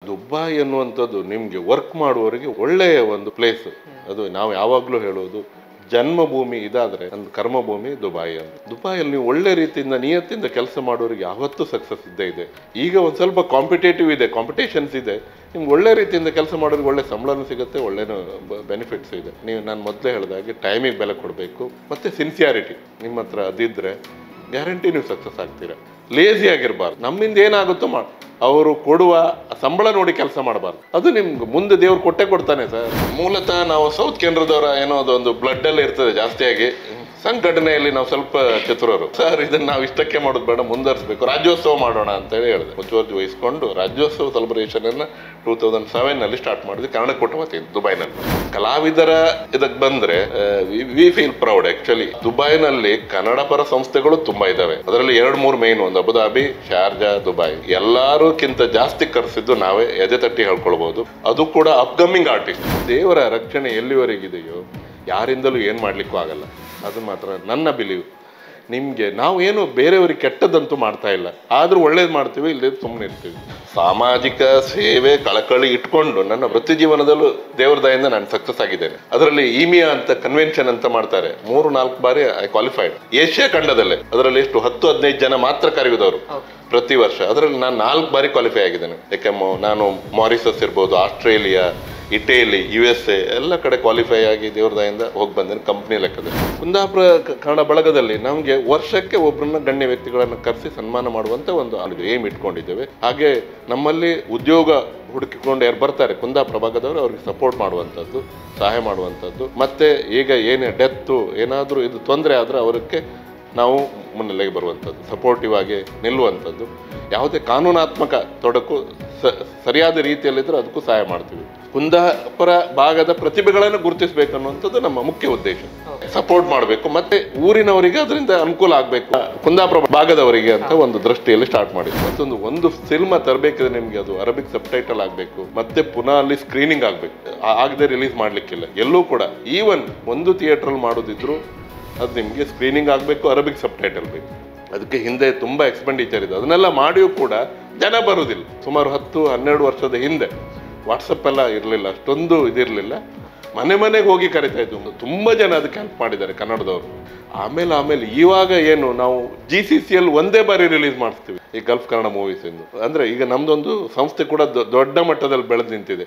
Dubai ಅನ್ನುವಂಥದ್ದು ನಿಮಗೆ work ಮಾಡುವವರಿಗೆ ಒಳ್ಳೆಯ ಒಂದು ಪ್ಲೇಸ್ ಅದು ನಾವು ಯಾವಾಗಲೂ ಹೇಳೋದು ಜನ್ಮಭೂಮಿ ಇದಾದ್ರೆ ಒಂದು ಕರ್ಮಭೂಮಿ ದುಬಾಯಿ ಅಂತ ದುಬಾಯಲ್ಲಿ ನೀವು ಒಳ್ಳೆ ರೀತಿಯಿಂದ ನಿಯತ್ತಿಂದ ಕೆಲಸ ಮಾಡೋರಿಗೆ ಯಾವತ್ತೂ ಸಕ್ಸಸ್ ಇದ್ದೇ ಇದೆ ಈಗ ಒಂದು ಸ್ವಲ್ಪ ಕಾಂಪಿಟೇಟಿವ್ ಇದೆ ಕಾಂಪಿಟೇಷನ್ಸ್ ಇದೆ ನಿಮ್ಗೆ ಒಳ್ಳೆ ರೀತಿಯಿಂದ ಕೆಲಸ ಮಾಡೋರಿಗೆ ಒಳ್ಳೆ ಸಂಬಳನೂ ಸಿಗುತ್ತೆ ಒಳ್ಳೆ ಬೆನಿಫಿಟ್ಸ್ ಇದೆ ನೀವು ನಾನು ಮೊದಲೇ ಹೇಳಿದಾಗೆ ಟೈಮಿಗೆ ಬೆಲೆ ಕೊಡಬೇಕು ಮತ್ತು ಸಿನ್ಸಿಯಾರಿಟಿ ನಿಮ್ಮ ಹತ್ರ ಅದಿದ್ರೆ ಗ್ಯಾರಂಟಿ ನೀವು ಸಕ್ಸಸ್ ಆಗ್ತೀರಾ ಲೇಸಿ ಆಗಿರಬಾರ್ದು ನಮ್ಮಿಂದ ಏನಾಗುತ್ತೋ ಮಾಡಿ ಅವರು ಕೊಡುವ ಸಂಬಳ ನೋಡಿ ಕೆಲಸ ಮಾಡಬಾರ್ದು ಅದು ನಿಮ್ಗೆ ಮುಂದೆ ದೇವ್ರು ಕೊಟ್ಟೆ ಕೊಡ್ತಾನೆ ಸರ್ ಮೂಲತಃ ನಾವು ಸೌತ್ ಕೇಂದ್ರದವರ ಏನೋ ಅದೊಂದು ಬ್ಲಡ್ ಎಲ್ಲ ಇರ್ತದೆ ಜಾಸ್ತಿಯಾಗಿ ಸಂಘಟನೆಯಲ್ಲಿ ನಾವು ಸ್ವಲ್ಪ ಚತುರರು ಸರ್ ಇದನ್ನ ನಾವು ಇಷ್ಟಕ್ಕೆ ಮಾಡೋದು ಬೇಡ ಮುಂದುವರಿಸಬೇಕು ರಾಜ್ಯೋತ್ಸವ ಮಾಡೋಣ ಅಂತ ಹೇಳಿ ಹೇಳಿದೆ ಮುತುವರ್ಜಿ ವಹಿಸ್ಕೊಂಡು ರಾಜ್ಯೋತ್ಸವ ಸೆಲೆಬ್ರೇಷನ್ ಅನ್ನ ಟೂ ತೌಸಂಡ್ ಸೆವೆನ್ ನಲ್ಲಿ ಸ್ಟಾರ್ಟ್ ಮಾಡಿದ್ವಿ ಕನ್ನಡ ಕೊಟ್ಟ ವತಿಯಿಂದ ದುಬೈನಲ್ಲಿ ಕಲಾವಿದರ ಇದಕ್ಕೆ ಬಂದ್ರೆ ವಿ ಫೀಲ್ ಪ್ರೌಡ್ ಆಕ್ಚುಲಿ ದುಬೈನಲ್ಲಿ ಕನ್ನಡ ಪರ ಸಂಸ್ಥೆಗಳು ತುಂಬಾ ಇದಾವೆ ಅದರಲ್ಲಿ ಎರಡು ಮೂರು ಮೇನ್ ಒಂದು ಅಬುದಾಬಿ ಶಾರ್ಜಾ ದುಬೈ ಎಲ್ಲಾರುಕ್ಕಿಂತ ಜಾಸ್ತಿ ಕರೆಸಿದ್ದು ನಾವೇ ಎದೆ ತಟ್ಟಿ ಹೇಳ್ಕೊಳ್ಬಹುದು ಅದು ಕೂಡ ಅಪ್ಕಮಿಂಗ್ ಆರ್ಟಿಸ್ಟ್ ದೇವರ ರಕ್ಷಣೆ ಎಲ್ಲಿವರೆಗಿದೆಯೋ ಯಾರಿಂದಲೂ ಏನು ಮಾಡ್ಲಿಕ್ಕೂ ಆಗಲ್ಲ ಅದು ಮಾತ್ರ ನನ್ನ ಬಿಲೀವ್ ನಿಮಗೆ ನಾವು ಏನು ಬೇರೆಯವ್ರಿಗೆ ಕೆಟ್ಟದಂತೂ ಮಾಡ್ತಾ ಇಲ್ಲ ಆದರೂ ಒಳ್ಳೇದು ಮಾಡ್ತೀವಿ ಇಲ್ಲದೆ ಸುಮ್ಮನೆ ಇರ್ತೀವಿ ಸಾಮಾಜಿಕ ಸೇವೆ ಕಳಕಳಿ ಇಟ್ಕೊಂಡು ನನ್ನ ವೃತ್ತಿ ಜೀವನದಲ್ಲೂ ದೇವ್ರ ದಯಿಂದ ನಾನು ಸಕ್ಸಸ್ ಆಗಿದ್ದೇನೆ ಅದರಲ್ಲಿ ಈಮಿಯಾ ಅಂತ ಕನ್ವೆನ್ಷನ್ ಅಂತ ಮಾಡ್ತಾರೆ ಮೂರು ನಾಲ್ಕು ಬಾರಿ ಐ ಕ್ವಾಲಿಫೈಡ್ ಏಷ್ಯಾ ಖಂಡದಲ್ಲೇ ಅದರಲ್ಲಿ ಎಷ್ಟು ಹತ್ತು ಹದಿನೈದು ಜನ ಮಾತ್ರ ಕರೆಯುವುದವರು ಪ್ರತಿ ವರ್ಷ ಅದರಲ್ಲಿ ನಾನು ನಾಲ್ಕು ಬಾರಿ ಕ್ವಾಲಿಫೈ ಆಗಿದ್ದೇನೆ ಯಾಕೆಮ್ಮ ನಾನು ಮಾರಿಸಸ್ ಇರ್ಬೋದು Australia Italy U S A ಎಲ್ಲ ಕಡೆ ಕ್ವಾಲಿಫೈ ಆಗಿ ದೇವ್ರ ದಯಿಂದ ಹೋಗಿ ಬಂದೇನೆ ಕಂಪ್ನಿ ಲೆಕ್ಕದಲ್ಲಿ ಕುಂದಾಪುರ ಕ- ಕನ್ನಡ ಬಳಗದಲ್ಲಿ ನಮಗೆ ವರ್ಷಕ್ಕೆ ಒಬ್ಬರನ್ನ ಗಣ್ಯ ವ್ಯಕ್ತಿಗಳನ್ನು ಕರೆಸಿ ಸನ್ಮಾನ ಮಾಡುವಂತ ಒಂದು ಏಮ್ ಇಟ್ಕೊಂಡಿದ್ದೇವೆ ಹಾಗೆ ನಮ್ಮಲ್ಲಿ ಉದ್ಯೋಗ ಹುಡುಕಿಕೊಂಡು ಯಾರು ಬರ್ತಾರೆ ಕುಂದಾಪುರ ಭಾಗದವರು ಅವ್ರಿಗೆ ಸಪೋರ್ಟ್ ಮಾಡುವಂಥದ್ದು ಸಹಾಯ ಮಾಡುವಂಥದ್ದು ಮತ್ತೆ ಈಗ ಏನೇ ಡೆತ್ತು ಏನಾದರೂ ಇದು ತೊಂದರೆ ಆದ್ರೆ ಅವರಿಗೆ ನಾವು ಮುನ್ನೆಲೆಗೆ ಬರುವಂಥದ್ದು ಸಪೋರ್ಟಿವ್ ಆಗಿ ನಿಲ್ಲುವಂಥದ್ದು ಯಾವುದೇ ಕಾನೂನಾತ್ಮಕ ತೊಡಕು ಸ- ಸರಿಯಾದ ರೀತಿಯಲ್ಲಿದ್ದರೆ ಅದಕ್ಕೂ ಸಹಾಯ ಮಾಡ್ತೀವಿ ಕುಂದಾಪುರ ಭಾಗದ ಪ್ರತಿಭೆಗಳನ್ನು ಗುರುತಿಸಬೇಕು ಅನ್ನುವಂಥದ್ದು ನಮ್ಮ ಮುಖ್ಯ ಉದ್ದೇಶ ಸಪೋರ್ಟ್ ಮಾಡಬೇಕು ಮತ್ತೆ ಊರಿನವರಿಗೆ ಅದರಿಂದ ಅನುಕೂಲ ಆಗಬೇಕು ಕುಂದಾಪುರ ಭಾಗದವರಿಗೆ ಅಂತ ಒಂದು ದೃಷ್ಟಿಯಲ್ಲಿ ಸ್ಟಾರ್ಟ್ ಮಾಡಿದ್ವಿ ಮತ್ತೊಂದು ಒಂದು ಸಿನಿಮಾ ತರಬೇಕಿದ್ರೆ ನಿಮಗೆ ಅದು ಅರಬಿಕ್ ಸಬ್ಟೈಟಲ್ ಆಗಬೇಕು ಮತ್ತೆ ಪುನಃ ಅಲ್ಲಿ ಸ್ಕ್ರೀನಿಂಗ್ ಆಗಬೇಕು ಆಗದೆ ರಿಲೀಸ್ ಮಾಡ್ಲಿಕ್ಕಿಲ್ಲ ಎಲ್ಲೂ ಕೂಡ ಈವನ್ ಒಂದು ಥಿಯೇಟ್ರಲ್ಲಿ ಮಾಡೋದಿದ್ರು ಅದು ನಿಮಗೆ ಸ್ಕ್ರೀನಿಂಗ್ ಆಗಬೇಕು ಅರಬಿಕ್ ಸಬ್ಟೈಟಲ್ ಬೇಕು ಅದಕ್ಕೆ ಹಿಂದೆ ತುಂಬ ಎಕ್ಸ್ಪೆಂಡಿಚರ್ ಇದೆ ಅದನ್ನೆಲ್ಲ ಮಾಡಿಯೂ ಕೂಡ ಜನ ಬರುವುದಿಲ್ಲ ಸುಮಾರು ಹತ್ತು ಹನ್ನೆರಡು ವರ್ಷದ ಹಿಂದೆ ವಾಟ್ಸಪ್ ಎಲ್ಲ ಇರಲಿಲ್ಲ ಅಷ್ಟೊಂದು ಇದಿರಲಿಲ್ಲ ಮನೆ ಮನೆಗೆ ಹೋಗಿ ಕರಿತಾ ಇದ್ವು ತುಂಬ ಜನ ಅದಕ್ಕೆ ಹೆಲ್ಪ್ ಮಾಡಿದ್ದಾರೆ ಕನ್ನಡದವರು ಆಮೇಲೆ ಆಮೇಲೆ ಇವಾಗ ಏನು ನಾವು ಜಿ ಸಿ ಸಿ ಎಲ್ ಒಂದೇ ಬಾರಿ ರಿಲೀಸ್ ಮಾಡಿಸ್ತೀವಿ ಈ ಗಲ್ಫ್ ಕನ್ನಡ ಮೂವೀಸ್ ಎಂದು ಅಂದ್ರೆ ಈಗ ನಮ್ದೊಂದು ಸಂಸ್ಥೆ ಕೂಡ ದೊ- ದೊಡ್ಡ ಮಟ್ಟದಲ್ಲಿ ಬೆಳೆದು ನಿಂತಿದೆ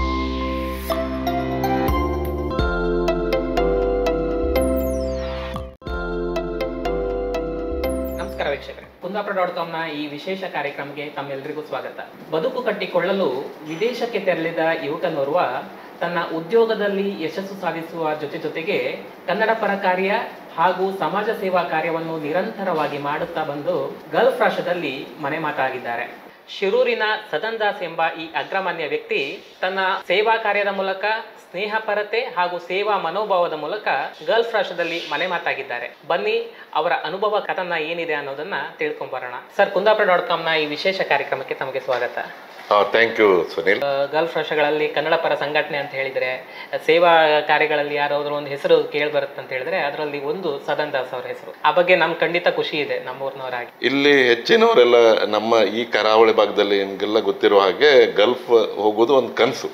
ನಮಸ್ಕಾರ ವೀಕ್ಷಕರೇ ಕುಂದಾಪುರ ಡಾಟ್ ಕಾಮ್ನ ಈ ವಿಶೇಷ ಕಾರ್ಯಕ್ರಮಕ್ಕೆ ತಮ್ಮೆಲ್ಲರಿಗೂ ಸ್ವಾಗತ ಬದುಕು ಕಟ್ಟಿಕೊಳ್ಳಲು ವಿದೇಶಕ್ಕೆ ತೆರಳಿದ ಯುವಕನೋರ್ವ ತನ್ನ ಉದ್ಯೋಗದಲ್ಲಿ ಯಶಸ್ಸು ಸಾಧಿಸುವ ಜೊತೆ ಜೊತೆಗೆ ಕನ್ನಡ ಪರ ಕಾರ್ಯ ಹಾಗೂ ಸಮಾಜ ಸೇವಾ ಕಾರ್ಯವನ್ನು ನಿರಂತರವಾಗಿ ಮಾಡುತ್ತಾ ಬಂದು ಗಲ್ಫ್ ರಾಷ್ಟ್ರದಲ್ಲಿ ಮನೆ ಮಾತಾಗಿದ್ದಾರೆ ಶಿರೂರಿನ ಸದನ್ ದಾಸ್ ಎಂಬ ಈ ಅಗ್ರಮಾನ್ಯ ವ್ಯಕ್ತಿ ತನ್ನ ಸೇವಾ ಕಾರ್ಯದ ಮೂಲಕ ಸ್ನೇಹಪರತೆ ಹಾಗೂ ಸೇವಾ ಮನೋಭಾವದ ಮೂಲಕ ಗಲ್ಫ್ ರಾಷ್ಟ್ರದಲ್ಲಿ ಮನೆ ಮಾತಾಗಿದ್ದಾರೆ ಬನ್ನಿ ಅವರ ಅನುಭವ ಕಥನ ಏನಿದೆ ಅನ್ನೋದನ್ನ ತಿಳ್ಕೊಂಬರೋಣ ಸರ್ ಕುಂದಾಪುರ ಡಾಟ್ ಕಾಮ್ನ ಈ ವಿಶೇಷ ಕಾರ್ಯಕ್ರಮಕ್ಕೆ ತಮಗೆ ಸ್ವಾಗತ ಥ್ಯಾಂಕ್ ಯು ಸುನಿಲ್ ಆ, ಗಲ್ಫ್ ರಾಷ್ಟ್ರಗಳಲ್ಲಿ ಕನ್ನಡ ಪರ ಸಂಘಟನೆ ಅಂತ ಹೇಳಿದ್ರೆ ಸೇವಾ ಕಾರ್ಯಗಳಲ್ಲಿ ಯಾರಾದ್ರೂ ಒಂದು ಹೆಸರು ಕೇಳಿ ಬರುತ್ತೆ ಅಂತ ಹೇಳಿದ್ರೆ ಅದರಲ್ಲಿ ಒಂದು ಸದನ್ ದಾಸ್ ಅವರ ಹೆಸರು ಆ ಬಗ್ಗೆ ನಮ್ಗೆ ಖಂಡಿತ ಖುಷಿ ಇದೆ ನಮ್ಮೂರಿನವರಾಗಿ ಇಲ್ಲಿ ಹೆಚ್ಚಿನವರೆಲ್ಲ ನಮ್ಮ ಈ ಕರಾವಳಿ ಭಾಗದಲ್ಲಿ ನಿಮ್ಗೆಲ್ಲ ಗೊತ್ತಿರೋ ಹಾಗೆ ಗಲ್ಫ್ ಹೋಗೋದು ಒಂದು ಕನಸು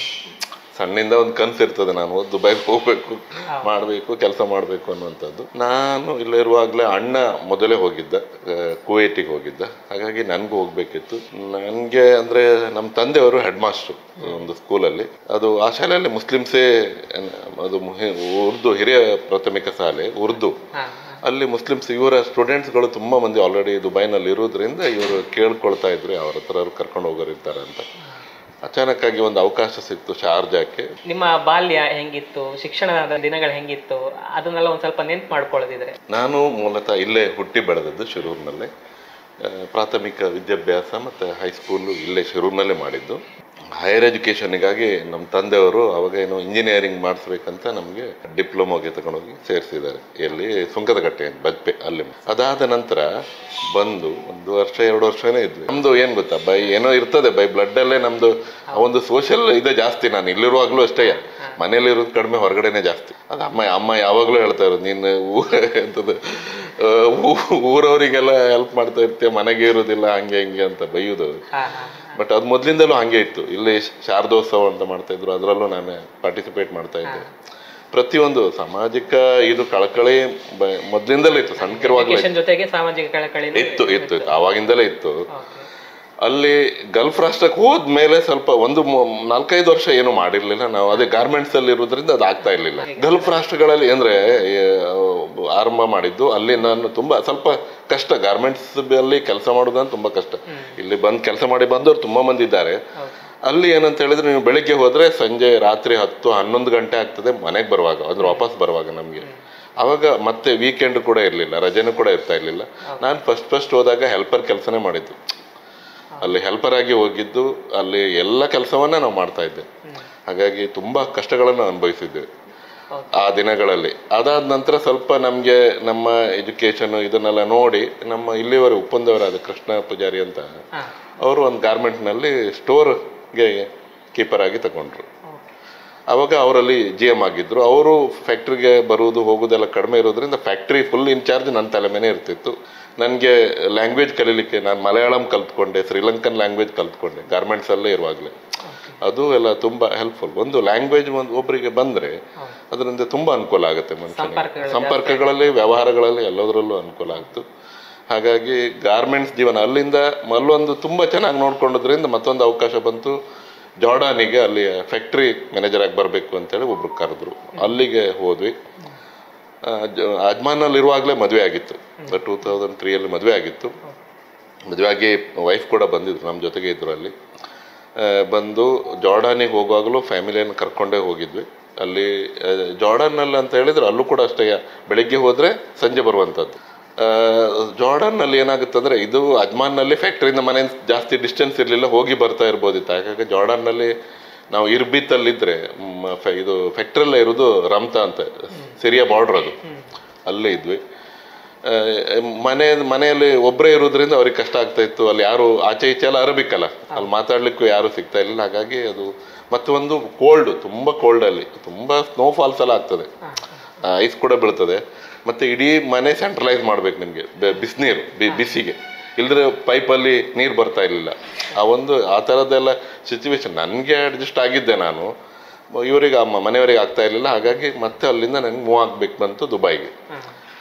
ಸಣ್ಣಿಂದ ಒಂದು ಕನಸು ಇರ್ತದೆ ನಾನು ದುಬೈಗೆ ಹೋಗ್ಬೇಕು ಮಾಡಬೇಕು ಕೆಲಸ ಮಾಡಬೇಕು ಅನ್ನುವಂಥದ್ದು ನಾನು ಇಲ್ಲಿರುವಾಗಲೇ ಅಣ್ಣ ಮೊದಲೇ ಹೋಗಿದ್ದ ಆ, ಕುವೈಟಿಗೆ ಹೋಗಿದ್ದ ಹಾಗಾಗಿ ನನಗೂ ಹೋಗ್ಬೇಕಿತ್ತು ನನಗೆ ಅಂದರೆ ನಮ್ಮ ತಂದೆಯವರು ಹೆಡ್ ಮಾಸ್ಟ್ರು ಒಂದು ಸ್ಕೂಲಲ್ಲಿ ಅದು ಆ ಶಾಲೆಯಲ್ಲಿ ಮುಸ್ಲಿಮ್ಸೇ ಅದು ಮುಹಿ- ಉರ್ದು ಹಿರಿಯ ಪ್ರಾಥಮಿಕ ಶಾಲೆ ಉರ್ದು ಹಾ ಅಲ್ಲಿ ಮುಸ್ಲಿಮ್ಸ್ ಇವರ ಸ್ಟೂಡೆಂಟ್ಸ್ಗಳು ತುಂಬ ಮಂದಿ ಆಲ್ರೆಡಿ ದುಬೈನಲ್ಲಿ ಇರೋದ್ರಿಂದ ಇವರು ಕೇಳ್ಕೊಳ್ತಾ ಇದ್ರು ಅವ್ರ ಹತ್ರ ಅವ್ರು ಕರ್ಕೊಂಡು ಹೋಗೋರು ಇರ್ತಾರೆ ಅಂತ ಅಚಾನಕ್ಕಾಗಿ ಒಂದು ಅವಕಾಶ ಸಿಕ್ತು ಶಾರ್ಜಾಕ್ಕೆ ನಿಮ್ಮ ಬಾಲ್ಯ ಹೆಂಗಿತ್ತು ಶಿಕ್ಷಣದ ದಿನಗಳು ಹೆಂಗಿತ್ತು ಅದನ್ನೆಲ್ಲ ಒಂದ್ ಸ್ವಲ್ಪ ನೆನ್ಪು ಮಾಡ್ಕೊಳ್ಳೋದಿದ್ರೆ ನಾನು ಮೂಲತಃ ಇಲ್ಲೇ ಹುಟ್ಟಿ ಬೆಳೆದದ್ದು ಶಿರೂರಿನಲ್ಲೇ ಆ, ಪ್ರಾಥಮಿಕ ವಿದ್ಯಾಭ್ಯಾಸ ಮತ್ತು ಹೈಸ್ಕೂಲು ಇಲ್ಲೇ ಶಿರೂರಿನಲ್ಲೇ ಮಾಡಿದ್ದು ಹೈಯರ್ ಎಜುಕೇಷನಿಗಾಗಿ ನಮ್ಮ ತಂದೆಯವರು ಅವಾಗ ಏನೋ ಇಂಜಿನಿಯರಿಂಗ್ ಮಾಡಿಸ್ಬೇಕಂತ ನಮಗೆ ಡಿಪ್ಲೊಮೋಗೆ ತಗೊಂಡೋಗಿ ಸೇರಿಸಿದ್ದಾರೆ ಎಲ್ಲಿ ಸುಂಕದಕಟ್ಟೆ ಅಂತ ಬಜ್ಪೆ ಅಲ್ಲಿ ಅದಾದ ನಂತರ ಬಂದು ಒಂದು ವರ್ಷ ಎರಡು ವರ್ಷನೇ ಇದ್ವಿ ನಮ್ದು ಏನು ಗೊತ್ತಾ ಬೈ ಏನೋ ಇರ್ತದೆ ಬೈ ಬ್ಲಡ್ಡಲ್ಲೇ ನಮ್ಮದು ಒಂದು ಸೋಷಿಯಲ್ ಇದೆ ಜಾಸ್ತಿ ನಾನು ಇಲ್ಲಿರುವಾಗಲೂ ಅಷ್ಟೇ ಮನೇಲಿ ಇರೋದು ಕಡಿಮೆ ಹೊರಗಡೆನೆ ಜಾಸ್ತಿ ಅದು ಅಮ್ಮ ಅಮ್ಮ ಯಾವಾಗಲೂ ಹೇಳ್ತಾ ಇರೋದು ನೀನು ಊ- ಎಂಥದ್ದು ಆ, ಊ- ಊರವರಿಗೆಲ್ಲ ಹೆಲ್ಪ್ ಮಾಡ್ತಾ ಇರ್ತೀಯ ಮನೆಗೆ ಇರೋದಿಲ್ಲ ಹಂಗೆ ಹಿಂಗೆ ಅಂತ ಬೈಯೋದು ಹಾ ಹಾ ಬಟ್ ಅದು ಮೊದಲಿಂದಲೂ ಹಾಗೆ ಇತ್ತು ಇಲ್ಲಿ ಶಾರದೋತ್ಸವ ಅಂತ ಮಾಡ್ತಾ ಇದ್ರು ಅದರಲ್ಲೂ ನಾನು ಪಾರ್ಟಿಸಿಪೇಟ್ ಮಾಡ್ತಾ ಇದ್ದೆ ಪ್ರತಿಯೊಂದು ಸಾಮಾಜಿಕ ಇದು ಕಳಕಳಿ ಬ- ಮೊದ್ಲಿಂದಲೇ ಇತ್ತು ಸಣ್ಣಕಿರುವಾಗಲೇ Education ಜೊತೆಗೆ ಸಾಮಾಜಿಕ ಕಳಕಳಿ ಇತ್ತು ಇತ್ತು ಇತ್ತು ಆವಾಗಿಂದಲೇ ಇತ್ತು Okay. ಅಲ್ಲಿ ಗಲ್ಫ್ ರಾಷ್ಟ್ರಕ್ಕೆ ಹೋದ್ಮೇಲೆ ಸ್ವಲ್ಪ ಒಂದು ಮೂ- ನಾಲ್ಕೈದು ವರ್ಷ ಏನು ಮಾಡಿರ್ಲಿಲ್ಲ ನಾವು ಅದೇ ಗಾರ್ಮೆಂಟ್ಸ್ ಅಲ್ಲಿ ಇರೋದ್ರಿಂದ ಅದು ಆಗ್ತಾ ಇರ್ಲಿಲ್ಲ ಗಲ್ಫ್ ರಾಷ್ಟ್ರಗಳಲ್ಲಿ ಅಂದ್ರೆ ಏ, ಆರಂಭ ಮಾಡಿದ್ದು ಅಲ್ಲಿ ನಾನು ತುಂಬಾ ಸ್ವಲ್ಪ ಕಷ್ಟ ಗಾರ್ಮೆಂಟ್ಸ್ ಅಲ್ಲಿ ಕೆಲಸ ಮಾಡೋದಂತ ತುಂಬಾ ಕಷ್ಟ ಇಲ್ಲಿ ಬಂದ್ ಕೆಲಸ ಮಾಡಿ ಬಂದವರು ತುಂಬಾ ಮಂದಿ ಇದ್ದಾರೆ Okay. ಅಲ್ಲಿ ಏನಂತ ಹೇಳಿದ್ರೆ ನೀವು ಬೆಳಿಗ್ಗೆ ಹೋದ್ರೆ ಸಂಜೆ ರಾತ್ರಿ ಹತ್ತು ಹನ್ನೊಂದು ಗಂಟೆ ಆಗ್ತದೆ ಮನೆಗೆ ಬರುವಾಗ ಅಂದ್ರೆ ವಾಪಸ್ ಬರುವಾಗ ನಮಗೆ ಅವಾಗ ಮತ್ತೆ ವೀಕೆಂಡ್ ಕೂಡ ಇರಲಿಲ್ಲ ರಜೆನೂ ಕೂಡ ಇರ್ತಾ ಇರಲಿಲ್ಲ ನಾನು ಫಸ್ಟ್ ಫಸ್ಟ್ ಹೋದಾಗ ಹೆಲ್ಪರ್ ಕೆಲಸನೇ ಮಾಡಿದ್ದು ಅಲ್ಲಿ ಹೆಲ್ಪರ್ ಆಗಿ ಹೋಗಿದ್ದು ಅಲ್ಲಿ ಎಲ್ಲ ಕೆಲಸವನ್ನ ನಾವು ಮಾಡ್ತಾ ಇದ್ದೆ ಹಾಗಾಗಿ ತುಂಬಾ ಕಷ್ಟಗಳನ್ನು ಅನುಭವಿಸಿದ್ದೇವೆ Okay. ಆ ದಿನಗಳಲ್ಲಿ ಅದಾದ ನಂತರ ಸ್ವಲ್ಪ ನಮಗೆ ನಮ್ಮ ಎಜುಕೇಶನ್ ಇದನ್ನೆಲ್ಲ ನೋಡಿ ನಮ್ಮ ಇಲ್ಲಿವರೆಗೆ ಉಪ್ಪಂದವರಾದ ಕೃಷ್ಣ ಪೂಜಾರಿ ಅಂತ ಹಾ. ಅವರು ಒಂದು ಗಾರ್ಮೆಂಟ್ನಲ್ಲಿ ಸ್ಟೋರ್ಗೆ ಕೀಪರ್ ಆಗಿ ತಗೊಂಡ್ರು Okay. ಅವಾಗ ಅವರಲ್ಲಿ ಜಿ ಎಮ್ ಆಗಿದ್ರು ಅವರು ಫ್ಯಾಕ್ಟ್ರಿಗೆ ಬರುವುದು ಹೋಗೋದೆಲ್ಲ ಕಡಿಮೆ ಇರೋದ್ರಿಂದ ಫ್ಯಾಕ್ಟ್ರಿ ಫುಲ್ ಇನ್ಚಾರ್ಜ್ ನನ್ನ ತಲೆ ಮೇಲೆ ಇರ್ತಿತ್ತು ನನಗೆ ಲ್ಯಾಂಗ್ವೇಜ್ ಕಲೀಲಿಕ್ಕೆ ನಾನು ಮಲಯಾಳಂ ಕಲ್ತ್ಕೊಂಡೆ ಶ್ರೀಲಂಕನ್ ಲ್ಯಾಂಗ್ವೇಜ್ ಕಲ್ತ್ಕೊಂಡೆ ಗಾರ್ಮೆಂಟ್ಸಲ್ಲೇ ಇರುವಾಗಲೇ ಅದು ಎಲ್ಲ ತುಂಬ ಹೆಲ್ಪ್ಫುಲ್ ಒಂದು ಲ್ಯಾಂಗ್ವೇಜ್ ಒಂದು ಒಬ್ಬರಿಗೆ ಬಂದರೆ ಅದರಿಂದ ತುಂಬ ಅನುಕೂಲ ಆಗುತ್ತೆ ಮನುಷ್ಯನಿಗೆ ಸಂಪರ್ಕಗಳು ಸಂಪರ್ಕಗಳಲ್ಲಿ ವ್ಯವಹಾರಗಳಲ್ಲಿ ಎಲ್ಲದರಲ್ಲೂ ಅನುಕೂಲ ಆಗ್ತು ಹಾಗಾಗಿ ಗಾರ್ಮೆಂಟ್ಸ್ ಜೀವನ ಅಲ್ಲಿಂದ ಅಲ್ಲೊಂದು ತುಂಬ ಚೆನ್ನಾಗಿ ನೋಡ್ಕೊಂಡೋದ್ರಿಂದ ಮತ್ತೊಂದು ಅವಕಾಶ ಬಂತು ಜಾರ್ಡಾನಿಗೆ ಅಲ್ಲಿ ಫ್ಯಾಕ್ಟ್ರಿ ಮ್ಯಾನೇಜರ್ ಆಗಿ ಬರಬೇಕು ಅಂತೇಳಿ ಒಬ್ರು ಕರೆದ್ರು ಅಲ್ಲಿಗೆ ಹೋದ್ವಿ ಆ, ಜ- ಅಜ್ಮಾನಲ್ಲಿ ಇರುವಾಗಲೇ ಮದುವೆ ಆಗಿತ್ತು ಟೂ ತೌಸಂಡ್ ತ್ರೀಯಲ್ಲಿ ಮದುವೆ ಆಗಿತ್ತು ಮದುವೆ ಆಗಿ ವೈಫ್ ಕೂಡ ಬಂದಿದ್ರು ನಮ್ಮ ಜೊತೆಗೆ ಇದ್ರು ಅಲ್ಲಿ ಆ, ಬಂದು ಜಾರ್ಡಾನಿಗೆ ಹೋಗುವಾಗಲೂ ಫ್ಯಾಮಿಲಿಯನ್ನು ಕರ್ಕೊಂಡೇ ಹೋಗಿದ್ವಿ ಅಲ್ಲಿ ಆ, ಜಾರ್ಡನ್ನಲ್ಲಿ ಅಂತ ಹೇಳಿದ್ರೆ ಅಲ್ಲೂ ಕೂಡ ಅಷ್ಟೇ ಬೆಳಿಗ್ಗೆ ಹೋದರೆ ಸಂಜೆ ಬರುವಂಥದ್ದು ಆ, ಜಾರ್ಡನ್ನಲ್ಲಿ ಏನಾಗುತ್ತೆ ಅಂದರೆ ಇದು ಅಜ್ಮಾನ್ನಲ್ಲಿ ಫ್ಯಾಕ್ಟ್ರಿಯಿಂದ ಮನೆ ಜಾಸ್ತಿ ಡಿಸ್ಟೆನ್ಸ್ ಇರಲಿಲ್ಲ ಹೋಗಿ ಬರ್ತಾ ಇರ್ಬೋದಿತ್ತು ಹಾಗಾಗಿ ಜಾರ್ಡನ್ನಲ್ಲಿ ನಾವು ಇರ್ಬಿತ್ತಲ್ಲಿದ್ದರೆ ಮ್, ಫೆ- ಇದು ಫ್ಯಾಕ್ಟ್ರಿಯಲ್ಲೇ ಇರೋದು ರಮ್ತಾ ಅಂತ ಸಿರಿಯಾ ಬಾರ್ಡ್ರ್ ಅದು ಅಲ್ಲೇ ಇದ್ವಿ ಆ, ಮನೆ ಮನೆಯಲ್ಲಿ ಒಬ್ಬರೇ ಇರೋದ್ರಿಂದ ಅವ್ರಿಗೆ ಕಷ್ಟ ಆಗ್ತಾ ಇತ್ತು ಅಲ್ಲಿ ಯಾರು ಆಚೆ ಈಚೆ ಎಲ್ಲ ಅರಬಿಕ್ ಅಲ್ಲ ಅಲ್ಲಿ ಮಾತಾಡ್ಲಿಕ್ಕೂ ಯಾರು ಸಿಗ್ತಾ ಇರಲಿಲ್ಲ ಹಾಗಾಗಿ ಅದು ಮತ್ತೆ ಒಂದು ಕೋಲ್ಡ್ ತುಂಬ ಕೋಲ್ಡ್ ಅಲ್ಲಿ ತುಂಬ ಸ್ನೋ ಫಾಲ್ಸ್ ಎಲ್ಲ ಆಗ್ತದೆ ಐಸ್ ಕೂಡ ಬೀಳ್ತದೆ ಮತ್ತೆ ಇಡೀ ಮನೆ ಸೆಂಟ್ರಲೈಸ್ ಮಾಡ್ಬೇಕು ನಿಮಗೆ ಬಿಸಿನೀರು ಬಿಸಿಗೆ ಇಲ್ದ್ರೆ ಪೈಪಲ್ಲಿ ನೀರು ಬರ್ತಾ ಇರಲಿಲ್ಲ ಆ ಒಂದು ಆ ಥರದ್ದೆಲ್ಲ ಸಿಚುವೇಶನ್ ನನಗೆ ಅಡ್ಜಸ್ಟ್ ಆಗಿದ್ದೆ ನಾನು ಇವರಿಗೆ ಅಮ್ಮ ಮನೆಯವರಿಗೆ ಆಗ್ತಾ ಇರಲಿಲ್ಲ ಹಾಗಾಗಿ ಮತ್ತೆ ಅಲ್ಲಿಂದ ನನಗೆ ಮೂವ್ ಆಗ್ಬೇಕು ಬಂತು ದುಬೈಗೆ ಹಾ.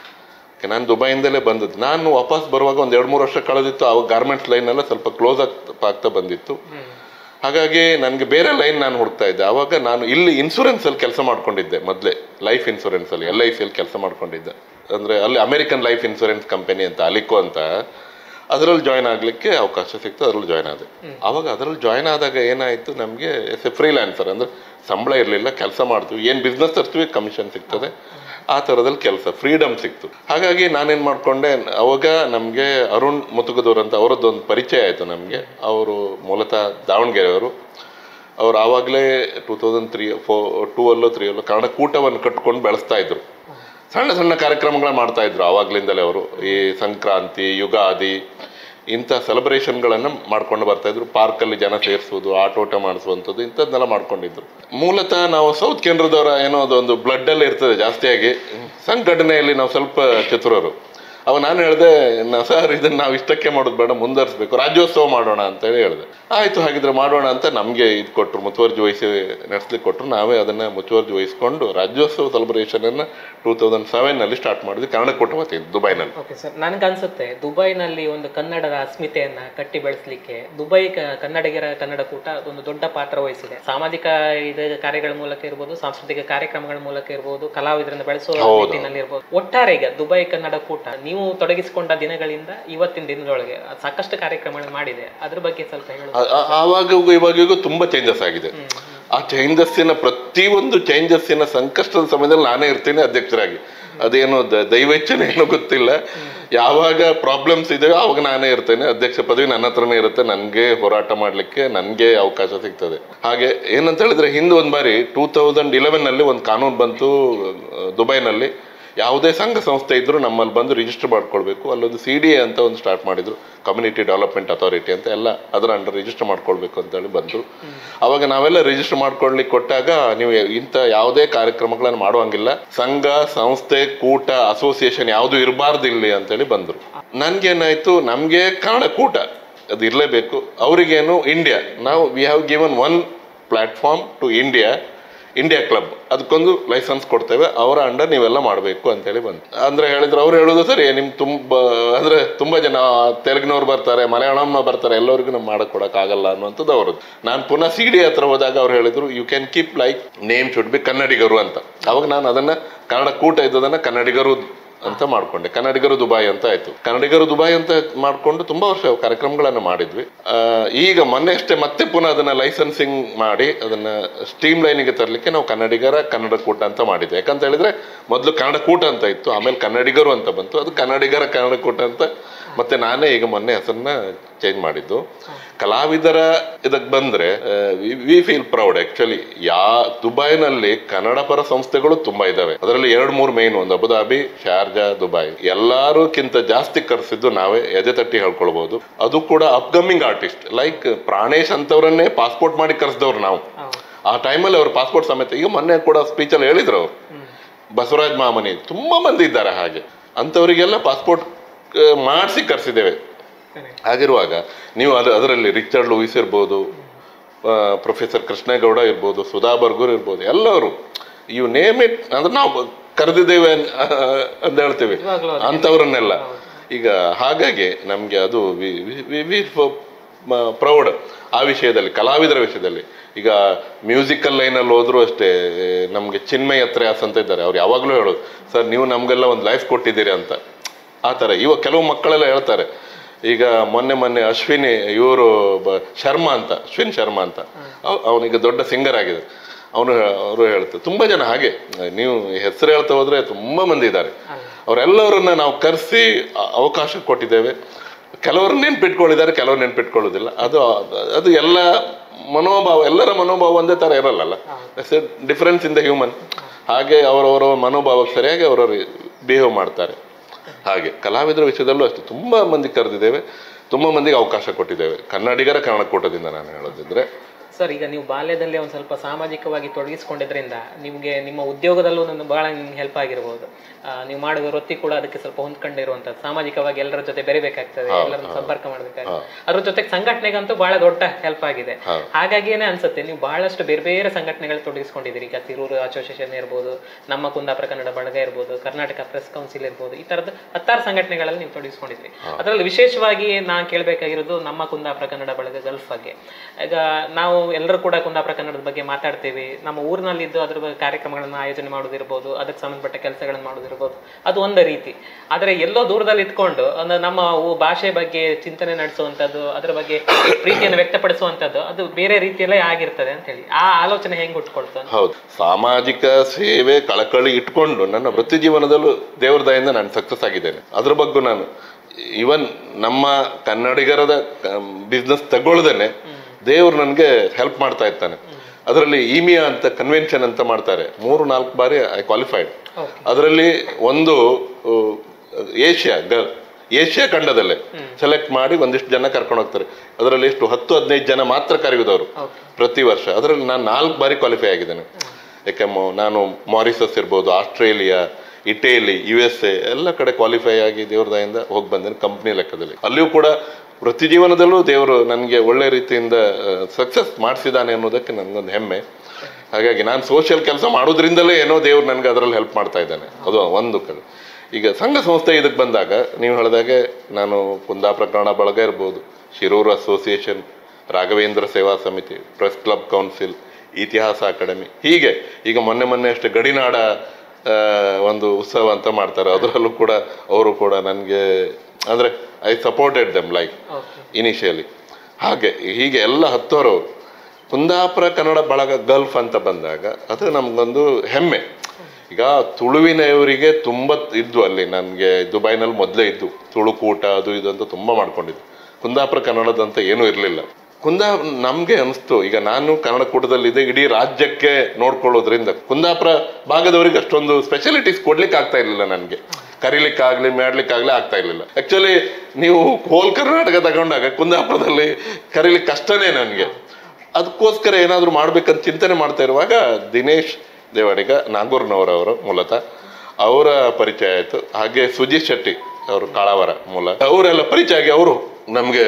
ನಾನು ದುಬೈಯಿಂದಲೇ ಬಂದದ್ದು ನಾನು ವಾಪಸ್ ಬರುವಾಗ ಒಂದು ಎರಡು ಮೂರು ವರ್ಷ ಕಳೆದಿತ್ತು ಅವಾಗ ಗಾರ್ಮೆಂಟ್ಸ್ ಲೈನ್ ಎಲ್ಲ ಸ್ವಲ್ಪ ಕ್ಲೋಸ್ ಆಗ್ತಾ ಆಗ್ತಾ ಬಂದಿತ್ತು ಹ್ಮ್. ಹಾಗಾಗಿ ನನಗೆ ಬೇರೆ ಲೈನ್ ನಾನು ಹುಡುಕ್ತಾ ಇದ್ದೆ ಆವಾಗ ನಾನು ಇಲ್ಲಿ ಇನ್ಶೂರೆನ್ಸ್ ಅಲ್ಲಿ ಕೆಲಸ ಮಾಡ್ಕೊಂಡಿದ್ದೆ ಮೊದಲೇ ಲೈಫ್ ಇನ್ಶೂರೆನ್ಸ್ ಅಲ್ಲಿ ಎಲ್ ಐ ಸಿ ಅಲ್ಲಿ ಕೆಲಸ ಮಾಡ್ಕೊಂಡಿದ್ದೆ ಅಂದ್ರೆ ಅಲ್ಲಿ ಅಮೆರಿಕನ್ ಲೈಫ್ ಇನ್ಶೂರೆನ್ಸ್ ಕಂಪನಿ ಅಂತ ಅಲಿಕೋ ಅಂತ ಅದರಲ್ಲಿ ಜಾಯ್ನ್ ಆಗ್ಲಿಕ್ಕೆ ಅವಕಾಶ ಸಿಕ್ತು ಅದರಲ್ಲಿ ಜಾಯ್ನ್ ಆದೆ ಅವಾಗ ಅದರಲ್ಲಿ ಜಾಯ್ನ್ ಆದಾಗ ಏನಾಯ್ತು ನಮಗೆ ಎಸ್ ಎ ಫ್ರೀಲ್ಯಾನ್ಸರ್ ಅಂದ್ರೆ ಸಂಬಳ ಇರಲಿಲ್ಲ ಕೆಲಸ ಮಾಡ್ತೀವಿ ಏನು ಬಿಸ್ನೆಸ್ ತರ್ತೀವಿ ಕಮಿಷನ್ ಸಿಗ್ತದೆ ಆ ಥರದಲ್ಲಿ ಕೆಲಸ ಫ್ರೀಡಮ್ ಸಿಕ್ತು ಹಾಗಾಗಿ ನಾನೇನು ಮಾಡ್ಕೊಂಡೆ ಅವಾಗ ನಮಗೆ ಅರುಣ್ ಮುತುಗದವ್ರು ಅಂತ ಅವರದ್ದೊಂದು ಪರಿಚಯ ಆಯಿತು ನಮಗೆ ಅವರು ಮೂಲತಃ ದಾವಣಗೆರೆಯವರು ಅವ್ರು ಆವಾಗಲೇ two thousand three four two ಅಲ್ಲೋ ತ್ರೀ ಅಲ್ಲೋ ಕನ್ನಡ ಕೂಟವನ್ನು ಕಟ್ಕೊಂಡು ಬೆಳೆಸ್ತಾ ಇದ್ರು ಸಣ್ಣ ಸಣ್ಣ ಕಾರ್ಯಕ್ರಮಗಳ ಮಾಡ್ತಾ ಇದ್ರು ಆವಾಗ್ಲಿಂದಲೇ ಅವರು ಈ ಸಂಕ್ರಾಂತಿ ಯುಗಾದಿ ಇಂಥ ಸೆಲೆಬ್ರೇಷನ್ಗಳನ್ನು ಮಾಡ್ಕೊಂಡು ಬರ್ತಾ ಇದ್ರು ಪಾರ್ಕಲ್ಲಿ ಜನ ಸೇರಿಸೋದು ಆಟೋಟ ಮಾಡಿಸುವಂಥದ್ದು ಇಂಥದ್ದನ್ನೆಲ್ಲ ಮಾಡ್ಕೊಂಡಿದ್ರು ಮೂಲತಃ ನಾವು ಸೌತ್ ಕೇಂದ್ರದವರ ಏನೋ ಅದೊಂದು ಬ್ಲಡ್ಡಲ್ಲಿ ಇರ್ತದೆ ಜಾಸ್ತಿಯಾಗಿ ಸಂಘಟನೆಯಲ್ಲಿ ನಾವು ಸ್ವಲ್ಪ ಚತುರರು ಅವಾಗ ನಾನು ಹೇಳಿದೆ ಸರ್ ಇದನ್ನ ನಾವು ಇಷ್ಟಕ್ಕೆ ಮಾಡೋದು ಬೇಡ ಮುಂದುವರಿಸ್ಬೇಕು ರಾಜ್ಯೋತ್ಸವ ಮಾಡೋಣ ಅಂತೇಳಿ ಹೇಳಿದೆ ಆಯ್ತು ಹಾಗಿದ್ರೆ ಮಾಡೋಣ ಅಂತ ನಮಗೆ ಇದು ಕೊಟ್ಟರು ಮುತುವರ್ಜಿ ವಹಿಸಿ ನಡೆಸ್ಲಿಕ್ಕೆ ಕೊಟ್ಟರು ನಾವೇ ಅದನ್ನ ಮುತುವರ್ಜಿ ವಹಿಸ್ಕೊಂಡು ರಾಜ್ಯೋತ್ಸವ ಸೆಲೆಬ್ರೇಷನ್ ಅನ್ನ ಟೂ ತೌಸಂಡ್ ಸೆವೆನ್ ನಲ್ಲಿ ಸ್ಟಾರ್ಟ್ ಮಾಡಿದ್ವಿ ಕನ್ನಡ ಕೊಟ್ಟ ವತಿಯಿಂದ ದುಬೈನಲ್ಲಿ ಓಕೆ ಸರ್ ನನ್ಗನ್ಸುತ್ತೆ ದುಬೈನಲ್ಲಿ ಒಂದು ಕನ್ನಡದ ಅಸ್ಮಿತೆಯನ್ನ ಕಟ್ಟಿ ಬೆಳೆಸಲಿಕ್ಕೆ ದುಬೈ ಕ- ಕನ್ನಡಿಗರ ಕನ್ನಡ ಕೂಟ ಒಂದು ದೊಡ್ಡ ಪಾತ್ರ ವಹಿಸಿದೆ ಸಾಮಾಜಿಕ ಇದು ಕಾರ್ಯಗಳ ಮೂಲಕ ಇರ್ಬೋದು ಸಾಂಸ್ಕೃತಿಕ ಕಾರ್ಯಕ್ರಮಗಳ ಮೂಲಕ ಇರ್ಬೋದು ಕಲಾವಿದರನ್ನ ಬೆಳೆಸುವ ನಿಟ್ಟಿನಲ್ಲಿ ಇರ್ಬೋದು ಒಟ್ಟಾರೆ ಈಗ ದುಬೈ ಕನ್ನಡ ಕೂಟ ನೀವು ತೊಡಗಿಸಿಕೊಂಡ ದಿನಗಳಿಂದ ಇವತ್ತಿನ ದಿನದೊಳಗೆ ಸಾಕಷ್ಟು ಕಾರ್ಯಕ್ರಮಗಳು ಮಾಡಿದೆ ಅದ್ರ ಬಗ್ಗೆ ಸ್ವಲ್ಪ ಹೇಳೋದು ಆ- ಆ- ಆವಾಗಿಗೂ ಇವಾಗಿಗೂ ತುಂಬಾ ಚೇಂಜಸ್ ಆಗಿದೆ ಆ ಚೇಂಜಸ್ಸಿನ ಪ್ರತಿಯೊಂದು ಚೇಂಜಸ್ಸಿನ ಸಂಕಷ್ಟದ ಸಮಯದಲ್ಲಿ ನಾನೇ ಇರ್ತೀನಿ ಅಧ್ಯಕ್ಷರಾಗಿ ಅದೇನು ದ- ದೈವೇಚ್ಛನೆ ಏನೋ ಗೊತ್ತಿಲ್ಲ ಯಾವಾಗ ಪ್ರಾಬ್ಲಮ್ಸ್ ಇದೆಯೋ ಅವಾಗ ನಾನೇ ಇರ್ತೇನೆ ಅಧ್ಯಕ್ಷ ಪದವಿ ನನ್ನ ಹತ್ರನೇ ಇರುತ್ತೆ ನನಗೆ ಹೋರಾಟ ಮಾಡಲಿಕ್ಕೆ ನನಗೆ ಅವಕಾಶ ಸಿಗ್ತದೆ ಹಾಗೆ ಏನಂತ ಹೇಳಿದ್ರೆ ಹಿಂದೆ ಒಂದು ಬಾರಿ ಟೂ ತೌಸಂಡ್ ಇಲೆವೆನ್ ನಲ್ಲಿ ಒಂದು ಕಾನೂನು ಬಂತು ಆ, ದುಬೈನಲ್ಲಿ ಯಾವುದೇ ಸಂಘ ಸಂಸ್ಥೆ ಇದ್ರೂ ನಮ್ಮಲ್ಲಿ ಬಂದು ರಿಜಿಸ್ಟರ್ ಮಾಡ್ಕೊಳ್ಬೇಕು ಅಲ್ಲೊಂದು ಸಿ ಡಿ ಎ ಅಂತ ಒಂದು ಸ್ಟಾರ್ಟ್ ಮಾಡಿದ್ರು ಕಮ್ಯುನಿಟಿ ಡೆವಲಪ್ಮೆಂಟ್ ಅಥಾರಿಟಿ ಅಂತ ಎಲ್ಲ ಅದರ ಅಂಡರ್ ರಿಜಿಸ್ಟರ್ ಮಾಡ್ಕೊಳ್ಬೇಕು ಅಂತೇಳಿ ಬಂದರು ಅವಾಗ ನಾವೆಲ್ಲ ರಿಜಿಸ್ಟರ್ ಮಾಡ್ಕೊಳ್ಲಿಕ್ಕೆ ಕೊಟ್ಟಾಗ ನೀವು ಇಂಥ ಯಾವುದೇ ಕಾರ್ಯಕ್ರಮಗಳನ್ನು ಮಾಡುವಂಗಿಲ್ಲ ಸಂಘ ಸಂಸ್ಥೆ ಕೂಟ ಅಸೋಸಿಯೇಷನ್ ಯಾವುದು ಇರಬಾರ್ದು ಇಲ್ಲಿ ಅಂತೇಳಿ ಬಂದರು ನನ್ಗೇನಾಯ್ತು ನಮಗೆ ಕನ್ನಡ ಕೂಟ ಅದು ಇರಲೇಬೇಕು ಅವರಿಗೇನು ಇಂಡಿಯಾ ನಾವು we have given one platform to India India club ಅದಕ್ಕೊಂದು ಲೈಸೆನ್ಸ್ ಕೊಡ್ತೇವೆ ಅವರ ಅಂಡರ್ ನೀವೆಲ್ಲ ಮಾಡಬೇಕು ಅಂತೇಳಿ ಬಂತು ಅಂದ್ರೆ ಹೇಳಿದ್ರು ಅವ್ರು ಹೇಳೋದು ಸರಿ ನಿಮ್ ತುಂಬ ಅಂದ್ರೆ ತುಂಬಾ ಜನ ತೆಲುಗಿನವ್ರು ಬರ್ತಾರೆ ಮಲಯಾಳಂನ ಬರ್ತಾರೆ ಎಲ್ಲರಿಗೂ ನಾವು ಮಾಡಕ್ ಕೊಡಕ್ ಆಗಲ್ಲ ಅನ್ನುವಂಥದ್ದು ಅವ್ರದ್ದು ನಾನು ಪುನಃ ಸಿ ಡಿ ಹತ್ರ ಹೋದಾಗ ಅವ್ರು ಹೇಳಿದ್ರು you can keep like name should be ಕನ್ನಡಿಗರು ಅಂತ ಅವಾಗ ನಾನು ಅದನ್ನ ಕನ್ನಡ ಕೂಟ ಇದ್ದದನ್ನ ಕನ್ನಡಿಗರು ಅಂತ ಮಾಡ್ಕೊಂಡೆ ಕನ್ನಡಿಗರು ದುಬಾಯ್ ಅಂತ ಆಯ್ತು ಕನ್ನಡಿಗರು ದುಬಾಯ್ ಅಂತ ಮಾಡ್ಕೊಂಡು ತುಂಬಾ ವರ್ಷ ಕಾರ್ಯಕ್ರಮಗಳನ್ನ ಮಾಡಿದ್ವಿ ಆ, ಈಗ ಮೊನ್ನೆ ಅಷ್ಟೇ ಮತ್ತೆ ಪುನಃ ಅದನ್ನ ಲೈಸೆನ್ಸಿಂಗ್ ಮಾಡಿ ಅದನ್ನ ಸ್ಟ್ರೀಮ್ ಲೈನಿಗೆ ತರಲಿಕ್ಕೆ ನಾವು ಕನ್ನಡಿಗರ ಕನ್ನಡ ಕೂಟ ಅಂತ ಮಾಡಿದ್ವಿ ಯಾಕಂತ ಹೇಳಿದ್ರೆ ಮೊದಲು ಕನ್ನಡ ಕೂಟ ಅಂತ ಇತ್ತು ಆಮೇಲೆ ಕನ್ನಡಿಗರು ಅಂತ ಬಂತು ಅದು ಕನ್ನಡಿಗರ ಕನ್ನಡ ಕೂಟ ಅಂತ ಮತ್ತೆ ನಾನೇ ಈಗ ಮೊನ್ನೆ ಹೆಸರನ್ನ ಚೇಂಜ್ ಮಾಡಿದ್ದು ಕಲಾವಿದರ ಇದಕ್ಕೆ ಬಂದ್ರೆ we feel proud actually yeah ದುಬೈನಲ್ಲಿ ಕನ್ನಡ ಪರ ಸಂಸ್ಥೆಗಳು ತುಂಬಾ ಇದಾವೆ ಅದರಲ್ಲಿ ಎರಡು ಮೂರು ಮೇನ್ ಒಂದು ಅಬುದಾಬಿ ಶಾರ್ಜಾ ದುಬೈ ಎಲ್ಲಾರುಕ್ಕಿಂತ ಜಾಸ್ತಿ ಕರೆಸಿದ್ದು ನಾವೇ ಎದೆ ತಟ್ಟಿ ಹೇಳ್ಕೊಳ್ಬಹುದು ಅದು ಕೂಡ ಅಪ್ಕಮಿಂಗ್ ಆರ್ಟಿಸ್ಟ್ ಲೈಕ್ ಪ್ರಾಣೇಶ್ ಅಂತವ್ರನ್ನೇ ಪಾಸ್ಪೋರ್ಟ್ ಮಾಡಿ ಕರೆಸಿದವ್ರು ನಾವು ಹೌದು ಆ ಟೈಮಲ್ಲಿ ಅವ್ರ ಪಾಸ್ಪೋರ್ಟ್ ಸಮೇತ ಈಗ ಮೊನ್ನೆ ಕೂಡ ಸ್ಪೀಚಲ್ಲಿ ಹೇಳಿದ್ರು ಅವ್ರು ಬಸವರಾಜ್ ಮಾಮನಿ ತುಂಬಾ ಮಂದಿ ಇದ್ದಾರೆ ಹಾಗೆ ಅಂಥವರಿಗೆಲ್ಲ ಪಾಸ್ಪೋರ್ಟ್ ಮಾಡಿಸಿ ಕರೆಸಿದ್ದೇವೆ ಸರಿ ಹಾಗಿರುವಾಗ ನೀವು ಅದು ಅದರಲ್ಲಿ ರಿಚರ್ಡ್ ಲೂಯಿಸ್ ಇರ್ಬೋದು ಪ್ರೊಫೆಸರ್ ಕೃಷ್ಣೇಗೌಡ ಇರ್ಬೋದು ಸುಧಾ ಬರ್ಗೂರ್ ಇರ್ಬೋದು ಎಲ್ಲರೂ ಯು ನೇಮ್ ಇಟ್ ಅಂದ್ರೆ ನಾವು ಕರೆದಿದ್ದೇವೆ ಅನ್- ಅಂತ ಹೇಳ್ತೀವಿ ಇವಾಗ್ಲೂ ಅದೇ. ಅಂಥವ್ರನ್ನೆಲ್ಲ ಈಗ ಹಾಗಾಗಿ ನಮಗೆ ಅದು ಪ್ರೌಡ್ ಆ ವಿಷಯದಲ್ಲಿ ಕಲಾವಿದರ ವಿಷಯದಲ್ಲಿ ಈಗ ಮ್ಯೂಸಿಕಲ್ ಲೈನಲ್ಲಿ ಹೋದ್ರು ಅಷ್ಟೇ ನಮಗೆ ಚಿನ್ಮಯ್ ಹತ್ರ ಅಂತ ಇದ್ದಾರೆ ಅವ್ರು ಯಾವಾಗಲೂ ಹೇಳೋದು ಸರ್ ನೀವು ನಮಗೆಲ್ಲ ಒಂದು ಲೈಫ್ ಕೊಟ್ಟಿದ್ದೀರಿ ಅಂತ ಆ ಥರ ಇವಾಗ ಕೆಲವು ಮಕ್ಕಳೆಲ್ಲ ಹೇಳ್ತಾರೆ ಈಗ ಮೊನ್ನೆ ಮೊನ್ನೆ ಅಶ್ವಿನಿ ಇವರು ಶರ್ಮಾ ಅಂತ ಅಶ್ವಿನ್ ಶರ್ಮಾ ಅಂತ ಅವ್- ಅವನೀಗ ದೊಡ್ಡ ಸಿಂಗರ್ ಆಗಿದೆ ಅವನು ಅವರು ಹೇಳ್ತಾರೆ ತುಂಬಾ ಜನ ಹಾಗೆ ನೀವು ಹೆಸರು ಹೇಳ್ತಾ ಹೋದ್ರೆ ತುಂಬಾ ಮಂದಿ ಇದ್ದಾರೆ ಅವರೆಲ್ಲವರನ್ನ ನಾವು ಕರೆಸಿ ಅವಕಾಶ ಕೊಟ್ಟಿದ್ದೇವೆ ಕೆಲವರು ನೆನ್ಪಿಟ್ಕೊಂಡಿದ್ದಾರೆ ಕೆಲವರು ನೆನ್ಪಿಟ್ಕೊಳ್ಳೋದಿಲ್ಲ ಅದು ಅದು ಎಲ್ಲ ಮನೋಭಾವ ಎಲ್ಲರ ಮನೋಭಾವ ಒಂದೇ ತರ ಇರಲ್ಲ ಡಿಫರೆನ್ಸ್ ಇನ್ ದ ಹ್ಯೂಮನ್ ಹಾಗೆ ಅವರವರ ಮನೋಭಾವಕ್ಕೆ ಸರಿಯಾಗಿ ಅವರವರು ಬಿಹೇವ್ ಮಾಡ್ತಾರೆ ಹಾಗೆ ಕಲಾವಿದರ ವಿಷಯದಲ್ಲೂ ಅಷ್ಟೇ ತುಂಬಾ ಮಂದಿ ಕರೆದಿದ್ದೇವೆ ತುಂಬಾ ಮಂದಿಗೆ ಅವಕಾಶ ಕೊಟ್ಟಿದ್ದೇವೆ ಕನ್ನಡಿಗರ ಕನ್ನಡ ಕೂಟದಿಂದ ನಾನು ಹೇಳೋದಿದ್ರೆ ಸರ್ ಈಗ ನೀವು ಬಾಲ್ಯದಲ್ಲೇ ಒಂದು ಸ್ವಲ್ಪ ಸಾಮಾಜಿಕವಾಗಿ ತೊಡಗಿಸ್ಕೊಂಡಿದ್ರಿಂದ ನಿಮಗೆ ನಿಮ್ಮ ಉದ್ಯೋಗದಲ್ಲೂ ನನ್ನ ಬಹಳ ನಿಮ್ಗೆ ಹೆಲ್ಪ್ ಆಗಿರ್ಬೋದು ಆ, ನೀವು ಮಾಡುವ ವೃತ್ತಿ ಕೂಡ ಅದಕ್ಕೆ ಸ್ವಲ್ಪ ಹೊಂದ್ಕೊಂಡಿರುವಂಥದ್ದು ಸಾಮಾಜಿಕವಾಗಿ ಎಲ್ಲರ ಜೊತೆ ಬೆರಿಬೇಕಾಗ್ತದೆ ಎಲ್ಲರನ್ನ ಸಂಪರ್ಕ ಮಾಡಬೇಕಾಗ್ತದೆ ಅದ್ರ ಜೊತೆಗೆ ಸಂಘಟನೆಗಂತೂ ಬಹಳ ದೊಡ್ಡ ಹೆಲ್ಪ್ ಆಗಿದೆ ಹಾಗಾಗಿಯೇ ಅನ್ಸುತ್ತೆ ನೀವು ಬಹಳಷ್ಟು ಬೇರೆ ಬೇರೆ ಸಂಘಟನೆಗಳು ತೊಡಗಿಸ್ಕೊಂಡಿದ್ದೀರಿ ಈಗ ತಿರೂರು ಅಸೋಸಿಯೇಷನ್ ಇರ್ಬೋದು ನಮ್ಮ ಕುಂದಾಪುರ ಕನ್ನಡ ಬಳಗ ಇರ್ಬೋದು ಕರ್ನಾಟಕ ಪ್ರೆಸ್ ಕೌನ್ಸಿಲ್ ಇರ್ಬೋದು ಈ ತರದ ಹತ್ತಾರು ಸಂಘಟನೆಗಳಲ್ಲಿ ನೀವು ತೊಡಗಿಸ್ಕೊಂಡಿದ್ರಿ ಅದರಲ್ಲಿ ವಿಶೇಷವಾಗಿ ನಾನು ಕೇಳಬೇಕಾಗಿರೋದು ನಮ್ಮ ಕುಂದಾಪುರ ಕನ್ನಡ ಬಳಗ ಗಲ್ಫ್ ಬಗ್ಗೆ ಈಗ ನಾವು ಎಲ್ಲರೂ ಕೂಡ ಕುಂದಾಪುರ ಕನ್ನಡದ ಬಗ್ಗೆ ಮಾತಾಡ್ತೀವಿ ನಮ್ಮ ಊರಿನಲ್ಲಿದ್ದು ಅದ್ರ ಬಗ್ಗೆ ಕಾರ್ಯಕ್ರಮಗಳನ್ನು ಆಯೋಜನೆ ಮಾಡೋದಿರ್ಬೋದು ಅದಕ್ಕೆ ಸಂಬಂಧಪಟ್ಟ ಕೆಲಸಗಳನ್ನು ಮಾಡೋದಿರ್ಬೋದು ಅದು ಒಂದು ರೀತಿ ಆದರೆ ಎಲ್ಲೋ ದೂರದಲ್ಲಿ ಇಟ್ಕೊಂಡು ಒಂದು ನಮ್ಮ ಊ- ಭಾಷೆ ಬಗ್ಗೆ ಚಿಂತನೆ ನಡೆಸುವಂಥದ್ದು ಅದರ ಬಗ್ಗೆ ಪ್ರೀತಿಯನ್ನು ವ್ಯಕ್ತಪಡಿಸುವಂಥದ್ದು ಅದು ಬೇರೆ ರೀತಿಯಲ್ಲೇ ಆಗಿರ್ತದೆ ಅಂತ ಹೇಳಿ ಆ ಆಲೋಚನೆ ಹೆಂಗೆ ಹುಟ್ಕೊಳ್ತು ಅಂತ ಹೌದು ಸಾಮಾಜಿಕ ಸೇವೆ ಕಳಕಳಿ ಇಟ್ಕೊಂಡು ನನ್ನ ವೃತ್ತಿ ಜೀವನದಲ್ಲೂ ದೇವ್ರ ದಯಿಂದ ನಾನು ಸಕ್ಸಸ್ ಆಗಿದ್ದೇನೆ ಅದ್ರ ಬಗ್ಗೆ ನಾನು ಇವನ್ ನಮ್ಮ ಕನ್ನಡಿಗರದ ಬಿಸ್ನೆಸ್ ತಗೊಳ್ದೇನೆ ದೇವ್ರು ನನಗೆ ಹೆಲ್ಪ್ ಮಾಡ್ತಾ ಇರ್ತಾನೆ ಅದರಲ್ಲಿ ಈಮಿಯಾ ಅಂತ ಕನ್ವೆನ್ಷನ್ ಅಂತ ಮಾಡ್ತಾರೆ ಮೂರು ನಾಲ್ಕು ಬಾರಿ ಐ ಕ್ವಾಲಿಫೈಡ್ ಓಕೆ ಅದರಲ್ಲಿ ಒಂದು ಏಷ್ಯಾ ಗ ಏಷ್ಯಾ ಖಂಡದಲ್ಲೇ ಸೆಲೆಕ್ಟ್ ಮಾಡಿ ಒಂದಿಷ್ಟು ಜನ ಕರ್ಕೊಂಡು ಹೋಗ್ತಾರೆ ಅದರಲ್ಲಿ ಎಷ್ಟು ಹತ್ತು ಹದಿನೈದು ಜನ ಮಾತ್ರ ಕರೆಯುವುದವರು ಓಕೆ ಪ್ರತಿ ವರ್ಷ ಅದರಲ್ಲಿ ನಾನು ನಾಲ್ಕು ಬಾರಿ ಕ್ವಾಲಿಫೈ ಆಗಿದ್ದೇನೆ ಯಾಕೆ ಮೊ- ನಾನು ಮಾರಿಸಸ್ ಇರ್ಬೋದು Australia Italy U S A ಎಲ್ಲ ಕಡೆ ಕ್ವಾಲಿಫೈ ಆಗಿ ದೇವ್ರ ದಯಿಂದ ಹೋಗಿ ಬಂದೇನೆ ಕಂಪ್ನಿ ಲೆಕ್ಕದಲ್ಲಿ ಅಲ್ಲಿಯೂ ಕೂಡ ವೃತ್ತಿ ಜೀವನದಲ್ಲೂ ದೇವರು ನನಗೆ ಒಳ್ಳೆ ರೀತಿಯಿಂದ ಸಕ್ಸಸ್ ಮಾಡಿಸಿದ್ದಾನೆ ಅನ್ನೋದಕ್ಕೆ ನನಗೊಂದು ಹೆಮ್ಮೆ ಹಾಗಾಗಿ ನಾನು ಸೋಷಿಯಲ್ ಕೆಲಸ ಮಾಡೋದ್ರಿಂದಲೇ ಏನೋ ದೇವ್ರು ನನಗೆ ಅದರಲ್ಲಿ ಹೆಲ್ಪ್ ಮಾಡ್ತಾ ಇದ್ದಾನೆ ಅದು ಒಂದು ಕಡೆ ಈಗ ಸಂಘ ಸಂಸ್ಥೆ ಇದಕ್ಕೆ ಬಂದಾಗ ನೀವು ಹೇಳಿದಾಗೆ ನಾನು ಕುಂದಾಪುರ ಕನ್ನಡ ಬಳಗ ಇರ್ಬೋದು Shirur association Raghavendra Seva Samiti press club council Itihasa academy ಹೀಗೆ ಈಗ ಮೊನ್ನೆ ಮೊನ್ನೆ ಅಷ್ಟೇ ಗಡಿನಾಡ ಆ, ಒಂದು ಉತ್ಸವ ಅಂತ ಮಾಡ್ತಾರೆ ಅದರಲ್ಲೂ ಕೂಡ ಅವರು ಕೂಡ ನನಗೆ ಅಂದರೆ I supported them like okay initially ಹಾಗೆ ಹೀಗೆ ಎಲ್ಲ ಹತ್ತೋರವರು ಕುಂದಾಪುರ ಕನ್ನಡ ಬಳಗ ಗಲ್ಫ್ ಅಂತ ಬಂದಾಗ ಅದು ನಮ್ಗೊಂದು ಹೆಮ್ಮೆ ಈಗ ತುಳುವಿನವರಿಗೆ ತುಂಬ ಇದ್ವು ಅಲ್ಲಿ ನನಗೆ ದುಬೈನಲ್ಲಿ ಮೊದಲೇ ಇದ್ದು ತುಳುಕೂಟ ಅದು ಇದು ಅಂತ ತುಂಬ ಮಾಡ್ಕೊಂಡಿದ್ದು ಕುಂದಾಪುರ ಕನ್ನಡದಂತ ಏನೂ ಇರಲಿಲ್ಲ ಕುಂದಾ ನಮಗೆ ಅನಿಸ್ತು ಈಗ ನಾನು ಕನ್ನಡ ಕೂಟದಲ್ಲಿದ್ದೆ ಇಡೀ ರಾಜ್ಯಕ್ಕೆ ನೋಡ್ಕೊಳ್ಳೋದ್ರಿಂದ ಕುಂದಾಪುರ ಭಾಗದವರಿಗೆ ಅಷ್ಟೊಂದು ಸ್ಪೆಷಾಲಿಟೀಸ್ ಕೊಡ್ಲಿಕ್ಕೆ ಆಗ್ತಾ ಇರಲಿಲ್ಲ ನನಗೆ ಕರೀಲಿಕ್ಕಾಗ್ಲಿ ಮಾಡ್ಲಿಕ್ಕಾಗ್ಲಿ ಆಗ್ತಾ ಇರಲಿಲ್ಲ ಆಕ್ಚುಲಿ ನೀವು ಹೋಲ್ ಕರ್ನಾಟಕ ತಗೊಂಡಾಗ ಕುಂದಾಪುರದಲ್ಲಿ ಕರೀಲಿಕ್ಕೆ ಕಷ್ಟನೇ ನನಗೆ ಅದಕ್ಕೋಸ್ಕರ ಏನಾದರೂ ಮಾಡ್ಬೇಕಂತ ಚಿಂತನೆ ಮಾಡ್ತಾ ಇರುವಾಗ ದಿನೇಶ್ ದೇವಾಡಿಗ ನಾಗೂರ್ನವರವರು ಮೂಲತಃ ಅವರ ಪರಿಚಯ ಆಯಿತು ಹಾಗೆ ಸುಜಿತ್ ಶೆಟ್ಟಿ ಅವರು ಕಾಳಾವರ ಮೂಲ ಅವರೆಲ್ಲ ಪರಿಚಯ ಆಗಿ ಅವರು ನಮಗೆ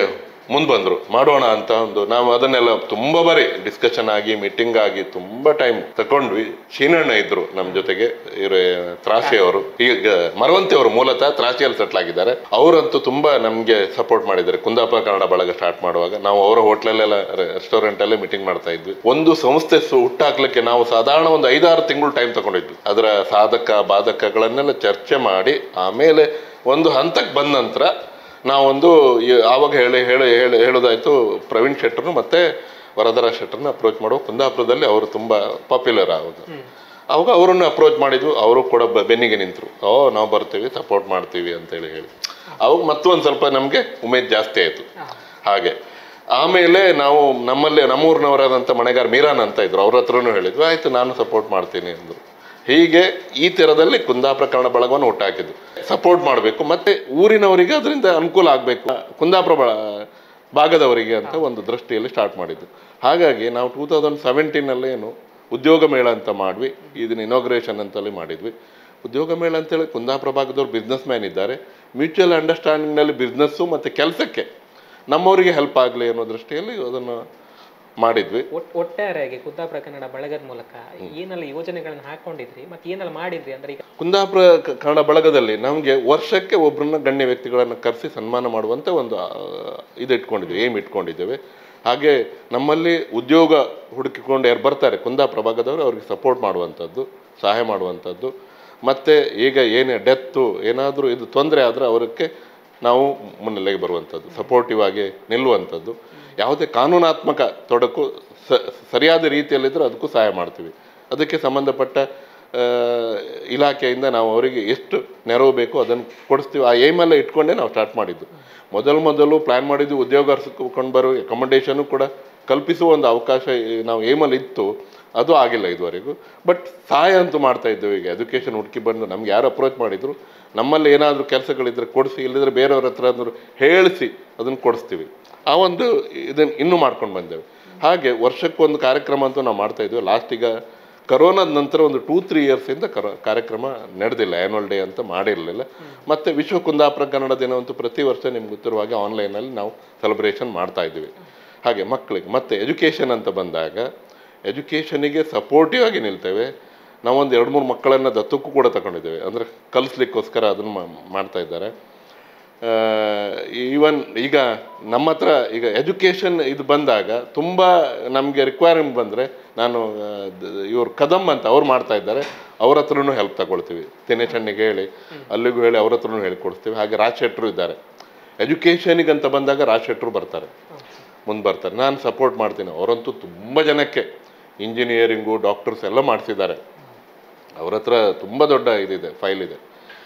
ಮುಂದೆ ಬಂದರು ಮಾಡೋಣ ಅಂತ ಒಂದು ನಾವು ಅದನ್ನೆಲ್ಲ ತುಂಬ ಬಾರಿ ಡಿಸ್ಕಷನ್ ಆಗಿ ಮೀಟಿಂಗ್ ಆಗಿ ತುಂಬ ಟೈಮ್ ತಗೊಂಡ್ವಿ ಶೀನಣ್ಣ ಇದ್ರು ನಮ್ಮ ಜೊತೆಗೆ ಇವ್ರು ತ್ರಾಸಿ ಅವರು ಈಗ ಮರವಂತಿ ಅವರು ಮೂಲತಃ ತ್ರಾಸಿಯಲ್ಲಿ ಸೆಟ್ಲ್ ಆಗಿದ್ದಾರೆ ಅವರಂತೂ ತುಂಬಾ ನಮಗೆ ಸಪೋರ್ಟ್ ಮಾಡಿದ್ದಾರೆ ಕುಂದಾಪುರ ಕನ್ನಡ ಬಳಗ ಸ್ಟಾರ್ಟ್ ಮಾಡುವಾಗ ನಾವು ಅವರ ಹೋಟ್ಲಲ್ಲೆಲ್ಲ ರೆಸ್ಟೋರೆಂಟ್ ಅಲ್ಲೇ ಮೀಟಿಂಗ್ ಮಾಡ್ತಾ ಇದ್ವಿ ಒಂದು ಸಂಸ್ಥೆ ಸು- ಹುಟ್ಟಾಕ್ಲಿಕ್ಕೆ ನಾವು ಸಾಧಾರಣ ಒಂದು ಐದಾರು ತಿಂಗಳು ಟೈಮ್ ತಗೊಂಡಿದ್ವಿ ಅದರ ಸಾಧಕ ಬಾಧಕಗಳನ್ನೆಲ್ಲ ಚರ್ಚೆ ಮಾಡಿ ಆಮೇಲೆ ಒಂದು ಹಂತಕ್ಕೆ ಬಂದ ನಂತರ ನಾವೊಂದು ಈ- ಆವಾಗ ಹೇಳಿ ಹೇಳಿ ಹೇಳಿ ಹೇಳೋದಾಯ್ತು ಪ್ರವೀಣ್ ಶೆಟ್ಟರ್ನು ಮತ್ತೆ ವರದರ ಶೆಟ್ಟರ್ನ ಅಪ್ರೋಚ್ ಮಾಡುವ ಕುಂದಾಪುರದಲ್ಲಿ ಅವರು ತುಂಬಾ ಪಾಪ್ಯುಲರ್ ಆವಾಗ ಅವಾಗ ಅವರನ್ನು ಅಪ್ರೋಚ್ ಮಾಡಿದ್ವು ಅವರು ಕೂಡ ಬ- ಬೆನ್ನಿಗೆ ನಿಂತರು ಓ ನಾವು ಬರ್ತೀವಿ ಸಪೋರ್ಟ್ ಮಾಡ್ತೀವಿ ಅಂತೇಳಿ ಹೇಳಿ ಅವಾಗ ಮತ್ತೊಂದು ಸ್ವಲ್ಪ ನಮಗೆ ಉಮೇದ್ ಜಾಸ್ತಿ ಆಯಿತು ಹಾಗೆ ಆಮೇಲೆ ನಾವು ನಮ್ಮಲ್ಲಿ ನಮ್ಮೂರಿನವರಾದಂಥ ಮನೆಗಾರ ಮೀರಾನ್ ಅಂತ ಇದ್ರು ಅವ್ರ ಹತ್ರನೂ ಹೇಳಿದ್ವಿ ಆಯ್ತು ನಾನು ಸಪೋರ್ಟ್ ಮಾಡ್ತೀನಿ ಅಂದರು ಹೀಗೆ ಈ ಥರದಲ್ಲಿ ಕುಂದಾಪುರ ಕನ್ನಡ ಬಳಗವನ್ನು ಹುಟ್ಟಾಕಿದ್ದು ಸಪೋರ್ಟ್ ಮಾಡಬೇಕು ಮತ್ತೆ ಊರಿನವರಿಗೆ ಅದರಿಂದ ಅನುಕೂಲ ಆಗಬೇಕು ಕುಂದಾಪುರ ಬಳ ಭಾಗದವರಿಗೆ ಅಂತ ಒಂದು ದೃಷ್ಟಿಯಲ್ಲಿ ಸ್ಟಾರ್ಟ್ ಮಾಡಿದ್ದು ಹಾಗಾಗಿ ನಾವು ಟೂ ತೌಸಂಡ್ ಸೆವೆಂಟೀನಲ್ಲಿ ಏನು ಉದ್ಯೋಗ ಮೇಳ ಅಂತ ಮಾಡ್ವಿ ಇದನ್ನ ಇನಾಗ್ರೇಷನ್ ಅಂತಲ್ಲಿ ಮಾಡಿದ್ವಿ ಉದ್ಯೋಗ ಮೇಳ ಅಂತೇಳಿ ಕುಂದಾಪುರ ಭಾಗದವ್ರು ಬಿಸ್ನೆಸ್ ಮ್ಯಾನ್ ಇದ್ದಾರೆ ಮ್ಯೂಚುವಲ್ ಅಂಡರ್ಸ್ಟ್ಯಾಂಡಿಂಗ್ನಲ್ಲಿ ಬಿಸ್ನೆಸ್ಸು ಮತ್ತು ಕೆಲಸಕ್ಕೆ ನಮ್ಮವರಿಗೆ ಹೆಲ್ಪ್ ಆಗಲಿ ಅನ್ನೋ ದೃಷ್ಟಿಯಲ್ಲಿ ಅದನ್ನು ಮಾಡಿದ್ವಿ ಒಟ್- ಒಟ್ಟಾರೆಯಾಗಿ ಕುಂದಾಪುರ ಕನ್ನಡ ಬಳಗದ ಮೂಲಕ ಏನೆಲ್ಲ ಯೋಜನೆಗಳನ್ನ ಹಾಕೊಂಡಿದ್ರಿ ಮತ್ತೆ ಏನೆಲ್ಲ ಮಾಡಿದ್ರಿ ಅಂದ್ರೆ ಈಗ ಕುಂದಾಪುರ ಕ- ಕನ್ನಡ ಬಳಗದಲ್ಲಿ ನಮಗೆ ವರ್ಷಕ್ಕೆ ಒಬ್ಬರನ್ನ ಗಣ್ಯ ವ್ಯಕ್ತಿಗಳನ್ನು ಕರೆಸಿ ಸನ್ಮಾನ ಮಾಡುವಂತೆ ಒಂದು ಆ, ಇದು ಇಟ್ಕೊಂಡಿದ್ವಿ ಏಮ್ ಇಟ್ಕೊಂಡಿದ್ದೇವೆ ಹಾಗೆ ನಮ್ಮಲ್ಲಿ ಉದ್ಯೋಗ ಹುಡುಕಿಕೊಂಡು ಯಾರು ಬರ್ತಾರೆ ಕುಂದಾಪುರ ಭಾಗದವರು ಅವ್ರಿಗೆ ಸಪೋರ್ಟ್ ಮಾಡುವಂಥದ್ದು ಸಹಾಯ ಮಾಡುವಂಥದ್ದು ಮತ್ತು ಈಗ ಏನೇ ಡೆತ್ತು ಏನಾದರೂ ಇದು ತೊಂದರೆ ಆದರೆ ಅವರಿಗೆ ನಾವು ಮುನ್ನೆಲೆಗೆ ಬರುವಂಥದ್ದು ಸಪೋರ್ಟಿವ್ ಆಗಿ ನಿಲ್ಲುವಂಥದ್ದು ಯಾವುದೇ ಕಾನೂನಾತ್ಮಕ ತೊಡಕು ಸ ಸರಿಯಾದ ರೀತಿಯಲ್ಲಿದ್ದರೆ ಅದಕ್ಕೂ ಸಹಾಯ ಮಾಡ್ತೀವಿ ಅದಕ್ಕೆ ಸಂಬಂಧಪಟ್ಟ ಆ, ಇಲಾಖೆಯಿಂದ ನಾವು ಅವರಿಗೆ ಎಷ್ಟು ನೆರವು ಬೇಕು ಅದನ್ನು ಕೊಡಿಸ್ತೀವಿ ಆ ಏಮೆಲ್ಲ ಇಟ್ಕೊಂಡೇ ನಾವು ಸ್ಟಾರ್ಟ್ ಮಾಡಿದ್ದು ಮೊದಲು ಮೊದಲು ಪ್ಲ್ಯಾನ್ ಮಾಡಿದ್ದು ಉದ್ಯೋಗ ಅರ್ಸ್ಕೊಂಡು ಬರೋ ಅಕೊಮಡೇಷನು ಕೂಡ ಕಲ್ಪಿಸುವ ಒಂದು ಅವಕಾಶ ಈ- ನಾವು ಏಮಲ್ಲಿ ಇತ್ತು ಅದು ಆಗಿಲ್ಲ ಇದುವರೆಗೂ ಬಟ್ ಸಹಾಯ ಅಂತೂ ಮಾಡ್ತಾ ಇದ್ದೇವೆ ಈಗ ಎಜುಕೇಷನ್ ಹುಡುಕಿ ಬಂದು ನಮ್ಗೆ ಯಾರು ಅಪ್ರೋಚ್ ಮಾಡಿದ್ರು ನಮ್ಮಲ್ಲಿ ಏನಾದರೂ ಕೆಲಸಗಳಿದ್ರೆ ಕೊಡಿಸಿ ಇಲ್ಲದಿದ್ರೆ ಬೇರೆಯವ್ರ ಹತ್ರ ಅಂದ್ರು ಹೇಳಿಸಿ ಅದನ್ನು ಕೊಡಿಸ್ತೀವಿ ಆ ಒಂದು ಇದನ್ನು ಇನ್ನೂ ಮಾಡ್ಕೊಂಡು ಬಂದೇವೆ ಹಾಗೆ ವರ್ಷಕ್ಕೊಂದು ಕಾರ್ಯಕ್ರಮ ಅಂತೂ ನಾವು ಮಾಡ್ತಾ ಇದ್ವಿ ಲಾಸ್ಟ್ ಈಗ ಕರೋನಾದ ನಂತರ ಒಂದು ಟೂ ತ್ರೀ ಇಯರ್ಸಿಂದ ಕರೋ ಕಾರ್ಯಕ್ರಮ ನಡೆದಿಲ್ಲ ಆ್ಯನ್ವಲ್ ಡೇ ಅಂತ ಮಾಡಿರಲಿಲ್ಲ ಮತ್ತು ವಿಶ್ವ ಕುಂದಾಪುರ ಕನ್ನಡ ದಿನವಂತೂ ಪ್ರತಿ ವರ್ಷ ನಿಮ್ಗೆ ಗೊತ್ತಿರುವ ಹಾಗೆ ಆನ್ಲೈನಲ್ಲಿ ನಾವು ಸೆಲೆಬ್ರೇಷನ್ ಮಾಡ್ತಾ ಇದ್ದೀವಿ ಹಾಗೆ ಮಕ್ಕಳಿಗೆ ಮತ್ತು ಎಜುಕೇಷನ್ ಅಂತ ಬಂದಾಗ ಎಜುಕೇಷನಿಗೆ ಸಪೋರ್ಟಿವ್ ಆಗಿ ನಿಲ್ತೇವೆ ನಾವೊಂದು ಎರಡು ಮೂರು ಮಕ್ಕಳನ್ನು ದತ್ತಕ್ಕೂ ಕೂಡ ತಗೊಂಡಿದ್ದೇವೆ ಅಂದರೆ ಕಲಿಸ್ಲಿಕ್ಕೋಸ್ಕರ ಅದನ್ನು ಮಾ- ಮಾಡ್ತಾ ಇದ್ದಾರೆ ಈವನ್ ಈಗ ನಮ್ಮ ಹತ್ರ ಈಗ ಎಜುಕೇಷನ್ ಇದು ಬಂದಾಗ ತುಂಬ ನಮಗೆ ರಿಕ್ವೈರ್ಮೆಂಟ್ ಬಂದರೆ ನಾನು ಇವ್ರು ಕದಮ್ ಅಂತ ಅವ್ರು ಮಾಡ್ತಾ ಇದ್ದಾರೆ ಅವ್ರ ಹತ್ರನೂ ಹೆಲ್ಪ್ ತಗೊಳ್ತೀವಿ ದಿನೇಶಣ್ಣಿಗೆ ಹೇಳಿ ಅಲ್ಲಿಗೂ ಹೇಳಿ ಅವ್ರ ಹತ್ರನೂ ಹೇಳಿ ಕೊಡಿಸ್ತೀವಿ ಹಾಗೆ ರಾಜ್ ಶೆಟ್ರು ಇದ್ದಾರೆ ಎಜುಕೇಷನಿಗೆ ಅಂತ ಬಂದಾಗ ರಾಜ್ ಶೆಟ್ರು ಬರ್ತಾರೆ ಮುಂದೆ ಬರ್ತಾರೆ ನಾನು ಸಪೋರ್ಟ್ ಮಾಡ್ತೀನಿ ಅವರಂತೂ ತುಂಬ ಜನಕ್ಕೆ ಇಂಜಿನಿಯರಿಂಗು ಡಾಕ್ಟರ್ಸ್ ಎಲ್ಲ ಮಾಡಿಸಿದ್ದಾರೆ ಅವ್ರ ಹತ್ರ ತುಂಬ ದೊಡ್ಡ ಇದಿದೆ ಫೈಲ್ ಇದೆ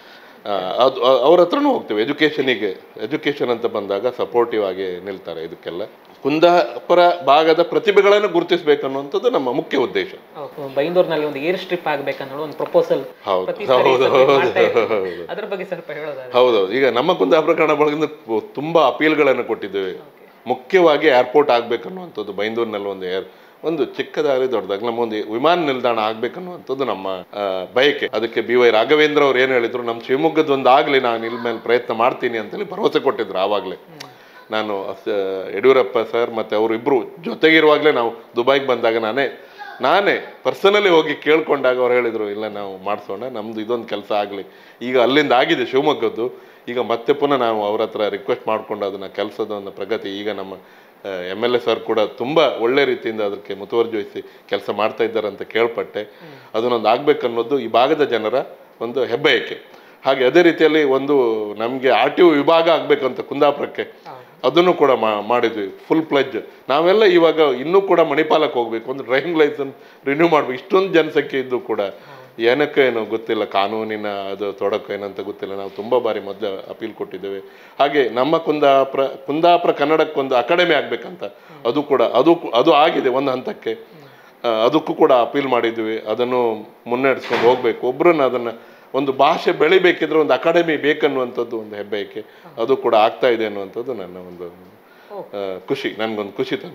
ಆ, ಅದು ಅ- ಅವ್ರ ಹತ್ರನೂ ಹೋಗ್ತೀವಿ ಎಜುಕೇಷನಿಗೆ ಎಜುಕೇಷನ್ ಅಂತ ಬಂದಾಗ ಸಪೋರ್ಟಿವ್ ಆಗಿ ನಿಲ್ತಾರೆ ಇದಕ್ಕೆಲ್ಲ ಕುಂದಾಪುರ ಭಾಗದ ಪ್ರತಿಭೆಗಳನ್ನು ಗುರುತಿಸಬೇಕು ಅನ್ನುವಂಥದ್ದು ನಮ್ಮ ಮುಖ್ಯ ಉದ್ದೇಶ ಬೈಂದೂರಿನಲ್ಲಿ ಒಂದು ಏರ್ ಸ್ಟ್ರಿಪ್ ಆಗ್ಬೇಕನ್ನೋದು ಒಂದು ಪ್ರಪೋಸಲ್ ಹೌದು, ಪ್ರತಿ ಸಾರಿ ಹೌದು, submit ಹೌದು, ಮಾಡ್ತಾ ಇರ್ತೀವಿ. ಹೌದು. ಅದ್ರ ಬಗ್ಗೆ ಸ್ವಲ್ಪ ಹೇಳೋದಾದ್ರೆ ಹೌದೌದು ಈಗ ನಮ್ಮ ಕುಂದಾಪುರ ಕನ್ನಡ ಬಳಗದಿಂದ ತುಂಬ ಅಪೀಲ್ಗಳನ್ನು ಕೊಟ್ಟಿದ್ದೇವೆ ಮುಖ್ಯವಾಗಿ ಏರ್ಪೋರ್ಟ್ ಆಗ್ಬೇಕನ್ನುವಂಥದ್ದು ಬೈಂದೂರಿನಲ್ಲಿ ಒಂದು ಏರ್ ಒಂದು ಚಿಕ್ಕದಾಗಲಿ ದೊಡ್ಡದಾಗಲಿ ನಮ್ಮೊಂದು ವಿಮಾನ ನಿಲ್ದಾಣ ಆಗ್ಬೇಕನ್ನುವಂಥದ್ದು ನಮ್ಮ ಆ, ಬಯಕೆ ಅದಕ್ಕೆ ಬಿ ವೈ ರಾಘವೇಂದ್ರ ಅವ್ರು ಏನು ಹೇಳಿದ್ರು ನಮ್ಮ ಶಿವಮೊಗ್ಗದ ಒಂದು ಆಗಲಿ ನಾನು ಇಲ್ಲಿ ಮೇಲೆ ಪ್ರಯತ್ನ ಮಾಡ್ತೀನಿ ಅಂತೇಳಿ ಭರವಸೆ ಕೊಟ್ಟಿದ್ರು ಆವಾಗಲೇ ನಾನು ಸ- ಯಡಿಯೂರಪ್ಪ ಸರ್ ಮತ್ತು ಅವರು ಇಬ್ಬರು ಜೊತೆಗಿರುವಾಗಲೇ ನಾವು ದುಬೈಗೆ ಬಂದಾಗ ನಾನೇ ನಾನೇ ಪರ್ಸನಲಿ ಹೋಗಿ ಕೇಳ್ಕೊಂಡಾಗ ಅವ್ರು ಹೇಳಿದರು ಇಲ್ಲ ನಾವು ಮಾಡಿಸೋಣ ನಮ್ಮದು ಇದೊಂದು ಕೆಲಸ ಆಗಲಿ ಈಗ ಅಲ್ಲಿಂದ ಆಗಿದೆ ಶಿವಮೊಗ್ಗದ್ದು ಈಗ ಮತ್ತೆ ಪುನಃ ನಾವು ಅವ್ರ ಹತ್ರ ರಿಕ್ವೆಸ್ಟ್ ಮಾಡಿಕೊಂಡು ಅದನ್ನು ಕೆಲಸದ ಒಂದು ಪ್ರಗತಿ ಈಗ ನಮ್ಮ ಎಮ್ ಎಲ್ ಎ ಸರ್ ಕೂಡ ತುಂಬ ಒಳ್ಳೆ ರೀತಿಯಿಂದ ಅದಕ್ಕೆ ಮುತುವರ್ಜಿ ವಹಿಸಿ ಕೆಲಸ ಮಾಡ್ತಾ ಇದ್ದಾರೆ ಅಂತ ಕೇಳ್ಪಟ್ಟೆ ಅದನ್ನೊಂದು ಆಗ್ಬೇಕನ್ನೋದು ಈ ಭಾಗದ ಜನರ ಒಂದು ಹೆಬ್ಬಯಕೆ ಹಾಗೆ ಅದೇ ರೀತಿಯಲ್ಲಿ ಒಂದು ನಮಗೆ ಆರ್ ಟಿ ವಿಭಾಗ ಆಗಬೇಕಂತ ಕುಂದಾಪುರಕ್ಕೆ ಅದನ್ನು ಕೂಡ ಮಾ- ಮಾಡಿದ್ವಿ ಫುಲ್ ಪ್ಲಜ್ ನಾವೆಲ್ಲ ಇವಾಗ ಇನ್ನೂ ಕೂಡ ಮಣಿಪಾಲಕ್ಕೆ ಹೋಗ್ಬೇಕು ಒಂದು ಡ್ರೈವಿಂಗ್ ಲೈಸೆನ್ಸ್ ರಿನ್ಯೂ ಮಾಡ್ಬೇಕು ಇಷ್ಟೊಂದು ಜನಸಂಖ್ಯೆ ಇದ್ದು ಕೂಡ ಏನಕ್ಕೆ ಏನೋ ಗೊತ್ತಿಲ್ಲ ಕಾನೂನಿನ ಅದು ತೊಡಕು ಏನಂತ ಗೊತ್ತಿಲ್ಲ ನಾವು ತುಂಬ ಬಾರಿ ಮೊದಲು ಅಪೀಲ್ ಕೊಟ್ಟಿದ್ದೇವೆ ಹಾಗೆ ನಮ್ಮ ಕುಂದಾಪುರ ಕುಂದಾಪುರ ಕನ್ನಡಕ್ಕೊಂದು ಅಕಾಡೆಮಿ ಆಗಬೇಕಂತ ಅದು ಕೂಡ ಅದು ಅದು ಆಗಿದೆ ಒಂದು ಹಂತಕ್ಕೆ ಆ, ಅದಕ್ಕೂ ಕೂಡ ಅಪೀಲ್ ಮಾಡಿದ್ವಿ ಅದನ್ನು ಮುನ್ನಡೆಸ್ಕೊಂಡು ಹೋಗಬೇಕು ಒಬ್ಬರನ್ನ ಅದನ್ನು ಒಂದು ಭಾಷೆ ಬೆಳಿಬೇಕಿದ್ರೆ ಒಂದು ಅಕಾಡೆಮಿ ಬೇಕನ್ನುವಂಥದ್ದು ಒಂದು ಹೆಬ್ಬಯಕೆ ಅದು ಕೂಡ ಆಗ್ತಾ ಇದೆ ಅನ್ನುವಂಥದ್ದು ನನ್ನ ಒಂದು ಆ, ಖುಷಿ ನನಗೊಂದು ಖುಷಿ ತಂದಿದೆ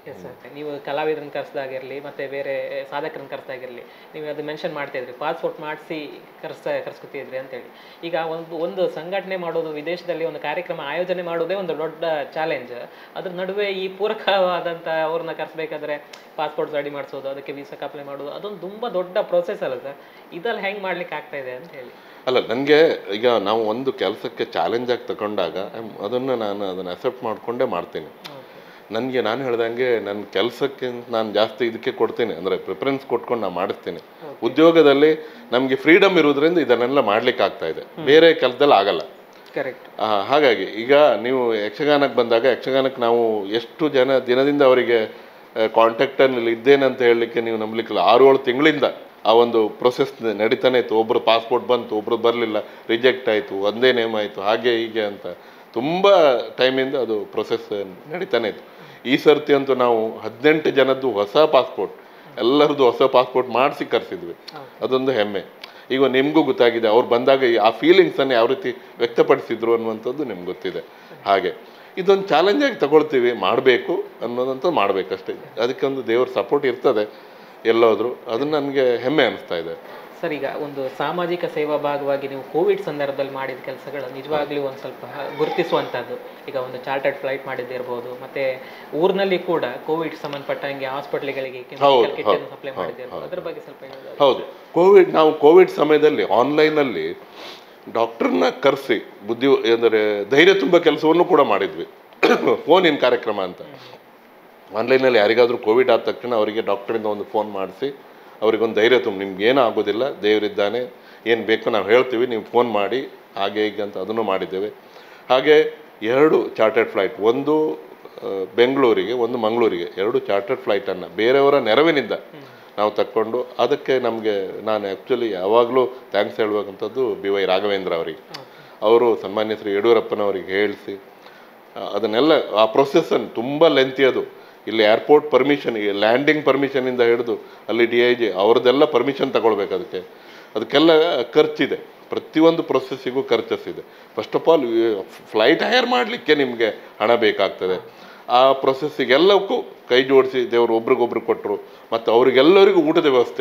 ಎಸ್ ಸರ್ ನೀವು ಕಲಾವಿದರನ್ನ ಕರೆಸ್ದಾಗಿರಲಿ ಮತ್ತೆ ಬೇರೆ ಸಾಧಕರನ್ನ ಕರೆಸ್ದಾಗಿರಲಿ ನೀವು ಅದು ಮೆನ್ಷನ್ ಮಾಡ್ತಾ ಇದ್ರಿ ಪಾಸ್ಪೋರ್ಟ್ ಮಾಡಿಸಿ ಕರೆಸ್ತಾ ಕರೆಸ್ಕೊತಿದ್ರಿ ಅಂತೇಳಿ ಈಗ ಒಂದು ಒಂದು ಸಂಘಟನೆ ಮಾಡೋದು ವಿದೇಶದಲ್ಲಿ ಒಂದು ಕಾರ್ಯಕ್ರಮ ಆಯೋಜನೆ ಮಾಡೋದೇ ಒಂದು ದೊಡ್ಡ ಚಾಲೆಂಜ್ ಅದ್ರ ನಡುವೆ ಈ ಪೂರಕವಾದಂಥ ಅವ್ರನ್ನ ಕರೆಸ್ಬೇಕಾದ್ರೆ ಪಾಸ್ಪೋರ್ಟ್ ರೆಡಿ ಮಾಡಿಸೋದು ಅದಕ್ಕೆ ವೀಸಾಕ್ಕೆ ಅಪ್ಲೈ ಮಾಡೋದು ಅದೊಂದು ತುಂಬ ದೊಡ್ಡ ಪ್ರೊಸೆಸ್ ಅಲ್ಲ ಸರ್ ಇದಲ್ಲಿ ಹೆಂಗೆ ಮಾಡ್ಲಿಕ್ಕೆ ಆಗ್ತಾ ಇದೆ ಅಂತ ಹೇಳಿ ಅಲ್ಲ ನನಗೆ ಈಗ ನಾವು ಒಂದು ಕೆಲಸಕ್ಕೆ ಚಾಲೆಂಜ್ ಆಗಿ ತಗೊಂಡಾಗ ಅದನ್ನು ನಾನು ಅದನ್ನು ಅಕ್ಸೆಪ್ಟ್ ಮಾಡಿಕೊಂಡೇ ಮಾಡ್ತೀನಿ ನನಗೆ ನಾನು ಹೇಳ್ದಂಗೆ ನನ್ನ ಕೆಲಸಕ್ಕೆ ನಾನು ಜಾಸ್ತಿ ಇದಕ್ಕೆ ಕೊಡ್ತೀನಿ ಅಂದರೆ ಪ್ರಿಫರೆನ್ಸ್ ಕೊಟ್ಕೊಂಡು ನಾನು ಮಾಡಿಸ್ತೀನಿ ಉದ್ಯೋಗದಲ್ಲಿ ನಮಗೆ ಫ್ರೀಡಮ್ ಇರೋದ್ರಿಂದ ಇದನ್ನೆಲ್ಲ ಮಾಡ್ಲಿಕ್ಕೆ ಆಗ್ತಾ ಇದೆ ಬೇರೆ ಕೆಲಸದಲ್ಲಿ ಆಗಲ್ಲ ಕರೆಕ್ಟ್ ಆ, ಹಾಗಾಗಿ ಈಗ ನೀವು ಯಕ್ಷಗಾನಕ್ಕೆ ಬಂದಾಗ ಯಕ್ಷಗಾನಕ್ಕೆ ನಾವು ಎಷ್ಟು ಜನ ದಿನದಿಂದ ಅವರಿಗೆ ಕಾಂಟ್ಯಾಕ್ಟಲ್ಲಿ ಇದ್ದೇನೆ ಅಂತ ಹೇಳಲಿಕ್ಕೆ ನೀವು ನಂಬಲಿಕ್ಕಿಲ್ಲ ಆರು ಏಳು ತಿಂಗಳಿಂದ ಆ ಒಂದು ಪ್ರೊಸೆಸ್ ನಡೀತಾನೆ ಇತ್ತು ಒಬ್ರು ಪಾಸ್ಪೋರ್ಟ್ ಬಂತು ಒಬ್ರು ಬರಲಿಲ್ಲ ರಿಜೆಕ್ಟ್ ಆಯಿತು ಒಂದೇ ನೇಮ್ ಆಯಿತು ಹಾಗೆ ಹೀಗೆ ಅಂತ ತುಂಬ ಟೈಮಿಂದ ಅದು ಪ್ರೊಸೆಸ್ ನಡೀತಾನೆ ಇತ್ತು ಈ ಸರ್ತಿ ಅಂತೂ ನಾವು ಹದಿನೆಂಟು ಜನದ್ದು ಹೊಸ ಪಾಸ್ಪೋರ್ಟ್ ಎಲ್ಲರದ್ದು ಹೊಸ ಪಾಸ್ಪೋರ್ಟ್ ಮಾಡಿಸಿ ಕರೆಸಿದ್ವಿ ಅದೊಂದು ಹೆಮ್ಮೆ ಈಗ ನಿಮಗೂ ಗೊತ್ತಾಗಿದೆ ಅವ್ರು ಬಂದಾಗ ಈ- ಆ ಫೀಲಿಂಗ್ಸನ್ನು ಯಾವ ರೀತಿ ವ್ಯಕ್ತಪಡಿಸಿದ್ರು ಅನ್ನುವಂಥದ್ದು ನಿಮ್ಗೆ ಗೊತ್ತಿದೆ ಹಾಗೆ ಇದೊಂದು ಚಾಲೆಂಜಾಗಿ ತಗೊಳ್ತೀವಿ ಮಾಡಬೇಕು ಅನ್ನೋದಂತ ಮಾಡಬೇಕಷ್ಟೇ ಅದಕ್ಕೆ ಒಂದು ದೇವ್ರ ಸಪೋರ್ಟ್ ಇರ್ತದೆ ಎಲ್ಲೋದ್ರು ಅದು ನನಗೆ ಹೆಮ್ಮೆ ಅನಿಸ್ತಾ ಇದೆ ಸರ್ ಈಗ ಒಂದು ಸಾಮಾಜಿಕ ಸೇವಾ ಭಾಗವಾಗಿ ನೀವು ಕೋವಿಡ್ ಸಂದರ್ಭದಲ್ಲಿ ಮಾಡಿದ ಕೆಲಸಗಳು ನಿಜವಾಗ್ಲೂ ಒಂದು ಸ್ವಲ್ಪ ಗುರುತಿಸುವಂಥದ್ದು ಈಗ ಒಂದು ಚಾರ್ಟರ್ಡ್ ಫ್ಲೈಟ್ ಮಾಡಿದ್ದಿರ್ಬೋದು ಮತ್ತೆ ಊರಿನಲ್ಲಿ ಕೂಡ ಕೋವಿಡ್ ಸಂಬಂಧಪಟ್ಟಂಗೆ ಹಾಸ್ಪಿಟ್ಲ್ಗಳಿಗೆ ಹೌದು, ಕಿಟ್ ಹೌದು, ಸಪ್ಲೈ ಮಾಡಿದ್ದಿರ್ಬೋದು ಅದ್ರ ಬಗ್ಗೆ ಸ್ವಲ್ಪ ಹೇಳೋದು ಹೌದು ಕೋವಿಡ್ ನಾವು ಕೋವಿಡ್ ಸಮಯದಲ್ಲಿ ಆನ್ಲೈನಲ್ಲಿ ಡಾಕ್ಟರ್ನ ಕರೆಸಿ ಬುದ್ಧಿ ಅಂದರೆ ಧೈರ್ಯ ತುಂಬ ಕೆಲಸವನ್ನು ಕೂಡ ಮಾಡಿದ್ವಿ ಫೋನ್ ಇನ್ ಕಾರ್ಯಕ್ರಮ ಅಂತ ಆನ್ಲೈನಲ್ಲಿ ಯಾರಿಗಾದರೂ ಕೋವಿಡ್ ಆದ ತಕ್ಷಣ ಅವರಿಗೆ ಡಾಕ್ಟರಿಂದ ಒಂದು ಫೋನ್ ಮಾಡಿಸಿ ಅವ್ರಿಗೊಂದು ಧೈರ್ಯ ತುಂಬ ನಿಮ್ಗೆ ಏನೂ ಆಗೋದಿಲ್ಲ ದೇವರಿದ್ದಾನೆ ಏನು ಬೇಕೋ ನಾವು ಹೇಳ್ತೀವಿ ನೀವು ಫೋನ್ ಮಾಡಿ ಹಾಗೆ ಹೀಗೆ ಅಂತ ಅದನ್ನು ಮಾಡಿದ್ದೇವೆ ಹಾಗೆ ಎರಡು ಚಾರ್ಟರ್ಡ್ ಫ್ಲೈಟ್ ಒಂದು ಆ, ಬೆಂಗಳೂರಿಗೆ ಒಂದು ಮಂಗಳೂರಿಗೆ ಎರಡು ಚಾರ್ಟರ್ಡ್ ಫ್ಲೈಟನ್ನು ಬೇರೆಯವರ ನೆರವಿನಿಂದ ನಾವು ತಕ್ಕೊಂಡು ಅದಕ್ಕೆ ನಮಗೆ ನಾನು ಆ್ಯಕ್ಚುಲಿ ಯಾವಾಗಲೂ ಥ್ಯಾಂಕ್ಸ್ ಹೇಳ್ಬೇಕಂಥದ್ದು ಬಿ ವೈ ರಾಘವೇಂದ್ರ ಅವರಿಗೆ ಅವರು ಸನ್ಮಾನ್ಯ ಶ್ರೀ ಯಡಿಯೂರಪ್ಪನವರಿಗೆ ಹೇಳಿಸಿ ಆ, ಅದನ್ನೆಲ್ಲ ಆ ಪ್ರೊಸೆಸ್ಸನ್ನು ತುಂಬ ಲೆಂತಿ ಅದು ಇಲ್ಲಿ ಏರ್ಪೋರ್ಟ್ ಪರ್ಮಿಷನ್ ಲ್ಯಾಂಡಿಂಗ್ ಪರ್ಮಿಷನಿಂದ ಹಿಡಿದು ಅಲ್ಲಿ ಡಿ ಐ ಜಿ ಅವ್ರದ್ದೆಲ್ಲ ಪರ್ಮಿಷನ್ ತಗೊಳ್ಬೇಕು ಅದಕ್ಕೆ ಅದಕ್ಕೆಲ್ಲ ಖರ್ಚಿದೆ ಪ್ರತಿಯೊಂದು ಪ್ರೊಸೆಸ್ಸಿಗೂ ಖರ್ಚಿದೆ first of all flight hire ಮಾಡಲಿಕ್ಕೆ ನಿಮಗೆ ಹಣ ಬೇಕಾಗ್ತದೆ ಆ ಪ್ರೊಸೆಸ್ಸಿಗೆಲ್ಲಕ್ಕೂ ಕೈ ಜೋಡಿಸಿ ದೇವರು ಒಬ್ರಿಗೊಬ್ರು ಕೊಟ್ಟರು ಮತ್ತು ಅವರಿಗೆಲ್ಲರಿಗೂ ಊಟದ ವ್ಯವಸ್ಥೆ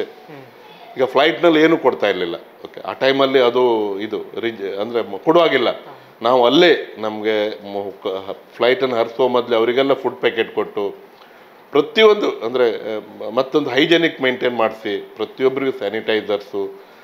ಈಗ ಫ್ಲೈಟ್ನಲ್ಲಿ ಏನೂ ಕೊಡ್ತಾ ಇರಲಿಲ್ಲ ಓಕೆ ಆ ಟೈಮಲ್ಲಿ ಅದು ಇದು ರಿಜ್ ಅಂದರೆ ಕೊಡುವಾಗಿಲ್ಲ ನಾವು ಅಲ್ಲೇ ನಮಗೆ ಫ್ಲೈಟನ್ನು ಹರಿಸುವ ಮೊದಲೇ ಅವರಿಗೆಲ್ಲ ಫುಡ್ ಪ್ಯಾಕೆಟ್ ಕೊಟ್ಟು ಪ್ರತಿಯೊಂದು ಅಂದರೆ ಮತ್ತೊಂದು ಹೈಜೆನಿಕ್ ಮೇಂಟೈನ್ ಮಾಡಿಸಿ ಪ್ರತಿಯೊಬ್ಬರಿಗೂ ಸ್ಯಾನಿಟೈಸರ್ಸು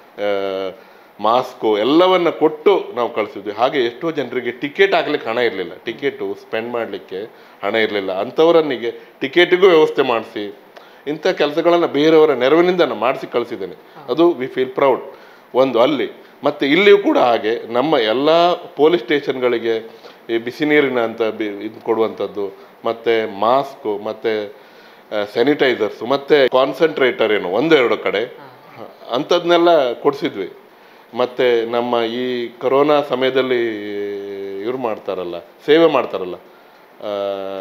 ಮಾಸ್ಕು ಎಲ್ಲವನ್ನ ಕೊಟ್ಟು ನಾವು ಕಳಿಸಿದ್ವಿ ಹಾಗೆ ಎಷ್ಟೋ ಜನರಿಗೆ ಟಿಕೆಟ್ ಹಾಕ್ಲಿಕ್ಕೆ ಹಣ ಇರಲಿಲ್ಲ ಟಿಕೆಟು ಸ್ಪೆಂಡ್ ಮಾಡಲಿಕ್ಕೆ ಹಣ ಇರಲಿಲ್ಲ ಅಂಥವರನ್ನಿಗೆ ಟಿಕೆಟಿಗೂ ವ್ಯವಸ್ಥೆ ಮಾಡಿಸಿ ಇಂಥ ಕೆಲಸಗಳನ್ನು ಬೇರೆಯವರ ನೆರವಿನಿಂದ ನಾನು ಮಾಡಿಸಿ ಕಳಿಸಿದ್ದೇನೆ ಅದು ವಿ ಫೀಲ್ ಪ್ರೌಡ್ ಒಂದು ಅಲ್ಲಿ ಮತ್ತು ಇಲ್ಲಿಯೂ ಕೂಡ ಹಾಗೆ ನಮ್ಮ ಎಲ್ಲ ಪೊಲೀಸ್ ಸ್ಟೇಷನ್ಗಳಿಗೆ ಈ ಬಿಸಿ ನೀರಿನ ಅಂತ ಬಿ ಇದು ಕೊಡುವಂಥದ್ದು ಮತ್ತು ಮಾಸ್ಕು ಮತ್ತು ಸ್ಯಾನಿಟೈಸರ್ಸು ಮತ್ತು ಕಾನ್ಸಂಟ್ರೇಟರ್ ಏನು ಒಂದು ಎರಡು ಕಡೆ ಅಂಥದ್ನೆಲ್ಲ ಕೊಡಿಸಿದ್ವಿ ಮತ್ತು ನಮ್ಮ ಈ ಕೊರೋನಾ ಸಮಯದಲ್ಲಿ ಇವ್ರು ಮಾಡ್ತಾರಲ್ಲ ಸೇವೆ ಮಾಡ್ತಾರಲ್ಲ ಆ,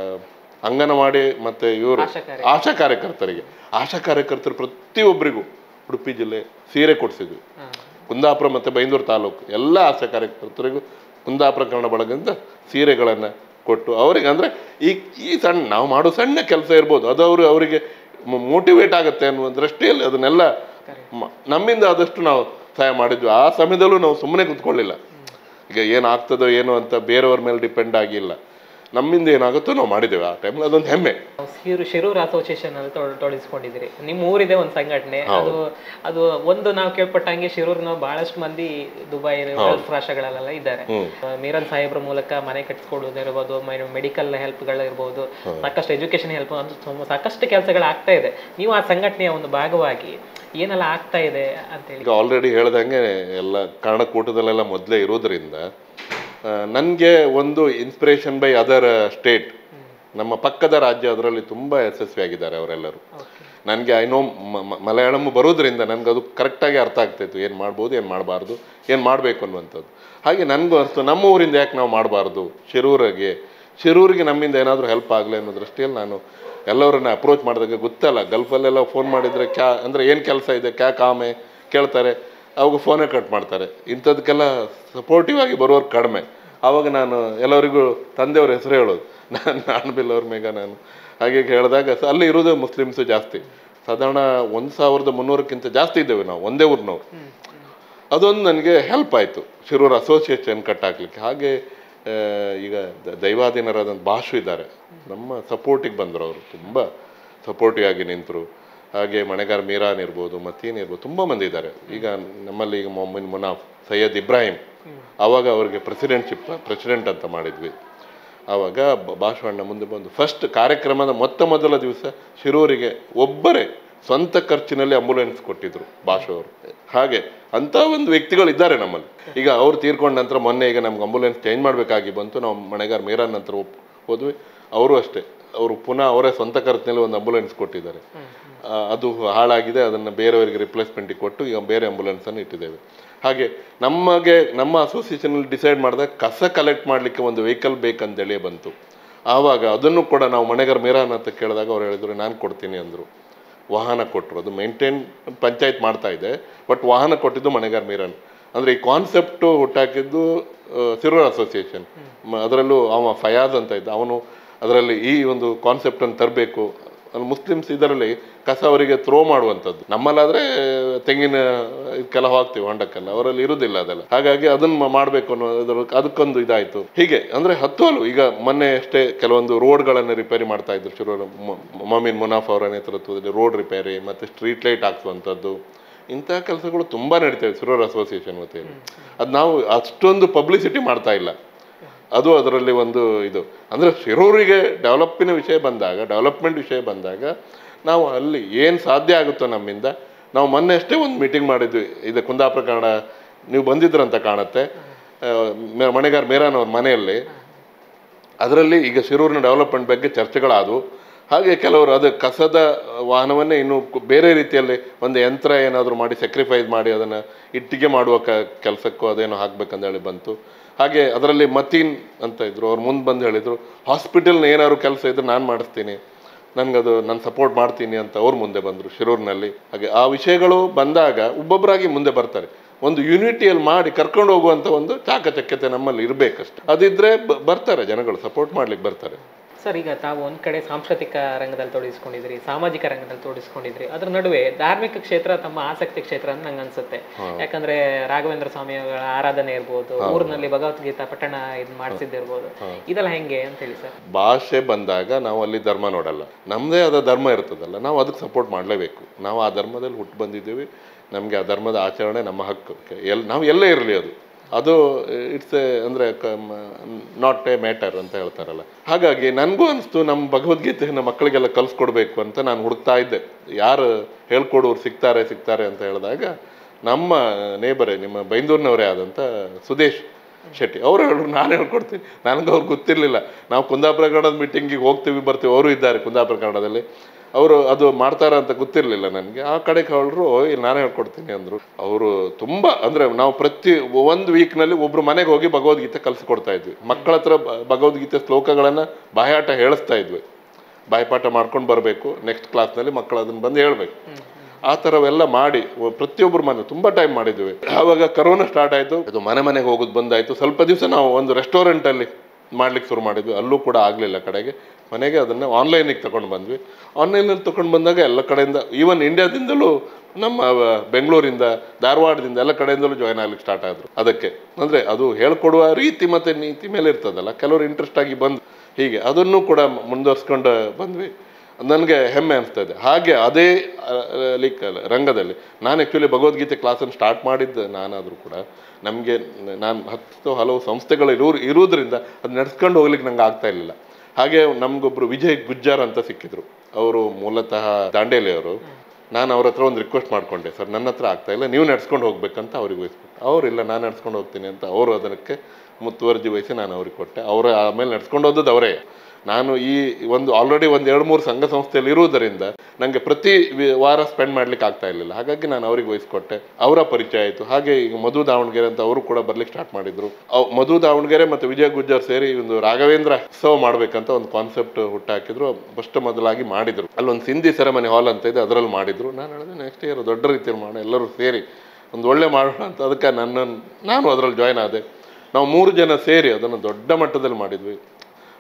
ಅಂಗನವಾಡಿ ಮತ್ತು ಇವರು ಆಶಾ ಕಾರ್ಯ- ಆಶಾ ಕಾರ್ಯಕರ್ತರಿಗೆ ಆಶಾ ಕಾರ್ಯಕರ್ತರು ಪ್ರತಿಯೊಬ್ಬರಿಗೂ ಉಡುಪಿ ಜಿಲ್ಲೆ ಸೀರೆ ಕೊಡಿಸಿದ್ವಿ ಕುಂದಾಪುರ ಮತ್ತು ಬೈಂದೂರು ತಾಲೂಕು ಎಲ್ಲ ಆಶಾ ಕಾರ್ಯಕರ್ತರಿಗೂ ಕುಂದಾಪುರ ಕನ್ನಡ ಬಳಗದಿಂದ ಸೀರೆಗಳನ್ನು ಕೊಟ್ಟು ಅವರಿಗೆ ಅಂದರೆ ಈ ಈ ಸಣ್ಣ ನಾವು ಮಾಡೋ ಸಣ್ಣ ಕೆಲಸ ಇರ್ಬೋದು ಅದು ಅವರು ಅವರಿಗೆ ಮೋಟಿವೇಟ್ ಆಗುತ್ತೆ ಅನ್ನುವ ದೃಷ್ಟಿಯಲ್ಲಿ ಅದನ್ನೆಲ್ಲ ಮ- ನಮ್ಮಿಂದ ಆದಷ್ಟು ನಾವು ಸಹಾಯ ಮಾಡಿದ್ವಿ ಆ ಸಮಯದಲ್ಲೂ ನಾವು ಸುಮ್ಮನೆ ಕೂತ್ಕೊಳ್ಳಿಲ್ಲ ಈಗ ಏನಾಗ್ತದೋ ಏನೋ ಅಂತ ಬೇರೆಯವ್ರ ಮೇಲೆ ಡಿಪೆಂಡ್ ಆಗಿಲ್ಲ ನಮ್ಮಿಂದ ಏನಾಗುತ್ತೋ ನಾವು ಮಾಡಿದ್ದೇವೆ ಆ ಟೈಮಲ್ಲಿ ಅದೊಂದು ಹೆಮ್ಮೆ ಶಿರು ಶಿರೂರ್ ಅಸೋಸಿಯೇಷನ್ ಅಲ್ಲಿ ತೊಡ- ತೊಡಗಿಸ್ಕೊಂಡಿದ್ದೀರಿ ನಿಮ್ಮ ಊರಿದೆ ಒಂದು ಸಂಘಟನೆ ಅದು ಅದು ಒಂದು ನಾವು ಕೇಳ್ಪಟ್ಟಂಗೆ ಶಿರೂರ್ನ ಬಹಳಷ್ಟು ಮಂದಿ ದುಬೈ ಗಲ್ಫ್ ರಾಷ್ಟ್ರಗಳಲ್ಲೆಲ್ಲ ಇದ್ದಾರೆ ಮೀರನ್ ಸಾಹೇಬ್ರ ಮೂಲಕ ಮನೆ ಕಟ್ಸ್ಕೊಡೋದಿರ್ಬೋದು ಮೆಡಿಕಲ್ ಹೆಲ್ಪ್ಗಳಿರ್ಬೋದು ಸಾಕಷ್ಟು ಎಜುಕೇಶನ್ ಹೆಲ್ಪ್ ಸಾಕಷ್ಟು ಕೆಲಸಗಳು ಆಗ್ತಾ ಇದೆ ನೀವು ಆ ಸಂಘಟನೆಯ ಒಂದು ಭಾಗವಾಗಿ ಏನೆಲ್ಲ ಆಗ್ತಾ ಇದೆ ಅಂತೇಳಿ ಈಗ ಆಲ್ರೆಡಿ ಹೇಳ್ದಂಗೆ ಎಲ್ಲ ಕನ್ನಡಕೂಟದಲ್ಲೆಲ್ಲ ಮೊದಲೇ ಇರೋದ್ರಿಂದ ನನಗೆ ಒಂದು ಇನ್ಸ್ಪಿರೇಷನ್ ಬೈ ಅದರ್ ಸ್ಟೇಟ್ ನಮ್ಮ ಪಕ್ಕದ ರಾಜ್ಯ ಅದರಲ್ಲಿ ತುಂಬ ಯಶಸ್ವಿಯಾಗಿದ್ದಾರೆ ಅವರೆಲ್ಲರೂ ನನಗೆ ಐ ನೋ ಮಲಯಾಳಂ ಬರೋದ್ರಿಂದ ನನಗೆ ಅದು ಕರೆಕ್ಟಾಗಿ ಅರ್ಥ ಆಗ್ತಾಯಿತ್ತು ಏನು ಮಾಡ್ಬೋದು ಏನು ಮಾಡಬಾರ್ದು ಏನು ಮಾಡಬೇಕು ಅನ್ನುವಂಥದ್ದು ಹಾಗೆ ನನಗೂ ಅನಿಸ್ತು ನಮ್ಮ ಊರಿಂದ ಯಾಕೆ ನಾವು ಮಾಡಬಾರ್ದು ಶಿರೂರಿಗೆ ಶಿರೂರಿಗೆ ನಮ್ಮಿಂದ ಏನಾದರೂ ಹೆಲ್ಪ್ ಆಗಲಿ ಅನ್ನೋ ದೃಷ್ಟಿಯಲ್ಲಿ ನಾನು ಎಲ್ಲರನ್ನ ಅಪ್ರೋಚ್ ಮಾಡಿದಾಗ ಗೊತ್ತಲ್ಲ ಗಲ್ಫಲ್ಲೆಲ್ಲ ಫೋನ್ ಮಾಡಿದರೆ ಕ್ಯಾ ಅಂದರೆ ಏನು ಕೆಲಸ ಇದೆ ಕ್ಯಾ ಕಾಮೆ ಕೇಳ್ತಾರೆ ಅವಾಗ ಫೋನೇ ಕಟ್ ಮಾಡ್ತಾರೆ ಇಂಥದಕ್ಕೆಲ್ಲ ಸಪೋರ್ಟಿವ್ ಆಗಿ ಬರೋರು ಕಡಿಮೆ ಆವಾಗ ನಾನು ಎಲ್ಲರಿಗೂ ತಂದೆಯವ್ರ ಹೆಸರು ಹೇಳೋದು ನಾನು ನಾನು ಬಿಲ್ಲವ್ರ ಮೇಘ ನಾನು ಹಾಗೆ ಹೇಳಿದಾಗ ಸ- ಅಲ್ಲಿ ಇರೋದು ಮುಸ್ಲಿಮ್ಸು ಜಾಸ್ತಿ ಸಾಧಾರಣ ಒಂದು ಸಾವಿರದ ಮುನ್ನೂರಕ್ಕಿಂತ ಜಾಸ್ತಿ ಇದ್ದೇವೆ ನಾವು ಒಂದೇ ಊರಿನವ್ರು ಅದೊಂದು ನನಗೆ ಹೆಲ್ಪ್ ಆಯಿತು ಶಿರೂರು ಅಸೋಸಿಯೇಷನ್ ಕಟ್ಟಾಕ್ಲಿಕ್ಕೆ ಹಾಗೆ ಆ, ಈಗ ದ- ದೈವಾಧೀನರಾದಂಥ ಭಾಷು ಇದ್ದಾರೆ ನಮ್ಮ ಸಪೋರ್ಟಿಗೆ ಬಂದರು ಅವರು ತುಂಬ ಸಪೋರ್ಟಿವ್ ಆಗಿ ನಿಂತರು ಹಾಗೆ ಮಣೆಗಾರ್ ಮೀರಾನ್ ಇರ್ಬೋದು ಮತ್ತೇನಿರ್ಬೋದು ತುಂಬ ಮಂದಿ ಇದ್ದಾರೆ ಈಗ ನಮ್ಮಲ್ಲಿ ಈಗ ಮೊಹಮ್ಮದ್ ಮುನಾಫ್ ಸೈಯದ್ ಇಬ್ರಾಹಿಂ ಆವಾಗ ಅವರಿಗೆ ಪ್ರೆಸಿಡೆಂಟ್ಶಿಪ್ ಪ್ರೆಸಿಡೆಂಟ್ ಅಂತ ಮಾಡಿದ್ವಿ ಆವಾಗ ಬ- ಭಾಷು ಅಣ್ಣ ಮುಂದೆ ಬಂದು ಫಸ್ಟ್ ಕಾರ್ಯಕ್ರಮದ ಮೊತ್ತ ಮೊದಲ ದಿವಸ ಶಿರೂರಿಗೆ ಒಬ್ಬರೇ ಸ್ವಂತ ಖರ್ಚಿನಲ್ಲಿ ಆಂಬುಲೆನ್ಸ್ ಕೊಟ್ಟಿದ್ರು ಭಾಷು ಅವರು ಹಾಗೆ ಅಂತ ಒಂದು ವ್ಯಕ್ತಿಗಳು ಇದ್ದಾರೆ ನಮ್ಮಲ್ಲಿ ಈಗ ಅವ್ರು ತೀರ್ಕೊಂಡ ನಂತರ ಮೊನ್ನೆ ಈಗ ನಮ್ಗೆ ಆಂಬುಲೆನ್ಸ್ ಚೇಂಜ್ ಮಾಡಬೇಕಾಗಿ ಬಂತು ನಾವು ಮನೆಗಾರ ಮೀರಾನ್ ನಂತರ ಒಪ್- ಹೋದ್ವಿ ಅವರು ಅಷ್ಟೇ ಅವರು ಪುನಃ ಅವರೇ ಸ್ವಂತ ಖರ್ಚಿನಲ್ಲಿ ಒಂದು ಆಂಬುಲೆನ್ಸ್ ಕೊಟ್ಟಿದ್ದಾರೆ ಆ, ಅದು ಹಾಳಾಗಿದೆ ಅದನ್ನು ಬೇರೆಯವರಿಗೆ ರಿಪ್ಲೇಸ್ಮೆಂಟಿಗೆ ಕೊಟ್ಟು ಈಗ ಬೇರೆ ಆಂಬುಲೆನ್ಸನ್ನು ಇಟ್ಟಿದ್ದೇವೆ ಹಾಗೆ ನಮಗೆ ನಮ್ಮ ಅಸೋಸಿಯೇಷನಲ್ಲಿ ಡಿಸೈಡ್ ಮಾಡಿದಾಗ ಕಸ ಕಲೆಕ್ಟ್ ಮಾಡಲಿಕ್ಕೆ ಒಂದು ವೆಹಿಕಲ್ ಬೇಕಂತೇಳಿ ಬಂತು ಆವಾಗ ಅದನ್ನು ಕೂಡ ನಾವು ಮನೆಗಾರ ಮೀರಾನ್ ಅಂತ ಕೇಳಿದಾಗ ಅವ್ರು ಹೇಳಿದ್ರು ನಾನು ಕೊಡ್ತೀನಿ ಅಂದರು ವಾಹನ ಕೊಟ್ಟರು ಅದು ಮೇಂಟೈನ್ ಪಂಚಾಯತ್ ಮಾಡ್ತಾ ಇದೆ ಬಟ್ ವಾಹನ ಕೊಟ್ಟಿದ್ದು ಮನೆಗಾರ್ ಮೀರನ್ ಅಂದರೆ ಈ ಕಾನ್ಸೆಪ್ಟು ಹುಟ್ಟಾಕಿದ್ದು ಆ, ಸಿರೂರ್ ಅಸೋಸಿಯೇಷನ್ ಅದರಲ್ಲೂ ಅವ ಫಯಾಜ್ ಅಂತ ಇದ್ದ ಅವನು ಅದರಲ್ಲಿ ಈ ಒಂದು ಕಾನ್ಸೆಪ್ಟನ್ನು ತರಬೇಕು ಅಲ್ಲಿ ಮುಸ್ಲಿಮ್ಸ್ ಇದರಲ್ಲಿ ಕಸ ಅವರಿಗೆ ಥ್ರೋ ಮಾಡುವಂಥದ್ದು ನಮ್ಮಲ್ಲಾದರೆ ತೆಂಗಿನ ಇದಕ್ಕೆಲ್ಲ ಹೋಗ್ತೀವಿ ಹೊಂಡಕ್ಕೆಲ್ಲ ಅವರಲ್ಲಿ ಇರುವುದಿಲ್ಲ ಅದೆಲ್ಲ ಹಾಗಾಗಿ ಅದನ್ನು ಮಾಡಬೇಕು ಅನ್ನೋದ್ರ ಅದಕ್ಕೊಂದು ಇದಾಯಿತು ಹೀಗೆ ಅಂದರೆ ಹತ್ತು ಹಲವು ಈಗ ಮೊನ್ನೆ ಅಷ್ಟೇ ಕೆಲವೊಂದು ರೋಡ್ಗಳನ್ನು ರಿಪೇರಿ ಮಾಡ್ತಾ ಇದ್ರು ಶಿರೂರು ಮೊಮಿನ್ ಮುನಾಫ್ ಅವರ ನೇತೃತ್ವದಲ್ಲಿ ರೋಡ್ ರಿಪೇರಿ ಮತ್ತು ಸ್ಟ್ರೀಟ್ ಲೈಟ್ ಹಾಕ್ಸುವಂಥದ್ದು ಇಂತಹ ಕೆಲಸಗಳು ತುಂಬ ನಡೀತವೆ ಶಿರೂರ್ ಅಸೋಸಿಯೇಷನ್ ವತಿಯಲ್ಲಿ ಅದು ನಾವು ಅಷ್ಟೊಂದು ಪಬ್ಲಿಸಿಟಿ ಮಾಡ್ತಾ ಇಲ್ಲ ಅದು ಅದರಲ್ಲಿ ಒಂದು ಇದು ಅಂದರೆ ಶಿರೂರಿಗೆ ಡೆವಲಪಿನ ವಿಷಯ ಬಂದಾಗ ಡೆವಲಪ್ಮೆಂಟ್ ವಿಷಯ ಬಂದಾಗ ನಾವು ಅಲ್ಲಿ ಏನು ಸಾಧ್ಯ ಆಗುತ್ತೋ ನಮ್ಮಿಂದ ನಾವು ಮೊನ್ನೆ ಅಷ್ಟೇ ಒಂದು ಮೀಟಿಂಗ್ ಮಾಡಿದ್ವಿ ಇದು ಕುಂದಾಪುರ ಕನ್ನಡ ನೀವು ಬಂದಿದ್ರಂತ ಕಾಣುತ್ತೆ ಆ, ಮೆ- ಮಣೆಗಾರ್ ಮೇರಾನ್ ಅವ್ರ ಮನೆಯಲ್ಲಿ ಅದರಲ್ಲಿ ಈಗ ಶಿರೂರಿನ ಡೆವಲಪ್ಮೆಂಟ್ ಬಗ್ಗೆ ಚರ್ಚೆಗಳಾದವು ಹಾಗೆ ಕೆಲವರು ಅದು ಕಸದ ವಾಹನವನ್ನೇ ಇನ್ನು ಕು- ಬೇರೆ ರೀತಿಯಲ್ಲಿ ಒಂದು ಯಂತ್ರ ಏನಾದರೂ ಮಾಡಿ ಸ್ಯಾಕ್ರಿಫೈಸ್ ಮಾಡಿ ಅದನ್ನು ಇಟ್ಟಿಗೆ ಮಾಡುವ ಕ ಕೆಲಸಕ್ಕೂ ಅದೇನೋ ಹಾಕ್ಬೇಕಂತ ಹೇಳಿ ಬಂತು ಹಾಗೆ ಅದರಲ್ಲಿ ಮತೀನ್ ಅಂತ ಇದ್ರು ಅವ್ರು ಮುಂದೆ ಬಂದು ಹೇಳಿದರು ಹಾಸ್ಪಿಟಲ್ನ ಏನಾದ್ರು ಕೆಲಸ ಇದ್ರೆ ನಾನು ಮಾಡಿಸ್ತೀನಿ ನನಗದು ನಾನು ಸಪೋರ್ಟ್ ಮಾಡ್ತೀನಿ ಅಂತ ಅವ್ರು ಮುಂದೆ ಬಂದರು ಶಿರೂರಿನಲ್ಲಿ ಹಾಗೆ ಆ ವಿಷಯಗಳು ಬಂದಾಗ ಒಬ್ಬೊಬ್ಬರಾಗಿ ಮುಂದೆ ಬರ್ತಾರೆ ಒಂದು ಯೂನಿಟಿಯಲ್ಲಿ ಮಾಡಿ ಕರ್ಕೊಂಡು ಹೋಗುವಂಥ ಒಂದು ಚಾಕಚಕ್ಯತೆ ನಮ್ಮಲ್ಲಿ ಇರಬೇಕಷ್ಟೆ ಅದಿದ್ರೆ ಬ- ಬರ್ತಾರೆ ಜನಗಳು ಸಪೋರ್ಟ್ ಮಾಡ್ಲಿಕ್ಕೆ ಬರ್ತಾರೆ ಸರ್ ಈಗ ತಾವು ಒಂದ್ ಕಡೆ ಸಾಂಸ್ಕೃತಿಕ ರಂಗದಲ್ಲಿ ತೊಡಗಿಸ್ಕೊಂಡಿದ್ರಿ ಸಾಮಾಜಿಕ ರಂಗದಲ್ಲಿ ತೊಡಗಿಸ್ಕೊಂಡಿದ್ರಿ ಅದ್ರ ನಡುವೆ ಧಾರ್ಮಿಕ ಕ್ಷೇತ್ರ ತಮ್ಮ ಆಸಕ್ತಿ ಕ್ಷೇತ್ರ ಅಂತ ನಂಗೆ ಅನ್ಸುತ್ತೆ ಯಾಕಂದ್ರೆ ರಾಘವೇಂದ್ರ ಸ್ವಾಮಿಗಳ ಆರಾಧನೆ ಇರ್ಬೋದು ಊರಿನಲ್ಲಿ ಭಗವದ್ಗೀತಾ ಪಠಣ ಇದು ಮಾಡಿಸಿದ್ದಿರ್ಬೋದು ಇದೆಲ್ಲ ಹೆಂಗೆ ಅಂತ ಹೇಳಿ ಸರ್ ಭಾಷೆ ಬಂದಾಗ ನಾವು ಅಲ್ಲಿ ಧರ್ಮ ನೋಡಲ್ಲ ನಮ್ಮದೇ ಆದ ಧರ್ಮ ಇರ್ತದಲ್ಲ ನಾವು ಅದಕ್ಕೆ ಸಪೋರ್ಟ್ ಮಾಡಲೇಬೇಕು ನಾವು ಆ ಧರ್ಮದಲ್ಲಿ ಹುಟ್ಟು ಬಂದಿದ್ದೀವಿ ನಮಗೆ ಆ ಧರ್ಮದ ಆಚರಣೆ ನಮ್ಮ ಹಕ್ಕು ಎಲ್ ನಾವು ಎಲ್ಲೇ ಇರಲಿ ಅದು ಅದು ಇಟ್ಸ್ ಎ ಅಂದರೆ ನಾಟ್ ಎ ಮ್ಯಾಟರ್ ಅಂತ ಹೇಳ್ತಾರಲ್ಲ ಹಾಗಾಗಿ ನನಗೂ ಅನಿಸ್ತು ನಮ್ಮ ಭಗವದ್ಗೀತೆಯನ್ನು ಮಕ್ಕಳಿಗೆಲ್ಲ ಕಲಿಸ್ಕೊಡ್ಬೇಕು ಅಂತ ನಾನು ಹುಡುಕ್ತಾ ಇದ್ದೆ ಯಾರು ಹೇಳ್ಕೊಡೋರು ಸಿಗ್ತಾರೆ ಸಿಗ್ತಾರೆ ಅಂತ ಹೇಳಿದಾಗ ನಮ್ಮ ನೇಬರೇ ನಿಮ್ಮ ಬೈಂದೂರಿನವರೇ ಆದಂಥ ಸುದೇಶ್ ಶೆಟ್ಟಿ ಅವರು ಹೇಳಿದ್ರು ನಾನು ಹೇಳ್ಕೊಡ್ತೀನಿ ನನಗೆ ಅವ್ರು ಗೊತ್ತಿರಲಿಲ್ಲ ನಾವು ಕುಂದಾಪುರ ಕನ್ನಡದ ಮೀಟಿಂಗಿಗೆ ಹೋಗ್ತೀವಿ ಬರ್ತೀವಿ ಅವರು ಇದ್ದಾರೆ ಕುಂದಾಪುರ ಕನ್ನಡದಲ್ಲಿ ಅವರು ಅದು ಮಾಡ್ತಾರ ಅಂತ ಗೊತ್ತಿರಲಿಲ್ಲ ನನಗೆ ಆ ಕಡೆಗೆ ಹೇಳಿದ್ರು ಇಲ್ಲಿ ನಾನು ಹೇಳ್ಕೊಡ್ತೀನಿ ಅಂದರು ಅವರು ತುಂಬ ಅಂದರೆ ನಾವು ಪ್ರತಿ ಒಂದು ವೀಕ್ನಲ್ಲಿ ಒಬ್ರು ಮನೆಗೆ ಹೋಗಿ ಭಗವದ್ಗೀತೆ ಕಲಿಸ್ಕೊಡ್ತಾ ಇದ್ವಿ ಮಕ್ಕಳ ಹತ್ರ ಬ- ಭಗವದ್ಗೀತೆ ಶ್ಲೋಕಗಳನ್ನು ಬಾಯಾಟ ಹೇಳಿಸ್ತಾ ಇದ್ವಿ ಬಾಯ್ಪಾಠ ಮಾಡ್ಕೊಂಡು ಬರಬೇಕು ನೆಕ್ಸ್ಟ್ ಕ್ಲಾಸ್ನಲ್ಲಿ ಮಕ್ಕಳು ಅದನ್ನು ಬಂದು ಹೇಳ್ಬೇಕು ಆ ಥರವೆಲ್ಲ ಮಾಡಿ ಒ- ಪ್ರತಿಯೊಬ್ಬರು ಮನೆ ತುಂಬ ಟೈಮ್ ಮಾಡಿದ್ವಿ ಆವಾಗ ಕರೋನಾ ಸ್ಟಾರ್ಟ್ ಆಯಿತು ಅದು ಮನೆ ಮನೆಗೆ ಹೋಗೋದು ಬಂದಾಯಿತು ಸ್ವಲ್ಪ ದಿವಸ ನಾವು ಒಂದು ರೆಸ್ಟೋರೆಂಟಲ್ಲಿ ಮಾಡ್ಲಿಕ್ಕೆ ಶುರು ಮಾಡಿದ್ವಿ ಅಲ್ಲೂ ಕೂಡ ಆಗಲಿಲ್ಲ ಕಡೆಗೆ ಮನೆಗೆ ಅದನ್ನು ಆನ್ಲೈನಿಗೆ ತಗೊಂಡು ಬಂದ್ವಿ ಆನ್ಲೈನಲ್ಲಿ ತಗೊಂಡು ಬಂದಾಗ ಎಲ್ಲ ಕಡೆಯಿಂದ ಈವನ್ ಇಂಡಿಯಾದಿಂದಲೂ ನಮ್ಮ ಅವ ಬೆಂಗಳೂರಿಂದ ಧಾರವಾಡದಿಂದ ಎಲ್ಲ ಕಡೆಯಿಂದಲೂ ಜಾಯ್ನ್ ಆಗ್ಲಿಕ್ಕೆ ಸ್ಟಾರ್ಟ್ ಆದರು ಅದಕ್ಕೆ ಅಂದರೆ ಅದು ಹೇಳ್ಕೊಡುವ ರೀತಿ ಮತ್ತು ನೀತಿ ಮೇಲೆ ಇರ್ತದಲ್ಲ ಕೆಲವರು ಇಂಟ್ರೆಸ್ಟ್ ಆಗಿ ಬಂದು ಹೀಗೆ ಅದನ್ನು ಕೂಡ ಮುಂದುವರ್ಸ್ಕೊಂಡು ಬಂದ್ವಿ ನನಗೆ ಹೆಮ್ಮೆ ಅನಿಸ್ತಾ ಇದೆ ಹಾಗೆ ಅದೇ ಲೈಕ್ ರಂಗದಲ್ಲಿ ನಾನು ಆ್ಯಕ್ಚುಲಿ ಭಗವದ್ಗೀತೆ ಕ್ಲಾಸನ್ನು ಸ್ಟಾರ್ಟ್ ಮಾಡಿದ್ದೆ ನಾನಾದರೂ ಕೂಡ ನಮಗೆ ನಾನು ಹತ್ತು ಹಲವು ಸಂಸ್ಥೆಗಳು ಇರೋ ಇರುವುದರಿಂದ ಅದು ನಡ್ಸ್ಕೊಂಡು ಹೋಗ್ಲಿಕ್ಕೆ ನಂಗೆ ಆಗ್ತಾ ಇರಲಿಲ್ಲ ಹಾಗೆ ನಮಗೊಬ್ಬರು ವಿಜಯ್ ಗುಜ್ಜಾರ್ ಅಂತ ಸಿಕ್ಕಿದ್ರು ಅವರು ಮೂಲತಃ ದಾಂಡೇಲಿಯವರು ನಾನು ಅವ್ರ ಹತ್ರ ಒಂದು ರಿಕ್ವೆಸ್ಟ್ ಮಾಡ್ಕೊಂಡೆ ಸರ್ ನನ್ನ ಹತ್ರ ಆಗ್ತಾ ಇಲ್ಲ ನೀವು ನಡ್ಸ್ಕೊಂಡು ಹೋಗ್ಬೇಕಂತ ಅವ್ರಿಗೆ ವಹಿಸ್ಬಿಟ್ಟು ಅವ್ರು ಇಲ್ಲ ನಾನು ನಡ್ಸ್ಕೊಂಡು ಹೋಗ್ತೀನಿ ಅಂತ ಅವರು ಅದಕ್ಕೆ ಮುತುವರ್ಜಿ ವಹಿಸಿ ನಾನು ಅವ್ರಿಗೆ ಕೊಟ್ಟೆ ಅವರ ಆಮೇಲೆ ನಡ್ಸ್ಕೊಂಡು ಹೋದದ್ದು ಅವರೇ ನಾನು ಈ ಒಂದು ಆಲ್ರೆಡಿ ಒಂದು ಎರಡು ಮೂರು ಸಂಘ ಸಂಸ್ಥೆಯಲ್ಲಿ ಇರುವುದರಿಂದ ನನಗೆ ಪ್ರತಿ ವಿ- ವಾರ ಸ್ಪೆಂಡ್ ಮಾಡ್ಲಿಕ್ಕೆ ಆಗ್ತಾ ಇರಲಿಲ್ಲ ಹಾಗಾಗಿ ನಾನು ಅವ್ರಿಗೆ ವಹಿಸ್ಕೊಟ್ಟೆ ಅವರ ಪರಿಚಯ ಆಯಿತು ಹಾಗೆ ಈಗ ಮಧು ದಾವಣಗೆರೆ ಅಂತ ಅವರು ಕೂಡ ಬರ್ಲಿಕ್ಕೆ ಸ್ಟಾರ್ಟ್ ಮಾಡಿದ್ರು ಅವ್ ಮಧು ದಾವಣಗೆರೆ ಮತ್ತು ವಿಜಯ ಗುಜ್ಜರ್ ಸೇರಿ ಒಂದು ರಾಘವೇಂದ್ರ ಉತ್ಸವ ಮಾಡ್ಬೇಕಂತ ಒಂದು ಕಾನ್ಸೆಪ್ಟ್ ಹುಟ್ಟಾಕಿದ್ರು ಫಸ್ಟ್ ಮೊದಲಾಗಿ ಮಾಡಿದ್ರು ಅಲ್ಲೊಂದು ಸಿಂಧಿ ಸೆರೆಮನಿ ಹಾಲ್ ಅಂತ ಇದೆ ಅದರಲ್ಲಿ ಮಾಡಿದ್ರು ನಾನು ಹೇಳಿದೆ ನೆಕ್ಸ್ಟ್ ಇಯರ್ ದೊಡ್ಡ ರೀತಿಯಲ್ಲಿ ಮಾಡೋಣ ಎಲ್ಲರೂ ಸೇರಿ ಒಂದು ಒಳ್ಳೆ ಮಾಡೋಣ ಅಂತ ಅದಕ್ಕೆ ನನ್ನನ್ನು ನಾನು ಅದರಲ್ಲಿ ಜಾಯ್ನ್ ಆದೆ ನಾವು ಮೂರು ಜನ ಸೇರಿ ಅದನ್ನು ದೊಡ್ಡ ಮಟ್ಟದಲ್ಲಿ ಮಾಡಿದ್ವಿ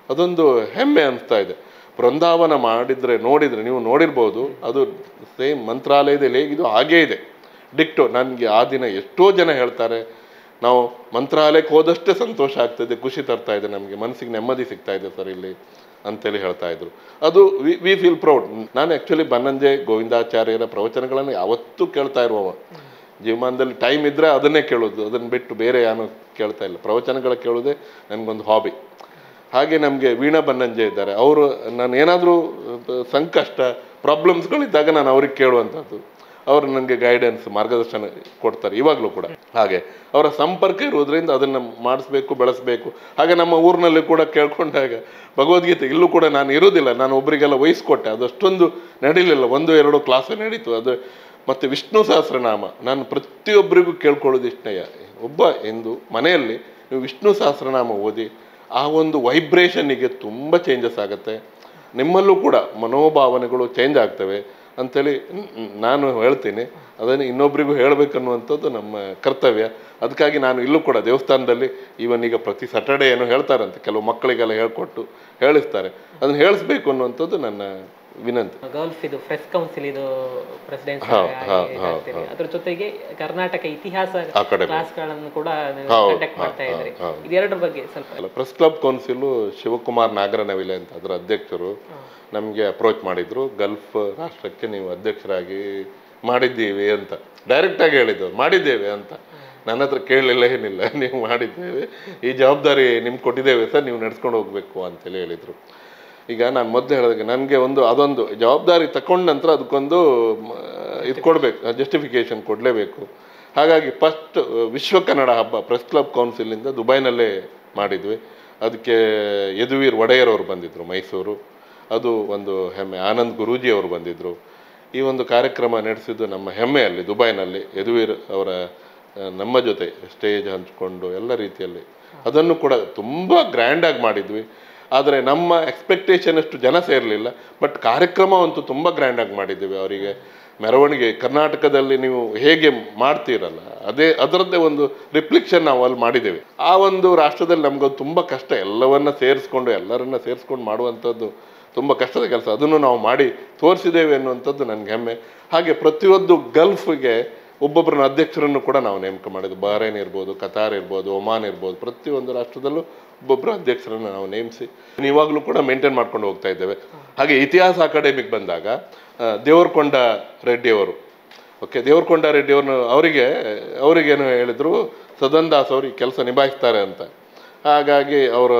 ಅದೊಂದು ಹೆಮ್ಮೆ ಅನಿಸ್ತಾ ಇದೆ ಬೃಂದಾವನ ಮಾಡಿದರೆ ನೋಡಿದರೆ ನೀವು ನೋಡಿರ್ಬೋದು ಅದು ಸೇಮ್ ಮಂತ್ರಾಲಯದಲ್ಲಿ ಹೇಗಿದೋ ಹಾಗೇ ಇದೆ ಡಿಕ್ಟೋ ನನಗೆ ಆ ದಿನ ಎಷ್ಟೋ ಜನ ಹೇಳ್ತಾರೆ ನಾವು ಮಂತ್ರಾಲಯಕ್ಕೆ ಹೋದಷ್ಟೇ ಸಂತೋಷ ಆಗ್ತದೆ ಖುಷಿ ತರ್ತಾ ಇದೆ ನಮಗೆ ಮನಸ್ಸಿಗೆ ನೆಮ್ಮದಿ ಸಿಗ್ತಾ ಇದೆ ಸರ್ ಇಲ್ಲಿ ಅಂತೇಳಿ ಹೇಳ್ತಾ ಇದ್ರು ಅದು ವಿ ವಿ ಫೀಲ್ ಪ್ರೌಡ್ ನಾನು ಆ್ಯಕ್ಚುಲಿ ಬನ್ನಂಜೆ ಗೋವಿಂದಾಚಾರ್ಯರ ಪ್ರವಚನಗಳನ್ನು ಯಾವತ್ತೂ ಕೇಳ್ತಾ ಇರುವವ ಜೀವಮಾನದಲ್ಲಿ ಟೈಮ್ ಇದ್ದರೆ ಅದನ್ನೇ ಕೇಳೋದು ಅದನ್ನು ಬಿಟ್ಟು ಬೇರೆ ಏನು ಕೇಳ್ತಾ ಇಲ್ಲ ಪ್ರವಚನಗಳ ಕೇಳೋದೇ ನನಗೊಂದು ಹಾಬಿ ಹಾಗೆ ನಮಗೆ ವೀಣಾ ಬನ್ನಂಜೆ ಇದ್ದಾರೆ ಅವರು ನಾನು ಏನಾದರೂ ಸಂಕಷ್ಟ ಪ್ರಾಬ್ಲಮ್ಸ್ಗಳಿದ್ದಾಗ ನಾನು ಅವ್ರಿಗೆ ಕೇಳುವಂಥದ್ದು ಅವರು ನನಗೆ ಗೈಡೆನ್ಸ್ ಮಾರ್ಗದರ್ಶನ ಕೊಡ್ತಾರೆ ಇವಾಗಲೂ ಕೂಡ ಹಾಗೆ ಅವರ ಸಂಪರ್ಕ ಇರುವುದರಿಂದ ಅದನ್ನು ಮಾಡಿಸ್ಬೇಕು ಬೆಳೆಸಬೇಕು ಹಾಗೆ ನಮ್ಮ ಊರಿನಲ್ಲಿ ಕೂಡ ಕೇಳ್ಕೊಂಡಾಗ ಭಗವದ್ಗೀತೆ ಇಲ್ಲೂ ಕೂಡ ನಾನು ಇರೋದಿಲ್ಲ ನಾನು ಒಬ್ಬರಿಗೆಲ್ಲ ವಹಿಸ್ಕೊಟ್ಟೆ ಅದಷ್ಟೊಂದು ನಡೀಲಿಲ್ಲ ಒಂದು ಎರಡು ಕ್ಲಾಸ್ ನಡೀತು ಅದು ಮತ್ತು ವಿಷ್ಣು ಸಹಸ್ರನಾಮ ನಾನು ಪ್ರತಿಯೊಬ್ಬರಿಗೂ ಕೇಳ್ಕೊಳ್ಳೋದು ಇಷ್ಟನೆಯ ಒಬ್ಬ ಎಂದು ಮನೆಯಲ್ಲಿ ನೀವು ವಿಷ್ಣು ಸಹಸ್ರನಾಮ ಓದಿ ಆ ಒಂದು ವೈಬ್ರೇಷನ್ನಿಗೆ ತುಂಬ ಚೇಂಜಸ್ ಆಗುತ್ತೆ ನಿಮ್ಮಲ್ಲೂ ಕೂಡ ಮನೋಭಾವನೆಗಳು ಚೇಂಜ್ ಆಗ್ತವೆ ಅಂಥೇಳಿ ನ್- ನ್- ನಾನು ಹೇಳ್ತೀನಿ ಅದನ್ನು ಇನ್ನೊಬ್ಬರಿಗೂ ಹೇಳಬೇಕನ್ನುವಂಥದ್ದು ನಮ್ಮ ಕರ್ತವ್ಯ ಅದಕ್ಕಾಗಿ ನಾನು ಇಲ್ಲೂ ಕೂಡ ದೇವಸ್ಥಾನದಲ್ಲಿ ಈವನ್ ಈಗ ಪ್ರತಿ ಸ್ಯಾಟರ್ಡೆ ಏನೋ ಹೇಳ್ತಾರಂತೆ ಕೆಲವು ಮಕ್ಕಳಿಗೆಲ್ಲ ಹೇಳ್ಕೊಟ್ಟು ಹೇಳಿಸ್ತಾರೆ ಅದನ್ನು ಹೇಳಿಸ್ಬೇಕು ಅನ್ನುವಂಥದ್ದು ನನ್ನ ವಿನಂತಿ ಗಲ್ಫ್ ಇದು ಪ್ರೆಸ್ ಕೌನ್ಸಿಲ್ ಇದು ಪ್ರೆಸಿಡೆಂಟ್ ಹೌದು, ಹೌದು, ಹೌದು, ಅದ್ರ ಜೊತೆಗೆ ಕರ್ನಾಟಕ ಇತಿಹಾಸ Academy. ಕ್ಲಾಸ್ಗಳನ್ನು ಕೂಡ ಹೌದು, ಕಂಡಕ್ಟ್ ಮಾಡ್ತಾ ಹೌದು, ಇದ್ರಿ ಹೌದು. ಇದೆರಡರ ಬಗ್ಗೆ ಸ್ವಲ್ಪ ಅಲ್ಲ press club council Shivakumar Nagaranavile ಅಂತ ಅದರ ಅಧ್ಯಕ್ಷರು ನಮಗೆ ಅಪ್ರೋಚ್ ಮಾಡಿದ್ರು ಗಲ್ಫ್ ರಾಷ್ಟ್ರಕ್ಕೆ ನೀವು ಅಧ್ಯಕ್ಷರಾಗಿ ಮಾಡಿದ್ದೀವಿ ಅಂತ ಡೈರೆಕ್ಟಾಗಿ ಹೇಳಿದ್ದು ಮಾಡಿದ್ದೇವೆ ಅಂತ ನನ್ನ ಹತ್ರ ಕೇಳಲಿಲ್ಲ ಏನಿಲ್ಲ ನೀವು ಮಾಡಿದ್ದೇವೆ ಈ ಜವಾಬ್ದಾರಿ ನಿಮ್ಗೆ ಕೊಟ್ಟಿದ್ದೇವೆ ಸರ್ ನೀವು ನಡ್ಸ್ಕೊಂಡು ಹೋಗಬೇಕು ಅಂತೇಳಿ ಹೇಳಿದರು ಈಗ ನಾನು ಮೊದಲು ಹೇಳಿದಾಗ ನನಗೆ ಒಂದು ಅದೊಂದು ಜವಾಬ್ದಾರಿ ತಗೊಂಡ ನಂತರ ಅದಕ್ಕೊಂದು ಮ, ಇದು ಕೊಡಬೇಕು ಜಸ್ಟಿಫಿಕೇಶನ್ ಕೊಡಲೇಬೇಕು ಹಾಗಾಗಿ ಫಸ್ಟ್ ವಿಶ್ವ ಕನ್ನಡ ಹಬ್ಬ ಪ್ರೆಸ್ ಕ್ಲಬ್ ಕೌನ್ಸಿಲಿಂದ ದುಬೈನಲ್ಲೇ ಮಾಡಿದ್ವಿ ಅದಕ್ಕೆ ಯದುವೀರ್ ಒಡೆಯರ್ ಅವರು ಬಂದಿದ್ದರು ಮೈಸೂರು ಅದು ಒಂದು ಹೆಮ್ಮೆ ಆನಂದ್ ಗುರೂಜಿ ಅವರು ಬಂದಿದ್ದರು ಈ ಒಂದು ಕಾರ್ಯಕ್ರಮ ನಡೆಸಿದ್ದು ನಮ್ಮ ಹೆಮ್ಮೆಯಲ್ಲಿ ದುಬೈನಲ್ಲಿ ಯದುವೀರ್ ಅವರ ಆ, ನಮ್ಮ ಜೊತೆ ಸ್ಟೇಜ್ ಹಂಚ್ಕೊಂಡು ಎಲ್ಲ ರೀತಿಯಲ್ಲಿ ಅದನ್ನು ಕೂಡ ತುಂಬ ಗ್ರ್ಯಾಂಡಾಗಿ ಮಾಡಿದ್ವಿ ಆದರೆ ನಮ್ಮ ಎಕ್ಸ್ಪೆಕ್ಟೇಷನ್ ಅಷ್ಟು ಜನ ಸೇರಲಿಲ್ಲ ಬಟ್ ಕಾರ್ಯಕ್ರಮ ಅಂತೂ ತುಂಬ ಗ್ರ್ಯಾಂಡಾಗಿ ಮಾಡಿದ್ದೀವಿ ಅವರಿಗೆ ಮೆರವಣಿಗೆ ಕರ್ನಾಟಕದಲ್ಲಿ ನೀವು ಹೇಗೆ ಮಾಡ್ತೀರಲ್ಲ ಅದೇ ಅದರದ್ದೇ ಒಂದು ರಿಫ್ಲೆಕ್ಷನ್ ನಾವು ಅಲ್ಲಿ ಮಾಡಿದ್ದೇವೆ ಆ ಒಂದು ರಾಷ್ಟ್ರದಲ್ಲಿ ನಮ್ಗೊಂದು ತುಂಬ ಕಷ್ಟ ಎಲ್ಲವನ್ನ ಸೇರಿಸ್ಕೊಂಡು ಎಲ್ಲರನ್ನ ಸೇರಿಸ್ಕೊಂಡು ಮಾಡುವಂಥದ್ದು ತುಂಬ ಕಷ್ಟದ ಕೆಲಸ ಅದನ್ನು ನಾವು ಮಾಡಿ ತೋರಿಸಿದ್ದೇವೆ ಅನ್ನುವಂಥದ್ದು ನನಗೆ ಹೆಮ್ಮೆ ಹಾಗೆ ಪ್ರತಿಯೊಂದು ಗಲ್ಫ್ಗೆ ಒಬ್ಬೊಬ್ಬರನ್ನ ಅಧ್ಯಕ್ಷರನ್ನು ಕೂಡ ನಾವು ನೇಮಕ ಮಾಡಿದ್ವಿ ಬಹರೇನ್ ಇರ್ಬೋದು ಕತಾರ್ ಇರ್ಬೋದು ಒಮಾನ್ ಇರ್ಬೋದು ಪ್ರತಿಯೊಂದು ರಾಷ್ಟ್ರದಲ್ಲೂ ಒಬ್ಬೊಬ್ಬರು ಅಧ್ಯಕ್ಷರನ್ನು ನಾವು ನೇಮಿಸಿ ಇವಾಗಲೂ ಕೂಡ ಮೇಂಟೈನ್ ಮಾಡ್ಕೊಂಡು ಹೋಗ್ತಾ ಇದ್ದೇವೆ ಹಾಗೆ ಇತಿಹಾಸ ಅಕಾಡೆಮಿಗೆ ಬಂದಾಗ ಆ, ದೇವರಕೊಂಡ ರೆಡ್ಡಿಯವರು ಓಕೆ ದೇವರಕೊಂಡ ರೆಡ್ಡಿಯವ್ರನ್ನ ಅವರಿಗೆ ಅವರಿಗೇನು ಹೇಳಿದ್ರು ಸದನ್ ದಾಸ್ ಅವರು ಈ ಕೆಲಸ ನಿಭಾಯಿಸ್ತಾರೆ ಅಂತ ಹಾಗಾಗಿ ಅವರು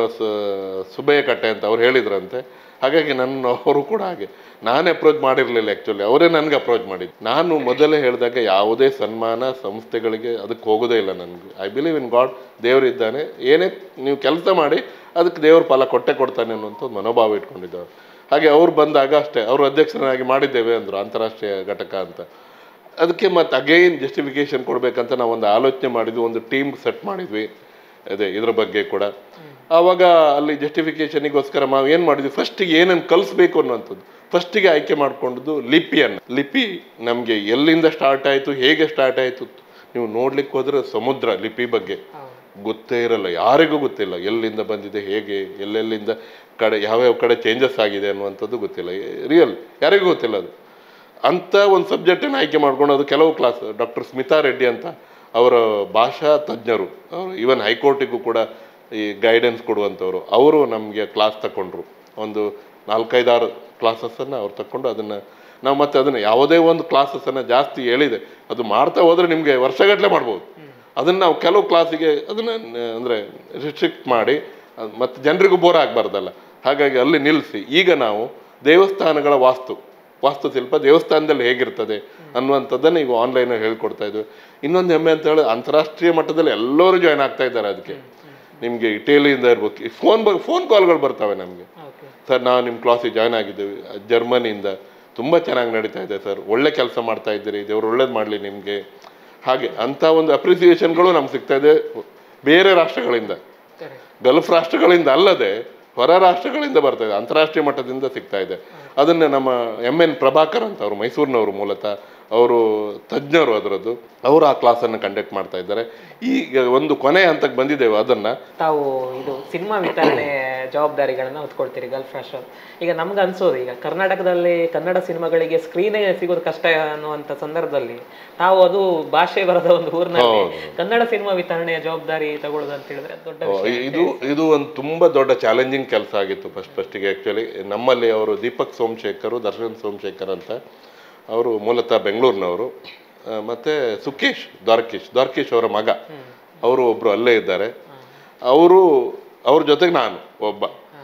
ಸುಬಯ್ಯ ಕಟ್ಟೆ ಅಂತ ಅವ್ರು ಹೇಳಿದ್ರಂತೆ ಹಾಗಾಗಿ ನನ್ನ ಅವರು ಕೂಡ ಹಾಗೆ ನಾನೇ ಅಪ್ರೋಚ್ ಮಾಡಿರಲಿಲ್ಲ ಆ್ಯಕ್ಚುಲಿ ಅವರೇ ನನಗೆ ಅಪ್ರೋಚ್ ಮಾಡಿದ್ದು ನಾನು ಮೊದಲೇ ಹೇಳಿದಾಗ ಯಾವುದೇ ಸನ್ಮಾನ ಸಂಸ್ಥೆಗಳಿಗೆ ಅದಕ್ಕೆ ಹೋಗೋದೇ ಇಲ್ಲ ನನಗೆ ಐ ಬಿಲೀವ್ ಇನ್ ಗಾಡ್ ದೇವರಿದ್ದಾನೆ ಏನೇ ನೀವು ಕೆಲಸ ಮಾಡಿ ಅದಕ್ಕೆ ದೇವ್ರ ಫಲ ಕೊಟ್ಟೆ ಕೊಡ್ತಾನೆ ಅನ್ನುವಂಥ ಒಂದು ಮನೋಭಾವ ಇಟ್ಕೊಂಡಿದ್ದವರು ಹಾಗೆ ಅವ್ರು ಬಂದಾಗ ಅಷ್ಟೇ ಅವರು ಅಧ್ಯಕ್ಷರನ್ನಾಗಿ ಮಾಡಿದ್ದೇವೆ ಅಂದರು ಅಂತಾರಾಷ್ಟ್ರೀಯ ಘಟಕ ಅಂತ ಅದಕ್ಕೆ ಮತ್ತೆ ಅಗೈನ್ ಜಸ್ಟಿಫಿಕೇಶನ್ ಕೊಡಬೇಕಂತ ನಾವು ಒಂದು ಆಲೋಚನೆ ಮಾಡಿದ್ವಿ ಒಂದು ಟೀಮ್ ಸೆಟ್ ಮಾಡಿದ್ವಿ ಅದೇ ಇದ್ರ ಬಗ್ಗೆ ಕೂಡ ಆವಾಗ ಅಲ್ಲಿ ಜಸ್ಟಿಫಿಕೇಶನಿಗೋಸ್ಕರ ನಾವು ಏನು ಮಾಡಿದ್ವಿ ಫಸ್ಟಿಗೆ ಏನನ್ನು ಕಲಿಸ್ಬೇಕು ಅನ್ನುವಂಥದ್ದು ಫಸ್ಟಿಗೆ ಆಯ್ಕೆ ಮಾಡ್ಕೊಂಡದ್ದು ಲಿಪಿಯನ್ನು ಲಿಪಿ ನಮಗೆ ಎಲ್ಲಿಂದ ಸ್ಟಾರ್ಟ್ ಆಯಿತು ಹೇಗೆ ಸ್ಟಾರ್ಟ್ ಆಯಿತು ನೀವು ನೋಡ್ಲಿಕ್ಕೆ ಹೋದ್ರೆ ಸಮುದ್ರ ಲಿಪಿ ಬಗ್ಗೆ ಗೊತ್ತೇ ಇರಲ್ಲ ಯಾರಿಗೂ ಗೊತ್ತಿಲ್ಲ ಎಲ್ಲಿಂದ ಬಂದಿದೆ ಹೇಗೆ ಎಲ್ಲೆಲ್ಲಿಂದ ಕಡೆ ಯಾವ್ಯಾವ ಕಡೆ ಚೇಂಜಸ್ ಆಗಿದೆ ಅನ್ನುವಂಥದ್ದು ಗೊತ್ತಿಲ್ಲ ರಿಯಲ್ ಯಾರಿಗೂ ಗೊತ್ತಿಲ್ಲ ಅದು ಅಂಥ ಒಂದು ಸಬ್ಜೆಕ್ಟನ್ನು ಆಯ್ಕೆ ಮಾಡ್ಕೊಂಡು ಅದು ಕೆಲವು ಕ್ಲಾಸ್ ಡಾಕ್ಟರ್ ಸ್ಮಿತಾ ರೆಡ್ಡಿ ಅಂತ ಅವರ ಭಾಷಾ ತಜ್ಞರು ಅವರು ಈವನ್ ಹೈಕೋರ್ಟಿಗೂ ಕೂಡ ಈ ಗೈಡೆನ್ಸ್ ಕೊಡುವಂಥವ್ರು ಅವರು ನಮಗೆ ಕ್ಲಾಸ್ ತಗೊಂಡ್ರು ಒಂದು ನಾಲ್ಕೈದಾರು ಕ್ಲಾಸಸ್ಸನ್ನು ಅವ್ರು ತಗೊಂಡು ಅದನ್ನು ನಾವು ಮತ್ತೆ ಅದನ್ನು ಯಾವುದೇ ಒಂದು ಕ್ಲಾಸಸ್ಸನ್ನು ಜಾಸ್ತಿ ಹೇಳಿದೆ ಅದು ಮಾಡ್ತಾ ಹೋದರೆ ನಿಮಗೆ ವರ್ಷಗಟ್ಟಲೆ ಮಾಡ್ಬೋದು ಅದನ್ನು ನಾವು ಕೆಲವು ಕ್ಲಾಸಿಗೆ ಅದನ್ನು ಅಂದರೆ ರಿಸ್ಟ್ರಿಕ್ಟ್ ಮಾಡಿ ಅದ್ ಮತ್ತೆ ಜನರಿಗೂ ಬೋರ್ ಆಗಬಾರ್ದಲ್ಲ ಹಾಗಾಗಿ ಅಲ್ಲಿ ನಿಲ್ಲಿಸಿ ಈಗ ನಾವು ದೇವಸ್ಥಾನಗಳ ವಾಸ್ತು ವಾಸ್ತುಶಿಲ್ಪ ದೇವಸ್ಥಾನದಲ್ಲಿ ಹೇಗಿರ್ತದೆ ಅನ್ನುವಂಥದ್ದನ್ನು ಈಗ ಆನ್ಲೈನ್ ಹೇಳ್ಕೊಡ್ತಾ ಇದ್ವಿ ಇನ್ನೊಂದು ಹೆಮ್ಮೆ ಅಂತ ಹೇಳಿ ಅಂತಾರಾಷ್ಟ್ರೀಯ ಮಟ್ಟದಲ್ಲಿ ಎಲ್ಲರೂ ಜಾಯ್ನ್ ಆಗ್ತಾ ಇದ್ದಾರೆ ಅದಕ್ಕೆ ನಿಮಗೆ ಇಟಲಿಯಿಂದ ಇರ್ಬೇಕು ಫೋನ್ ಬ ಫೋನ್ ಕಾಲ್ಗಳು ಬರ್ತವೆ ನಮಗೆ ಓಕೆ ಸರ್ ನಾವು ನಿಮ್ಮ ಕ್ಲಾಸಿಗೆ ಜಾಯ್ನ್ ಆಗಿದ್ದೀವಿ ಜರ್ಮನಿಯಿಂದ ತುಂಬ ಚೆನ್ನಾಗಿ ನಡೀತಾ ಇದೆ ಸರ್ ಒಳ್ಳೆ ಕೆಲಸ ಮಾಡ್ತಾ ಇದ್ದೀರಿ ದೇವ್ರು ಒಳ್ಳೇದು ಮಾಡಲಿ ನಿಮಗೆ ಹಾಗೆ ಅಂಥ ಒಂದು ಅಪ್ರಿಸಿಯೇಷನ್ಗಳು ನಮ್ಗೆ ಸಿಗ್ತಾ ಇದೆ ಬೇರೆ ರಾಷ್ಟ್ರಗಳಿಂದ ಸರಿ ಗಲ್ಫ್ ರಾಷ್ಟ್ರಗಳಿಂದ ಅಲ್ಲದೆ ಹೊರ ರಾಷ್ಟ್ರಗಳಿಂದ ಬರ್ತಾ ಇದೆ ಅಂತಾರಾಷ್ಟ್ರೀಯ ಮಟ್ಟದಿಂದ ಸಿಗ್ತಾ ಇದೆ ಅದನ್ನು ನಮ್ಮ ಎಮ್ ಎನ್ ಪ್ರಭಾಕರ್ ಅಂತ ಅವರು ಮೈಸೂರಿನವರು ಮೂಲತಃ ಅವರು ತಜ್ಞರು ಅದರದ್ದು ಅವರು ಆ ಕ್ಲಾಸನ್ನು ಕಂಡಕ್ಟ್ ಮಾಡ್ತಾ ಇದ್ದಾರೆ ಈಗ ಒಂದು ಕೊನೆ ಹಂತಕ್ಕೆ ಬಂದಿದ್ದೇವೆ ಅದನ್ನು ತಾವು ಇದು ಸಿನಿಮಾ ವಿತರಣೆ ಜವಾಬ್ದಾರಿಗಳನ್ನ ಹೊತ್ಕೊಳ್ತೀರಿ ಗಲ್ಫ್ ರಾಷ್ಟ್ರ ಈಗ ನಮ್ಗೆ ಅನ್ಸೋದು ಈಗ ಕರ್ನಾಟಕದಲ್ಲಿ ಕನ್ನಡ ಸಿನಿಮಾಗಳಿಗೆ ಸ್ಕ್ರೀನೇ ಸಿಗೋದು ಕಷ್ಟ ಅನ್ನುವಂಥ ಸಂದರ್ಭದಲ್ಲಿ ತಾವು ಅದು ಭಾಷೆ ಬರದ ಒಂದು ಊರಿನಲ್ಲಿ ಕನ್ನಡ ಸಿನಿಮಾ ವಿತರಣೆಯ ಜವಾಬ್ದಾರಿ ತಗೊಳ್ಳೋದು ಅಂತ ಹೇಳಿದ್ರೆ ಅದು ದೊಡ್ಡ ವಿಷಯ ಇದು ಇದು ಒಂದು ತುಂಬ ದೊಡ್ಡ ಚಾಲೆಂಜಿಂಗ್ ಕೆಲಸ ಆಗಿತ್ತು ಫಸ್ಟ್ ಫಸ್ಟಿಗೆ ಆ್ಯಕ್ಚುಲಿ ನಮ್ಮಲ್ಲಿ ಅವರು ದೀಪಕ್ ಸೋಮಶೇಖರ್ ದರ್ಶನ್ ಸೋಮಶೇಖರ್ ಅಂತ ಅವರು ಮೂಲತಃ ಬೆಂಗಳೂರಿನವರು ಆ, ಮತ್ತೆ ಸುಕೇಶ್ ದ್ವಾರಕೀಶ್ ದ್ವಾರಕೀಶ್ ಅವರ ಮಗ ಅವರು ಒಬ್ಬರು ಅಲ್ಲೇ ಇದ್ದಾರೆ ಅವರು ಅವ್ರ ಜೊತೆಗೆ ನಾನು ಒಬ್ಬ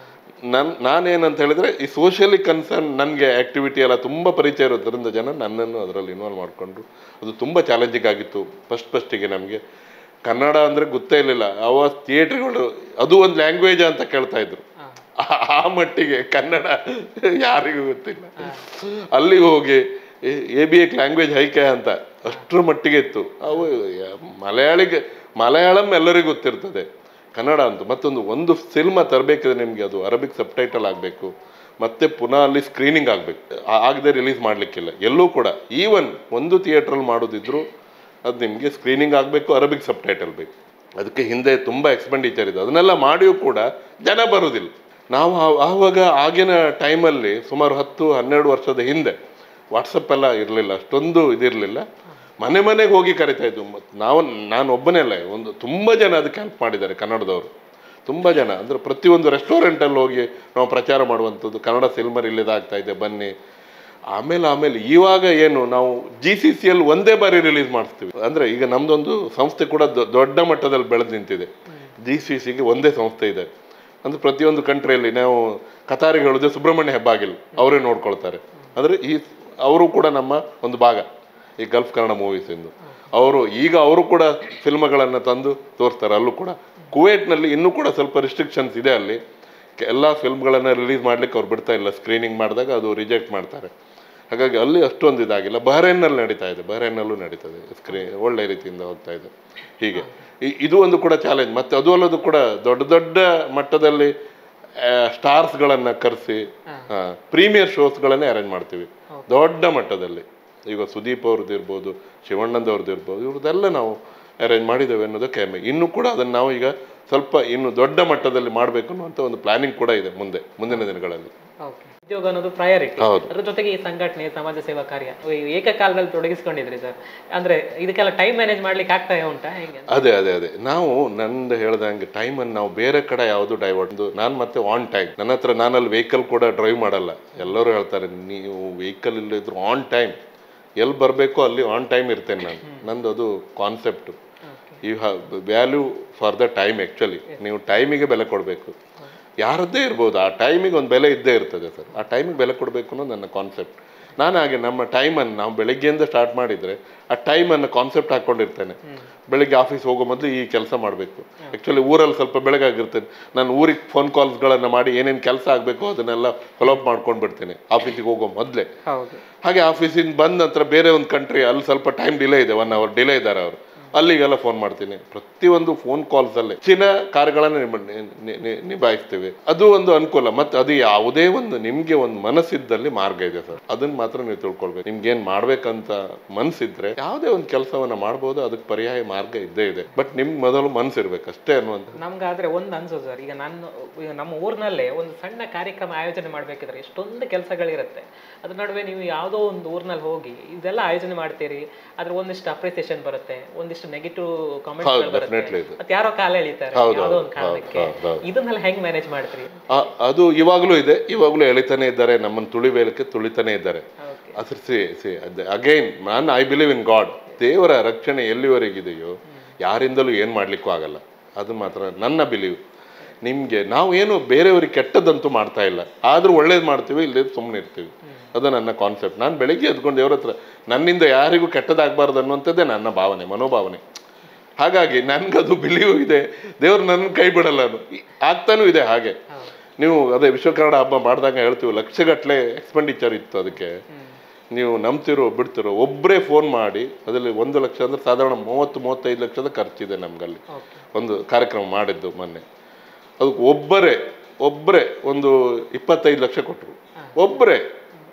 ನನ್ ನಾನೇನಂತ ಹೇಳಿದ್ರೆ ಈ ಸೋಷಿಯಲಿ ಕನ್ಸರ್ನ್ ನನಗೆ ಆ್ಯಕ್ಟಿವಿಟಿ ಎಲ್ಲ ತುಂಬ ಪರಿಚಯ ಇರೋದ್ರಿಂದ ಜನ ನನ್ನನ್ನು ಅದರಲ್ಲಿ ಇನ್ವಾಲ್ವ್ ಮಾಡಿಕೊಂಡ್ರು ಅದು ತುಂಬ ಚಾಲೆಂಜಿಂಗ್ ಆಗಿತ್ತು ಫಸ್ಟ್ ಫಸ್ಟಿಗೆ ನಮಗೆ ಕನ್ನಡ ಅಂದರೆ ಗೊತ್ತೇ ಇರಲಿಲ್ಲ ಅವ ಥಿಯೇಟ್ರ್ಗಳು ಅದು ಒಂದು ಲ್ಯಾಂಗ್ವೇಜ್ ಅಂತ ಕೇಳ್ತಾ ಇದ್ರು ಆ- ಆ ಮಟ್ಟಿಗೆ ಕನ್ನಡ ಯಾರಿಗೂ ಗೊತ್ತಿಲ್ಲ ಅಲ್ಲಿಗೆ ಹೋಗಿ ಎ ಬಿ ಎಕ್ ಲ್ಯಾಂಗ್ವೇಜ್ ಹೈಕೆ ಅಂತ ಅಷ್ಟರ ಮಟ್ಟಿಗೆ ಇತ್ತು ಅವು ಯ- ಮಲಯಾಳಿಗೆ ಮಲಯಾಳಂ ಎಲ್ಲರಿಗೂ ಗೊತ್ತಿರ್ತದೆ ಕನ್ನಡ ಅಂತ ಮತ್ತೊಂದು ಒಂದು ಸಿನಿಮಾ ತರಬೇಕಿದ್ರೆ ನಿಮಗೆ ಅದು ಅರಬಿಕ್ ಸಬ್ಟೈಟಲ್ ಆಗಬೇಕು ಮತ್ತೆ ಪುನಃ ಅಲ್ಲಿ ಸ್ಕ್ರೀನಿಂಗ್ ಆಗಬೇಕು ಆಗದೆ ರಿಲೀಸ್ ಮಾಡಲಿಕ್ಕಿಲ್ಲ ಎಲ್ಲೂ ಕೂಡ ಈವನ್ ಒಂದು ಥಿಯೇಟ್ರಲ್ಲಿ ಮಾಡೋದಿದ್ರು ಅದು ನಿಮಗೆ ಸ್ಕ್ರೀನಿಂಗ್ ಆಗಬೇಕು ಅರಬಿಕ್ ಸಬ್ಟೈಟಲ್ ಬೇಕು ಅದಕ್ಕೆ ಹಿಂದೆ ತುಂಬ ಎಕ್ಸ್ಪೆಂಡಿಚರ್ ಇದೆ ಅದನ್ನೆಲ್ಲ ಮಾಡಿಯೂ ಕೂಡ ಜನ ಬರೋದಿಲ್ಲ ನಾವು ಆ- ಆವಾಗ ಆಗಿನ ಟೈಮಲ್ಲಿ ಸುಮಾರು ಹತ್ತು ಹನ್ನೆರಡು ವರ್ಷದ ಹಿಂದೆ ವಾಟ್ಸಪ್ ಎಲ್ಲ ಇರಲಿಲ್ಲ ಅಷ್ಟೊಂದು ಇದಿರಲಿಲ್ಲ ಮನೆ ಮನೆಗೆ ಹೋಗಿ ಕರಿತಾ ಇದ್ವು ಮತ್ತ್ ನಾವು ನಾನು ಒಬ್ಬನೇ ಅಲ್ಲ ಒಂದು ತುಂಬ ಜನ ಅದಕ್ಕೆ ಹೆಲ್ಪ್ ಮಾಡಿದ್ದಾರೆ ಕನ್ನಡದವರು ತುಂಬ ಜನ ಅಂದರೆ ಪ್ರತಿಯೊಂದು ರೆಸ್ಟೋರೆಂಟಲ್ಲಿ ಹೋಗಿ ನಾವು ಪ್ರಚಾರ ಮಾಡುವಂಥದ್ದು ಕನ್ನಡ ಸಿನಿಮಾ ರಿಲೀಸ್ ಆಗ್ತಾ ಇದೆ ಬನ್ನಿ ಆಮೇಲೆ ಆಮೇಲೆ ಇವಾಗ ಏನು ನಾವು ಜಿ ಸಿ ಸಿ ಅಲ್ಲಿ ಒಂದೇ ಬಾರಿ ರಿಲೀಸ್ ಮಾಡಿಸ್ತೀವಿ ಅಂದರೆ ಈಗ ನಮ್ಮದೊಂದು ಸಂಸ್ಥೆ ಕೂಡ ದೊ- ದೊಡ್ಡ ಮಟ್ಟದಲ್ಲಿ ಬೆಳೆದು ನಿಂತಿದೆ ಜಿ ಸಿ ಸಿಗೆ ಒಂದೇ ಸಂಸ್ಥೆ ಇದೆ ಅಂದರೆ ಪ್ರತಿಯೊಂದು ಕಂಟ್ರಿಯಲ್ಲಿ ನಾವು ಕತಾರಿಗೆ ಹೇಳಿದ್ರೆ ಸುಬ್ರಹ್ಮಣ್ಯ ಹೆಬ್ಬಾಗಿಲ್ ಅವರೇ ನೋಡ್ಕೊಳ್ತಾರೆ ಅಂದರೆ ಈ ಅವರು ಕೂಡ ನಮ್ಮ ಒಂದು ಭಾಗ ಈ ಗಲ್ಫ್ ಕನ್ನಡ ಮೂವೀಸಿಂದು ಅವರು ಈಗ ಅವರು ಕೂಡ ಫಿಲ್ಮ್ಗಳನ್ನು ತಂದು ತೋರಿಸ್ತಾರೆ ಅಲ್ಲೂ ಕೂಡ ಕುವೈಟ್ನಲ್ಲಿ ಇನ್ನೂ ಕೂಡ ಸ್ವಲ್ಪ ರಿಸ್ಟ್ರಿಕ್ಷನ್ಸ್ ಇದೆ ಅಲ್ಲಿ ಎಲ್ಲ ಫಿಲ್ಮ್ಗಳನ್ನು ರಿಲೀಸ್ ಮಾಡ್ಲಿಕ್ಕೆ ಅವ್ರು ಬಿಡ್ತಾ ಇಲ್ಲ ಸ್ಕ್ರೀನಿಂಗ್ ಮಾಡಿದಾಗ ಅದು ರಿಜೆಕ್ಟ್ ಮಾಡ್ತಾರೆ ಹಾಗಾಗಿ ಅಲ್ಲಿ ಅಷ್ಟೊಂದು ಇದಾಗಿಲ್ಲ ಬಹ್ರೈನ್ನಲ್ಲಿ ನಡೀತಾ ಇದೆ ಬಹ್ರೈನ್ನಲ್ಲೂ ನಡೀತದೆ ಸ್ಕ್ರೀ ಒಳ್ಳೆ ರೀತಿಯಿಂದ ಹೋಗ್ತಾ ಇದೆ ಹೀಗೆ ಇ- ಇದು ಒಂದು ಕೂಡ ಚಾಲೆಂಜ್ ಮತ್ತೆ ಅದು ಅಲ್ಲದು ಕೂಡ ದೊಡ್ಡ ದೊಡ್ಡ ಮಟ್ಟದಲ್ಲಿ ಸ್ಟಾರ್ಸ್ಗಳನ್ನು ಕರೆಸಿ ಪ್ರೀಮಿಯರ್ ಶೋಸ್ಗಳನ್ನೇ ಅರೇಂಜ್ ಮಾಡ್ತೀವಿ ದೊಡ್ಡ ಮಟ್ಟದಲ್ಲಿ ಈಗ ಸುದೀಪ್ ಅವ್ರದ್ದು ಇರ್ಬೋದು ಶಿವಣ್ಣಂದವ್ರದ್ದು ಇರ್ಬೋದು ಇವ್ರದ್ದೆಲ್ಲ ನಾವು ಅರೇಂಜ್ ಮಾಡಿದ್ದೇವೆ ಅನ್ನೋದಕ್ಕೆ ಹೆಮ್ಮೆ ಇನ್ನೂ ಕೂಡ ಅದನ್ನು ನಾವು ಈಗ ಸ್ವಲ್ಪ ಇನ್ನು ದೊಡ್ಡ ಮಟ್ಟದಲ್ಲಿ ಮಾಡಬೇಕು ಅನ್ನುವಂಥ ಒಂದು ಪ್ಲಾನಿಂಗ್ ಕೂಡ ಇದೆ ಮುಂದೆ ಮುಂದಿನ ದಿನಗಳಲ್ಲಿ ಓಕೆ ಉದ್ಯೋಗ ಅನ್ನೋದು ಪ್ರಯಾರಿಟಿ ಹೌದು. ಅದ್ರ ಜೊತೆಗೆ ಈ ಸಂಘಟನೆ ಸಮಾಜ ಸೇವಾ ಕಾರ್ಯ ಈ ಏಕಕಾಲದಲ್ಲಿ ತೊಡಗಿಸ್ಕೊಂಡಿದ್ರಿ ಸರ್ ಅಂದ್ರೆ ಇದಕ್ಕೆಲ್ಲ ಟೈಮ್ ಮ್ಯಾನೇಜ್ ಮಾಡ್ಲಿಕ್ಕೆ ಆಗ್ತಾ ಉಂಟಾ ಹೇಗೆ ಅದೇ ಅದೇ ಅದೇ ನಾವು ನಂದು ಹೇಳ್ದಂಗೆ ಟೈಮನ್ನು ನಾವು ಬೇರೆ ಕಡೆ ಯಾವುದು ಡೈವರ್ಟ್ ನಾನು ಮತ್ತೆ ಆನ್ ಟೈಮ್ ನನ್ನ ಹತ್ರ ನಾನಲ್ಲಿ ವೆಹಿಕಲ್ ಕೂಡ ಡ್ರೈವ್ ಮಾಡಲ್ಲ ಎಲ್ಲರೂ ಹೇಳ್ತಾರೆ ನೀವು ವೆಹಿಕಲ್ ಇಲ್ಲದಿದ್ರು ಆನ್ ಟೈಮ್ ಎಲ್ಲಿ ಬರಬೇಕೋ ಅಲ್ಲಿ ಆನ್ ಟೈಮ್ ಇರ್ತೇನೆ ನಾನು ನಂದು ಅದು concept you have value for the time actually ನೀವು ಟೈಮಿಗೆ ಬೆಲೆ ಕೊಡಬೇಕು ಯಾರದ್ದೇ ಇರ್ಬೋದು ಆ ಟೈಮಿಗೆ ಒಂದು ಬೆಲೆ ಇದ್ದೇ ಇರ್ತದೆ ಸರ್ ಆ ಟೈಮಿಗೆ ಬೆಲೆ ಕೊಡಬೇಕು ಅನ್ನೋದು ನನ್ನ ಕಾನ್ಸೆಪ್ಟ್ ನಾನು ಹಾಗೆ ನಮ್ಮ ಟೈಮನ್ನು ನಾವು ಬೆಳಗ್ಗೆಯಿಂದ ಸ್ಟಾರ್ಟ್ ಮಾಡಿದರೆ ಆ ಟೈಮನ್ನು ಕಾನ್ಸೆಪ್ಟ್ ಹಾಕ್ಕೊಂಡಿರ್ತೇನೆ ಬೆಳಿಗ್ಗೆ ಆಫೀಸ್ ಹೋಗೋ ಮೊದಲು ಈ ಕೆಲಸ ಮಾಡಬೇಕು ಆ್ಯಕ್ಚುಲಿ ಊರಲ್ಲಿ ಸ್ವಲ್ಪ ಬೆಳಗಾಗಿರ್ತೇನೆ ನಾನು ಊರಿಗೆ ಫೋನ್ ಕಾಲ್ಸ್ಗಳನ್ನು ಮಾಡಿ ಏನೇನು ಕೆಲಸ ಆಗಬೇಕು ಅದನ್ನೆಲ್ಲ ಫಾಲೋಅಪ್ ಮಾಡ್ಕೊಂಡು ಬಿಡ್ತೇನೆ ಆಫೀಸಿಗೆ ಹೋಗೋ ಮೊದಲೇ ಹೌದು ಹಾಗೆ ಆಫೀಸಿಂದ ಬಂದ ನಂತರ ಬೇರೆ ಒಂದು ಕಂಟ್ರಿ ಅಲ್ಲಿ ಸ್ವಲ್ಪ ಟೈಮ್ ಡಿಲೇ ಇದೆ ಒನ್ ಅವರ್ ಡಿಲೇ ಇದ್ದಾರೆ ಅವರು ಅಲ್ಲಿಗೆಲ್ಲ ಫೋನ್ ಮಾಡ್ತೀನಿ ಪ್ರತಿಯೊಂದು ಫೋನ್ ಕಾಲ್ಸಲ್ಲೇ ಹೆಚ್ಚಿನ ಕಾರ್ಯಗಳನ್ನು ನಿಮ್- ನಿ- ನಿ- ನಿ- ನಿಭಾಯಿಸ್ತೀವಿ ಅದು ಒಂದು ಅನುಕೂಲ ಮತ್ತೆ ಅದು ಯಾವುದೇ ಒಂದು ನಿಮ್ಗೆ ಒಂದು ಮನಸ್ಸಿದ್ದಲ್ಲಿ ಮಾರ್ಗ ಇದೆ ಸರ್ ಅದನ್ನ ಮಾತ್ರ ನೀವು ತಿಳ್ಕೊಳ್ಬೇಕು ನಿಮ್ಗೆ ಏನ್ ಮಾಡ್ಬೇಕಂತ ಮನ್ಸಿದ್ರೆ ಯಾವುದೇ ಒಂದು ಕೆಲಸವನ್ನ ಮಾಡ್ಬೋದು ಅದಕ್ಕೆ ಪರ್ಯಾಯ ಮಾರ್ಗ ಇದ್ದೇ ಇದೆ ಬಟ್ ನಿಮ್ಗೆ ಮೊದಲು ಮನ್ಸಿರ್ಬೇಕು ಅಷ್ಟೇ ಅನ್ನುವಂಥ ನಮ್ಗಾದ್ರೆ ಒಂದು ಅನ್ಸೋದು ಸರ್ ಈಗ ನಾನು ಈಗ ನಮ್ಮ ಊರಿನಲ್ಲೇ ಒಂದು ಸಣ್ಣ ಕಾರ್ಯಕ್ರಮ ಆಯೋಜನೆ ಮಾಡ್ಬೇಕಿದ್ರೆ ಎಷ್ಟೊಂದು ಕೆಲಸಗಳಿರುತ್ತೆ ಅದ್ರ ನಡುವೆ ನೀವು ಯಾವುದೋ ಒಂದು ಊರಿನಲ್ಲಿ ಹೋಗಿ ಇದೆಲ್ಲ ಆಯೋಜನೆ ಮಾಡ್ತೀರಿ ಅದ್ರ ಒಂದಿಷ್ಟು ಅಪ್ರಿಸಿಯೇಷನ್ ಬರುತ್ತೆ ಒಂದಿಷ್ಟು ನೆಗೆಟಿವ್ ಕಾಮೆಂಟ್ಸ್ ಹೌದು, ಬರುತ್ತೆ definitely ಇದು. ಮತ್ತೆ ಯಾರೋ ಕಾಲ ಎಳಿತಾರೆ ಹೌದು, ಯಾವುದೋ ಒಂದು ಹೌದು, ಕಾರಣಕ್ಕೆ ಹೌದು, ಹೌದು. ಇದನ್ನೆಲ್ಲ ಹೆಂಗ್ ಮ್ಯಾನೇಜ್ ಮಾಡ್ತೀರಿ ಆ- ಅದು ಇವಾಗಲೂ ಇದೆ ಇವಾಗಲೂ ಎಳಿತಾನೆ ಇದ್ದಾರೆ ನಮ್ಮನ್ನು ತುಳಿಬೇಲಕ್ಕೆ ತುಳಿತಾನೆ ಇದ್ದಾರೆ ಓಕೆ ಅದ್ರ ಸಿ ಸಿ ಅಗೈನ್ ನಾನು ಐ ಬಿಲೀವ್ ಇನ್ ಗಾಡ್ ದೇವರ ರಕ್ಷಣೆ ಎಲ್ಲಿವರೆಗಿದೆಯೋ ಯಾರಿಂದಲೂ ಏನು ಮಾಡಲಿಕ್ಕೂ ಆಗಲ್ಲ ಅದು ಮಾತ್ರ ನನ್ನ ಬಿಲೀವ್ ನಿಮಗೆ ನಾವು ಏನು ಬೇರೆಯವ್ರಿಗೆ ಕೆಟ್ಟದಂತೂ ಮಾಡ್ತಾ ಇಲ್ಲ ಆದರೂ ಒಳ್ಳೇದು ಮಾಡ್ತೀವಿ ಇಲ್ಲದೆ ಸುಮ್ಮನೆ ಇರ್ತೀವಿ ಅದು ನನ್ನ ಕಾನ್ಸೆಪ್ಟ್ ನಾನು ಬೆಳಿಗ್ಗೆ ಎದ್ಕೊಂಡು ದೇವ್ರ ಹತ್ರ ನನ್ನಿಂದ ಯಾರಿಗೂ ಕೆಟ್ಟದಾಗಬಾರ್ದು ಅನ್ನುವಂಥದ್ದೇ ನನ್ನ ಭಾವನೆ ಮನೋಭಾವನೆ ಹಾಗಾಗಿ ನನ್ಗದು ಬಿಲೀವ್ ಇದೆ ದೇವ್ರು ನನ್ನ ಕೈ ಬಿಡಲ್ಲ ಅದು ಆಗ್ತಾನೂ ಇದೆ ಹಾಗೆ ನೀವು ಅದೇ ವಿಶ್ವ ಕನ್ನಡ ಹಬ್ಬ ಮಾಡಿದಾಗ ಹೇಳ್ತೀವಿ ಲಕ್ಷಗಟ್ಟಲೆ ಎಕ್ಸ್ಪೆಂಡಿಚರ್ ಇತ್ತು ಅದಕ್ಕೆ ನೀವು ನಂಬ್ತಿರೋ ಬಿಡ್ತಿರೋ ಒಬ್ಬರೇ ಫೋನ್ ಮಾಡಿ ಅದರಲ್ಲಿ ಒಂದು ಲಕ್ಷ ಅಂದ್ರೆ ಸಾಧಾರಣ ಮೂವತ್ತು ಮೂವತ್ತೈದು ಲಕ್ಷದ ಖರ್ಚಿದೆ ನಮ್ಗಲ್ಲಿ ಒಂದು ಕಾರ್ಯಕ್ರಮ ಮಾಡಿದ್ದು ಮೊನ್ನೆ ಅದಕ್ಕೆ ಒಬ್ಬರೇ ಒಬ್ಬರೇ ಒಂದು ಇಪ್ಪತ್ತೈದು ಲಕ್ಷ ಕೊಟ್ಟರು ಒಬ್ಬರೇ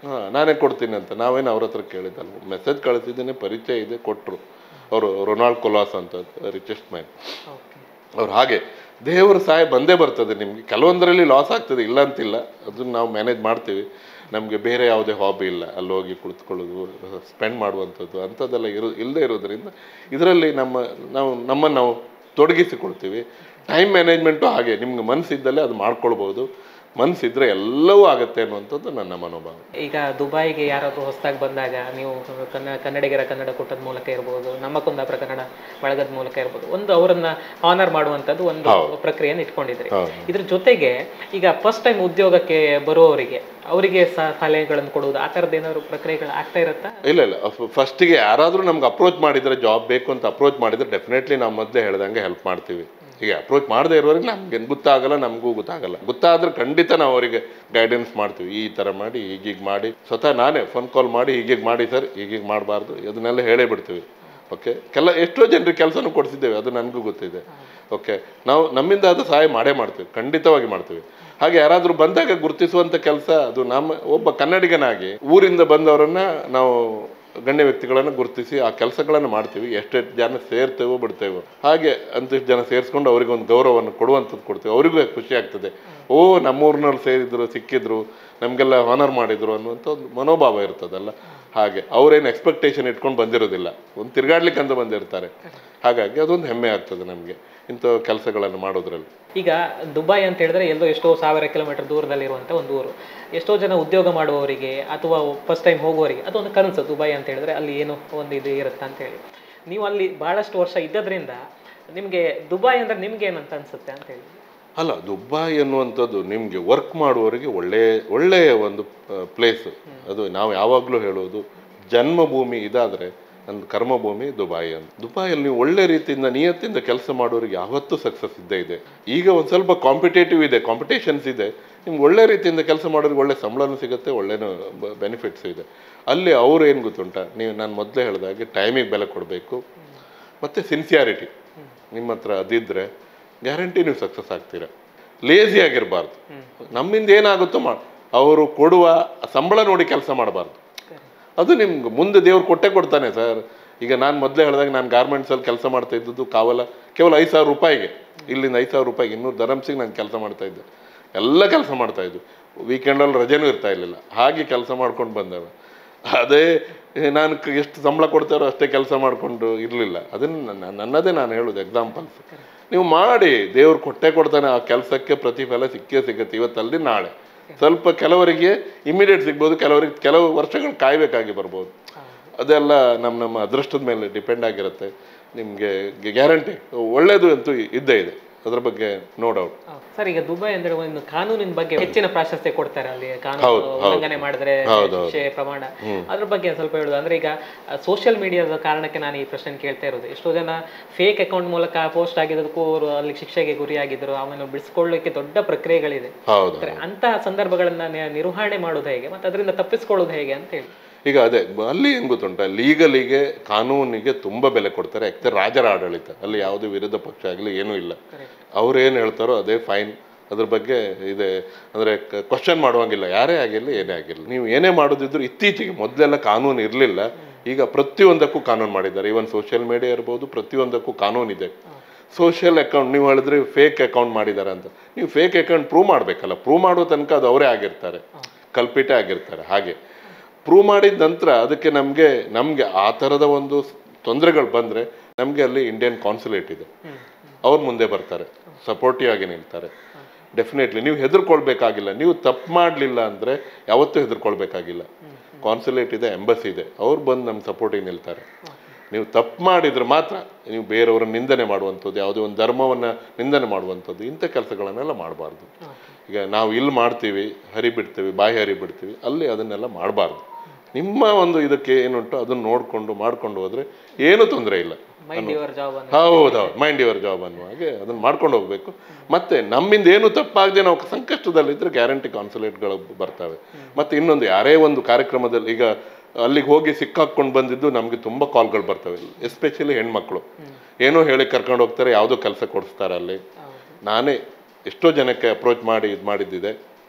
ಹಾಂ ನಾನೇ ಕೊಡ್ತೀನಿ ಅಂತ ನಾವೇನು ಅವ್ರ ಹತ್ರ ಕೇಳಿದ್ದಲ್ಲ ಮೆಸೇಜ್ ಕಳಿಸಿದ್ದೀನಿ ಪರಿಚಯ ಇದೆ ಕೊಟ್ಟರು ಅವರು ರೊನಾಲ್ಡ್ ಕೊಲಾಸ್ ಅಂತ ರಿಚೆಸ್ಟ್ ಮ್ಯಾನ್ ಓಕೆ ಅವ್ರು ಹಾಗೆ ದೇವರ ಸಹಾಯ ಬಂದೇ ಬರ್ತದೆ ನಿಮಗೆ ಕೆಲವೊಂದರಲ್ಲಿ ಲಾಸ್ ಆಗ್ತದೆ ಇಲ್ಲ ಅಂತಿಲ್ಲ ಅದನ್ನ ನಾವು ಮ್ಯಾನೇಜ್ ಮಾಡ್ತೀವಿ ನಮಗೆ ಬೇರೆ ಯಾವುದೇ ಹಾಬಿ ಇಲ್ಲ ಅಲ್ಲಿ ಹೋಗಿ ಕುಳಿತುಕೊಳ್ಳೋದು ಸ್ಪೆಂಡ್ ಮಾಡುವಂಥದ್ದು ಅಂಥದ್ದೆಲ್ಲ ಇರೋ ಇಲ್ಲದೆ ಇರೋದ್ರಿಂದ ಇದರಲ್ಲಿ ನಮ್ಮ ನಾವು ನಮ್ಮನ್ನು ನಾವು ತೊಡಗಿಸಿಕೊಳ್ತೀವಿ ಟೈಮ್ ಮ್ಯಾನೇಜ್ಮೆಂಟು ಹಾಗೆ ನಿಮ್ಗೆ ಮನಸ್ಸಿದ್ದಲ್ಲೇ ಅದು ಮಾಡ್ಕೊಳ್ಬೋದು ಮನಸ್ಸಿದ್ರೆ ಎಲ್ಲವೂ ಆಗುತ್ತೆ ಅನ್ನುವಂಥದ್ದು ನನ್ನ ಮನೋಭಾವ ಈಗ ದುಬೈಗೆ ಯಾರಾದರೂ ಹೊಸದಾಗಿ ಬಂದಾಗ ನೀವು ಕನ್ನ ಕನ್ನಡಿಗರ ಕನ್ನಡ ಕೂಟದ ಮೂಲಕ ಇರ್ಬೋದು ನಮ್ಮ ಕುಂದಾಪುರ ಕನ್ನಡ ಬಳಗದ ಮೂಲಕ ಇರ್ಬೋದು ಒಂದು ಅವರನ್ನ ಆನರ್ ಮಾಡುವಂಥದ್ದು ಒಂದು ಪ್ರಕ್ರಿಯೆಯನ್ನು ಇಟ್ಕೊಂಡಿದ್ರಿ ಹೌದು. ಇದ್ರ ಜೊತೆಗೆ ಈಗ ಫಸ್ಟ್ ಟೈಮ್ ಉದ್ಯೋಗಕ್ಕೆ ಬರುವವರಿಗೆ ಅವರಿಗೆ ಸಹ ಸಲಹೆಗಳನ್ನು ಕೊಡುವುದು ಆ ಥರದ್ದು ಏನಾದ್ರು ಪ್ರಕ್ರಿಯೆಗಳು ಆಗ್ತಾ ಇರುತ್ತಾ ಇಲ್ಲ ಇಲ್ಲ ಫಸ್ಟಿಗೆ ಯಾರಾದರೂ ನಮ್ಗೆ ಅಪ್ರೋಚ್ ಮಾಡಿದರೆ ಜಾಬ್ ಬೇಕು ಅಂತ ಅಪ್ರೋಚ್ ಮಾಡಿದರೆ ಡೆಫಿನೆಟ್ಲಿ ನಾವು ಮೊದಲೇ ಹೇಳ್ದಂಗೆ ಹೆಲ್ಪ್ ಮಾಡ್ತೀವಿ ಈಗ ಅಪ್ರೋಚ್ ಮಾಡದೇ ಇರೋರಿಗೆ ನಮ್ಗೆ ಗೊತ್ತಾಗಲ್ಲ ನಮಗೂ ಗೊತ್ತಾಗಲ್ಲ ಗೊತ್ತಾದ್ರೆ ಖಂಡಿತ ನಾವು ಅವರಿಗೆ ಗೈಡೆನ್ಸ್ ಮಾಡ್ತೀವಿ ಈ ಥರ ಮಾಡಿ ಹೀಗೀಗ ಮಾಡಿ ಸ್ವತಃ ನಾನೇ ಫೋನ್ ಕಾಲ್ ಮಾಡಿ ಹೀಗೀಗ ಮಾಡಿ ಸರ್ ಹೀಗೀಗ ಮಾಡಬಾರ್ದು ಅದನ್ನೆಲ್ಲ ಹೇಳೇ ಬಿಡ್ತೀವಿ ಓಕೆ ಕೆಲ ಎಷ್ಟೋ ಜನರಿಗೆ ಕೆಲಸನೂ ಕೊಡಿಸಿದ್ದೇವೆ ಅದು ನನಗೂ ಗೊತ್ತಿದೆ ಓಕೆ ನಾವು ನಮ್ಮಿಂದ ಅದು ಸಹಾಯ ಮಾಡೇ ಮಾಡ್ತೀವಿ ಖಂಡಿತವಾಗಿ ಮಾಡ್ತೀವಿ ಹಾಗೆ ಯಾರಾದರೂ ಬಂದಾಗ ಗುರುತಿಸುವಂಥ ಕೆಲಸ ಅದು ನಮ್ಮ ಒಬ್ಬ ಕನ್ನಡಿಗನಾಗಿ ಊರಿಂದ ಬಂದವರನ್ನ ನಾವು ಗಣ್ಯ ವ್ಯಕ್ತಿಗಳನ್ನು ಗುರುತಿಸಿ ಆ ಕೆಲಸಗಳನ್ನು ಮಾಡ್ತೀವಿ ಎಷ್ಟೆಷ್ಟು ಜನ ಸೇರ್ತೇವೋ ಬಿಡ್ತೇವೋ ಹಾಗೆ ಅಂತಿಷ್ಟು ಜನ ಸೇರಿಸ್ಕೊಂಡು ಅವರಿಗೆ ಒಂದು ಗೌರವವನ್ನು ಕೊಡುವಂಥದ್ದು ಕೊಡ್ತೀವಿ ಅವರಿಗೂ ಖುಷಿ ಆಗ್ತದೆ ಓ ನಮ್ಮೂರಿನಲ್ಲಿ ಸೇರಿದ್ರು ಸಿಕ್ಕಿದ್ರು ನಮಗೆಲ್ಲ ಹಾನರ್ ಮಾಡಿದ್ರು ಅನ್ನುವಂಥ ಒಂದು ಮನೋಭಾವ ಇರ್ತದಲ್ಲ ಹಾಗೆ ಅವರೇನು ಎಕ್ಸ್ಪೆಕ್ಟೇಷನ್ ಇಟ್ಕೊಂಡು ಬಂದಿರೋದಿಲ್ಲ ಒಂದು ತಿರ್ಗಾಡ್ಲಿಕ್ಕೆ ಅಂತ ಬಂದಿರ್ತಾರೆ ಹಾಗಾಗಿ ಅದೊಂದು ಹೆಮ್ಮೆ ಆಗ್ತದೆ ನಮಗೆ ಇಂಥ ಕೆಲಸಗಳನ್ನು ಮಾಡೋದ್ರಲ್ಲಿ ಈಗ ದುಬೈ ಅಂತ ಹೇಳಿದ್ರೆ ಎಲ್ಲೋ ಎಷ್ಟೋ ಸಾವಿರ ಕಿಲೋಮೀಟರ್ ದೂರದಲ್ಲಿರುವಂಥ ಒಂದು ಊರು ಎಷ್ಟೋ ಜನ ಉದ್ಯೋಗ ಮಾಡುವವರಿಗೆ ಅಥವಾ ಫಸ್ಟ್ ಟೈಮ್ ಹೋಗುವವರಿಗೆ ಅದೊಂದು ಕನಸು ದುಬೈ ಅಂತ ಹೇಳಿದ್ರೆ ಅಲ್ಲಿ ಏನು ಒಂದು ಇದು ಇರುತ್ತೆ ಅಂತ ಹೇಳಿ ನೀವು ಅಲ್ಲಿ ಭಾಳಷ್ಟು ವರ್ಷ ಇದ್ದದ್ರಿಂದ ನಿಮಗೆ ದುಬೈ ಅಂದ್ರೆ ನಿಮ್ಗೆ ಏನಂತ ಅನ್ಸುತ್ತೆ ಅಂತ ಹೇಳಿ ಅಲ್ಲ ದುಬಾಯ್ ಎನ್ನುವಂಥದ್ದು ನಿಮಗೆ ವರ್ಕ್ ಮಾಡುವವರಿಗೆ ಒಳ್ಳೆಯ ಒಳ್ಳೆಯ ಒಂದು ಪ್ಲೇಸ್ ಅದು ನಾವು ಯಾವಾಗಲೂ ಹೇಳೋದು ಜನ್ಮಭೂಮಿ ಇದಾದರೆ ಒಂದು ಕರ್ಮಭೂಮಿ ದುಬಾಯಿ ಅಂತ ದುಬಾಯಲ್ಲಿ ನೀವು ಒಳ್ಳೆ ರೀತಿಯಿಂದ ನಿಯತ್ತಿಂದ ಕೆಲಸ ಮಾಡೋರಿಗೆ ಯಾವತ್ತೂ ಸಕ್ಸಸ್ ಇದ್ದೇ ಇದೆ ಈಗ ಒಂದು ಸ್ವಲ್ಪ ಕಾಂಪಿಟೇಟಿವ್ ಇದೆ ಕಾಂಪಿಟೇಷನ್ಸ್ ಇದೆ ನಿಮ್ಗೆ ಒಳ್ಳೆ ರೀತಿಯಿಂದ ಕೆಲಸ ಮಾಡೋರಿಗೆ ಒಳ್ಳೆ ಸಂಬಳನೂ ಸಿಗುತ್ತೆ ಒಳ್ಳೆ ಬೆನಿಫಿಟ್ಸ್ ಇದೆ ಅಲ್ಲಿ ಅವ್ರು ಏನು ಗೊತ್ತುಂಟ ನೀವು ನಾನು ಮೊದಲೇ ಹೇಳಿದಾಗೆ ಟೈಮಿಗೆ ಬೆಲೆ ಕೊಡಬೇಕು ಮತ್ತು ಸಿನ್ಸಿಯಾರಿಟಿ ನಿಮ್ಮ ಹತ್ರ ಅದಿದ್ದರೆ ಗ್ಯಾರಂಟಿ ನೀವು ಸಕ್ಸಸ್ ಆಗ್ತೀರ ಲೇಸಿ ಆಗಿರಬಾರ್ದು ನಮ್ಮಿಂದ ಏನಾಗುತ್ತೋ ಮಾ ಅವರು ಕೊಡುವ ಸಂಬಳ ನೋಡಿ ಕೆಲಸ ಮಾಡಬಾರ್ದು ಅದು ನಿಮ್ಗೆ ಮುಂದೆ ದೇವ್ರು ಕೊಟ್ಟೆ ಕೊಡ್ತಾನೆ ಸರ್ ಈಗ ನಾನು ಮೊದಲೇ ಹೇಳಿದಾಗ ನಾನು ಗಾರ್ಮೆಂಟ್ಸಲ್ಲಿ ಕೆಲಸ ಮಾಡ್ತಾ ಇದ್ದದ್ದು ಕಾವಲ ಕೇವಲ ಐದು ಸಾವಿರ ರೂಪಾಯಿಗೆ ಇಲ್ಲಿಂದ ಐದು ಸಾವಿರ ರೂಪಾಯಿಗೆ ಇನ್ನೂರು ಧರಮ್ಸಿಗೆ ನಾನು ಕೆಲಸ ಮಾಡ್ತಾ ಇದ್ದೆ ಎಲ್ಲ ಕೆಲಸ ಮಾಡ್ತಾ ಇದ್ದು ವೀಕೆಂಡಲ್ಲಿ ರಜೆನೂ ಇರ್ತಾ ಇರಲಿಲ್ಲ ಹಾಗೆ ಕೆಲಸ ಮಾಡ್ಕೊಂಡು ಬಂದವ ಅದೇ ನಾನು ಕ- ಎಷ್ಟು ಸಂಬಳ ಕೊಡ್ತಾರೋ ಅಷ್ಟೇ ಕೆಲಸ ಮಾಡಿಕೊಂಡು ಇರಲಿಲ್ಲ ಅದನ್ನು ನನ್ನ- ನನ್ನದೇ ನಾನು ಹೇಳೋದು ಎಕ್ಸಾಂಪಲ್ಸ್ ನೀವು ಮಾಡಿ ದೇವ್ರು ಕೊಟ್ಟೆ ಕೊಡ್ತಾನೆ ಆ ಕೆಲಸಕ್ಕೆ ಪ್ರತಿಫಲ ಸಿಕ್ಕೇ ಸಿಗುತ್ತೆ ಇವತ್ತಲ್ಲಿ ನಾಳೆ ಸ್ವಲ್ಪ ಕೆಲವರಿಗೆ ಇಮಿಡಿಯೇಟ್ ಸಿಗ್ಬೋದು ಕೆಲವರಿಗೆ ಕೆಲವು ವರ್ಷಗಳು ಕಾಯಬೇಕಾಗಿ ಬರ್ಬೋದು ಅದೆಲ್ಲ ನಮ್ಮ ನಮ್ಮ ಅದೃಷ್ಟದ ಮೇಲೆ ಡಿಪೆಂಡ್ ಆಗಿರುತ್ತೆ ನಿಮಗೆ ಗ್ಯಾರಂಟಿ ಒಳ್ಳೇದು ಅಂತೂ ಇದ್ದೇ ಇದೆ ಅದ್ರ ಬಗ್ಗೆ ನೋ ಡೌಟ್ ಸರ್ ಈಗ ದುಬೈ ಅಂದ್ರೆ ಒಂದು ಕಾನೂನಿನ ಬಗ್ಗೆ ಹೆಚ್ಚಿನ ಪ್ರಾಶಸ್ತ್ಯ ಕೊಡ್ತಾರೆ ಅಲ್ಲಿ ಕಾನೂನು ಹೌದು, ಹೌದು. ಉಲ್ಲಂಘನೆ ಮಾಡಿದ್ರೆ ಹೌದು, ಹೌದು. ಶಿಕ್ಷೆ ಪ್ರಮಾಣ ಅದ್ರ ಬಗ್ಗೆ ಒಂದ್ ಸ್ವಲ್ಪ ಹೇಳುದು ಅಂದ್ರೆ ಈಗ ಸೋಷಿಯಲ್ ಮೀಡಿಯಾದ ಕಾರಣಕ್ಕೆ ನಾನು ಈ ಪ್ರಶ್ನೆ ಕೇಳ್ತಾ ಇರೋದು ಎಷ್ಟೋ ಜನ ಫೇಕ್ ಅಕೌಂಟ್ ಮೂಲಕ ಪೋಸ್ಟ್ ಆಗಿದ್ದಕ್ಕೂ ಅವರು ಅಲ್ಲಿ ಶಿಕ್ಷೆಗೆ ಗುರಿಯಾಗಿದ್ರು ಅವನು ಬಿಡಿಸ್ಕೊಳ್ಳಿಕ್ಕೆ ದೊಡ್ಡ ಪ್ರಕ್ರಿಯೆಗಳಿದೆ ಹೌದು ಅಂದ್ರೆ ಅಂತಹ ಸಂದರ್ಭಗಳನ್ನ ನಿ- ನಿರ್ವಹಣೆ ಮಾಡೋದು ಹೇಗೆ ಮತ್ತೆ ಅದರಿಂದ ತಪ್ಪಿಸ್ಕೊಳ್ಳೋದು ಹೇಗೆ ಅಂತ ಹೇಳಿ ಈಗ ಅದೇ ಬ- ಅಲ್ಲಿ ಏನು ಗೊತ್ತುಂಟ ಲೀಗಲಿಗೆ ಕಾನೂನಿಗೆ ತುಂಬ ಬೆಲೆ ಕೊಡ್ತಾರೆ ಯಾಕಂದ್ರೆ ರಾಜರ ಆಡಳಿತ ಅಲ್ಲಿ ಯಾವುದೇ ವಿರೋಧ ಪಕ್ಷ ಆಗಲಿ ಏನೂ ಇಲ್ಲ ಅವ್ರು ಏನು ಹೇಳ್ತಾರೋ ಅದೇ ಫೈನ್ ಅದ್ರ ಬಗ್ಗೆ ಇದೆ ಅಂದರೆ ಕ್ವಶನ್ ಮಾಡುವಂಗಿಲ್ಲ ಯಾರೇ ಆಗಿರಲಿ ಏನೇ ಆಗಿರಲಿ ನೀವು ಏನೇ ಮಾಡೋದಿದ್ರು ಇತ್ತೀಚೆಗೆ ಮೊದಲೆಲ್ಲ ಕಾನೂನು ಇರಲಿಲ್ಲ ಈಗ ಪ್ರತಿಯೊಂದಕ್ಕೂ ಕಾನೂನು ಮಾಡಿದ್ದಾರೆ ಈವನ್ ಸೋಷಿಯಲ್ ಮೀಡಿಯಾ ಇರ್ಬೋದು ಪ್ರತಿಯೊಂದಕ್ಕೂ ಕಾನೂನಿದೆ ಸೋಷಿಯಲ್ ಅಕೌಂಟ್ ನೀವು ಹೇಳಿದ್ರೆ ಫೇಕ್ ಅಕೌಂಟ್ ಮಾಡಿದ್ದಾರೆ ಅಂತ ನೀವು ಫೇಕ್ ಅಕೌಂಟ್ ಪ್ರೂವ್ ಮಾಡಬೇಕಲ್ಲ ಪ್ರೂವ್ ಮಾಡೋ ತನಕ ಅದು ಅವರೇ ಆಗಿರ್ತಾರೆ ಕಲ್ಪಿಟೇ ಆಗಿರ್ತಾರೆ ಹಾಗೆ ಪ್ರೂವ್ ಮಾಡಿದ ನಂತರ ಅದಕ್ಕೆ ನಮಗೆ ನಮಗೆ ಆ ಥರದ ಒಂದು ತೊಂದರೆಗಳು ಬಂದರೆ ನಮಗೆ ಅಲ್ಲಿ ಇಂಡಿಯನ್ ಕಾನ್ಸುಲೇಟ್ ಇದೆ ಅವ್ರು ಮುಂದೆ ಬರ್ತಾರೆ ಸಪೋರ್ಟಿವ್ ಆಗಿ ನಿಲ್ತಾರೆ ಡೆಫಿನೆಟ್ಲಿ ನೀವು ಹೆದರ್ಕೊಳ್ಬೇಕಾಗಿಲ್ಲ ನೀವು ತಪ್ಪು ಮಾಡಲಿಲ್ಲ ಅಂದರೆ ಯಾವತ್ತೂ ಹೆದರ್ಕೊಳ್ಬೇಕಾಗಿಲ್ಲ ಕಾನ್ಸುಲೇಟ್ ಇದೆ ಎಂಬಸಿ ಇದೆ ಅವ್ರು ಬಂದು ನಮ್ಮ ಸಪೋರ್ಟಿಗೆ ನಿಲ್ತಾರೆ ನೀವು ತಪ್ಪು ಮಾಡಿದ್ರೆ ಮಾತ್ರ ನೀವು ಬೇರೆಯವರ ನಿಂದನೆ ಮಾಡುವಂಥದ್ದು ಯಾವುದೇ ಒಂದು ಧರ್ಮವನ್ನು ನಿಂದನೆ ಮಾಡುವಂಥದ್ದು ಇಂಥ ಕೆಲಸಗಳನ್ನೆಲ್ಲ ಮಾಡಬಾರ್ದು ಈಗ ನಾವು ಇಲ್ಲಿ ಮಾಡ್ತೀವಿ ಹರಿ ಬಿಡ್ತೀವಿ ಬಾಯಿ ಹರಿ ಬಿಡ್ತೀವಿ ಅಲ್ಲಿ ಅದನ್ನೆಲ್ಲ ಮಾಡಬಾರ್ದು ನಿಮ್ಮ ಒಂದು ಇದಕ್ಕೆ ಏನುಂಟು ಅದನ್ನು ನೋಡಿಕೊಂಡು ಮಾಡ್ಕೊಂಡು ಹೋದರೆ ಏನೂ ತೊಂದರೆ ಇಲ್ಲ ಮೈಂಡ್ ಯುವರ್ ಜಾಬ್ ಅನ್ನು ಹೌದೌದು ಮೈಂಡ್ ಯುವರ್ ಜಾಬ್ ಅನ್ನುವ ಹಾಗೆ ಅದನ್ನು ಮಾಡ್ಕೊಂಡು ಹೋಗಬೇಕು ಮತ್ತೆ ನಮ್ಮಿಂದ ಏನು ತಪ್ಪಾಗದೆ ನಾವು ಸಂಕಷ್ಟದಲ್ಲಿದ್ದರೆ ಗ್ಯಾರಂಟಿ ಕಾನ್ಸುಲೇಟ್ಗಳು ಬರ್ತವೆ ಮತ್ತೆ ಇನ್ನೊಂದು ಯಾರೇ ಒಂದು ಕಾರ್ಯಕ್ರಮದಲ್ಲಿ ಈಗ ಅಲ್ಲಿಗೆ ಹೋಗಿ ಸಿಕ್ಕಾಕೊಂಡು ಬಂದಿದ್ದು ನಮಗೆ ತುಂಬ ಕಾಲ್ಗಳು ಬರ್ತವೆ ಎಸ್ಪೆಷಲಿ ಹೆಣ್ಮಕ್ಳು ಏನೋ ಹೇಳಿ ಕರ್ಕೊಂಡು ಹೋಗ್ತಾರೆ ಯಾವುದೋ ಕೆಲಸ ಕೊಡಿಸ್ತಾರೆ ಅಲ್ಲಿ ನಾನೇ ಎಷ್ಟೋ ಜನಕ್ಕೆ ಅಪ್ರೋಚ್ ಮಾಡಿ ಇದು ಮಾಡಿದ್ದಿದೆ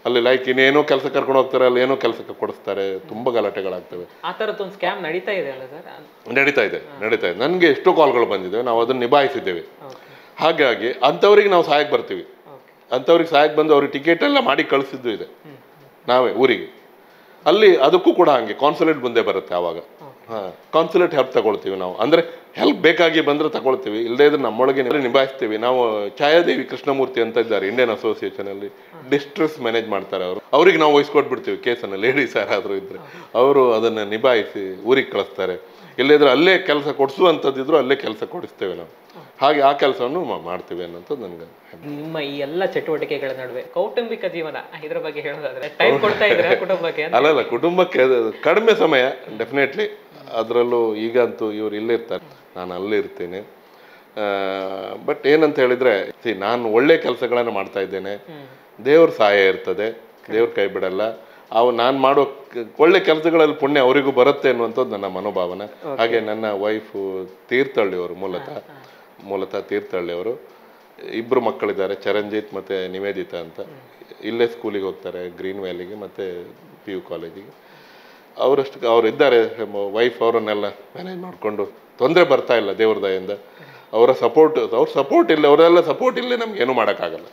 ಅಲ್ಲಿ ಲೈಕ್ ಇನ್ನೇನೋ ಕೆಲಸ ಕರ್ಕೊಂಡು ಹೋಗ್ತಾರೆ ಅಲ್ಲಿ ಏನೋ ಕೆಲಸಕ್ಕೆ ಕೊಡಿಸ್ತಾರೆ ತುಂಬ ಗಲಾಟೆಗಳಾಗ್ತವೆ ಆ ಥರದ್ದೊಂದು ಸ್ಕ್ಯಾಮ್ ನಡೀತಾ ಇದೆ ಅಲ್ಲ ಸರ್ ನಡೀತಾ ಇದೆ ನಡೀತಾ ಇದೆ ನನಗೆ ಎಷ್ಟೋ ಕಾಲ್ಗಳು ಬಂದಿದೆ ನಾವು ಅದನ್ನು ನಿಭಾಯಿಸಿದ್ದೇವೆ ಓಕೆ ಹಾಗಾಗಿ ಅಂಥವ್ರಿಗೆ ನಾವು ಸಹಾಯಕ್ಕೆ ಬರ್ತೀವಿ ಓಕೆ ಅಂಥವ್ರಿಗೆ ಸಹಾಯಕ್ಕೆ ಬಂದು ಅವ್ರಿಗೆ ಟಿಕೆಟ್ ಎಲ್ಲ ಮಾಡಿ ಕಳಿಸಿದ್ದು ಇದೆ ನಾವೇ ಊರಿಗೆ ಅಲ್ಲಿ ಅದಕ್ಕೂ ಕೂಡ ಹಂಗೆ ಕಾನ್ಸುಲೇಟ್ ಮುಂದೆ ಬರುತ್ತೆ ಆವಾಗ ಹಾಂ ಕಾನ್ಸುಲೇಟ್ ಹೆಲ್ಪ್ ತಗೊಳ್ತೀವಿ ನಾವು ಅಂದರೆ ಹೆಲ್ಪ್ ಬೇಕಾಗಿ ಬಂದರೆ ತಗೊಳ್ತೀವಿ ಇಲ್ಲದೇ ಇದ್ರೆ ನಮ್ಮೊಳಗೆ ನಿಭಾಯಿಸ್ತೀವಿ ನಾವು ಛಾಯಾದೇವಿ ಕೃಷ್ಣಮೂರ್ತಿ ಅಂತ ಇದ್ದಾರೆ ಇಂಡಿಯನ್ ಅಸೋಸಿಯೇಷನ್ ಅಲ್ಲಿ ಡಿಸ್ಟ್ರೆಸ್ ಮ್ಯಾನೇಜ್ ಮಾಡ್ತಾರೆ ಅವರು ಅವ್ರಿಗೆ ನಾವು ವಹಿಸ್ಕೊಟ್ಬಿಡ್ತೀವಿ ಕೇಸನ್ನು ಲೇಡೀಸ್ ಯಾರಾದರೂ ಇದ್ರೆ ಅವರು ಅದನ್ನು ನಿಭಾಯಿಸಿ ಊರಿಗೆ ಕಳಿಸ್ತಾರೆ ಇಲ್ಲದಿದ್ರೆ ಅಲ್ಲೇ ಕೆಲಸ ಕೊಡಿಸುವಂಥದ್ದಿದ್ರು ಅಲ್ಲೇ ಕೆಲಸ ಕೊಡಿಸ್ತೇವೆ ನಾವು ಹಾಗೆ ಆ ಕೆಲಸವನ್ನು ಮಾಡ್ತೀವಿ ಅನ್ನೋಂಥದ್ದು ನನಗೆ ನಿಮ್ಮ ಈ ಎಲ್ಲ ಚಟುವಟಿಕೆಗಳ ನಡುವೆ ಕೌಟುಂಬಿಕ ಜೀವನ ಇದ್ರ ಬಗ್ಗೆ ಹೇಳೋದಾದ್ರೆ ಟೈಮ್ ಕೊಡ್ತಾ ಇದ್ರೆ ಕುಟುಂಬಕ್ಕೆ ಅಂತ? ಅಲ್ಲಲ್ಲ ಕುಟುಂಬಕ್ಕೆ ಅದು ಕಡಿಮೆ ಸಮಯ ಡೆಫಿನೆಟ್ಲಿ ಅದರಲ್ಲೂ ಈಗಂತೂ ಇವ್ರು ಇಲ್ಲಿರ್ತಾರೆ ನಾನು ಅಲ್ಲಿರ್ತೀನಿ ಬಟ್ ಏನಂತ ಹೇಳಿದ್ರೆ see, ನಾನು ಒಳ್ಳೆ ಕೆಲಸಗಳನ್ನು ಮಾಡ್ತಾ ಇದ್ದೇನೆ ದೇವ್ರ ಸಹಾಯ ಇರ್ತದೆ ದೇವ್ರ ಕೈ ಬಿಡಲ್ಲ ಅವು ನಾನು ಮಾಡೋ ಕ- ಒಳ್ಳೆ ಕೆಲಸಗಳಲ್ಲಿ ಪುಣ್ಯ ಅವರಿಗೂ ಬರುತ್ತೆ ಅನ್ನುವಂಥದ್ದು ನನ್ನ ಮನೋಭಾವನೆ ಹಾಗೆ ನನ್ನ ವೈಫು ತೀರ್ಥಹಳ್ಳಿಯವರು ಮೂಲತಃ ಮೂಲತಃ ತೀರ್ಥಹಳ್ಳಿಯವರು ಇಬ್ಬರು ಮಕ್ಕಳಿದ್ದಾರೆ ಚರಂಜಿತ್ ಮತ್ತು ನಿವೇದಿತಾ ಅಂತ ಇಲ್ಲೇ ಸ್ಕೂಲಿಗೆ ಹೋಗ್ತಾರೆ ಗ್ರೀನ್ ವ್ಯಾಲಿಗೆ ಮತ್ತು ಪಿ ಯು ಕಾಲೇಜಿಗೆ ಅವರಷ್ಟು ಅವ್ರು ಇದ್ದಾರೆ ವೈಫ್ ಅವರನ್ನೆಲ್ಲ ಮ್ಯಾನೇಜ್ ಮಾಡಿಕೊಂಡು ತೊಂದರೆ ಬರ್ತಾ ಇಲ್ಲ ದೇವ್ರ ದಯಿಂದ ಅವರ ಸಪೋರ್ಟ್ ಅವ್ರ ಸಪೋರ್ಟ್ ಇಲ್ಲ ಅವರೆಲ್ಲ ಸಪೋರ್ಟ್ ಇಲ್ಲೇ ನಮ್ಗೆ ಏನೂ ಮಾಡೋಕ್ಕಾಗಲ್ಲ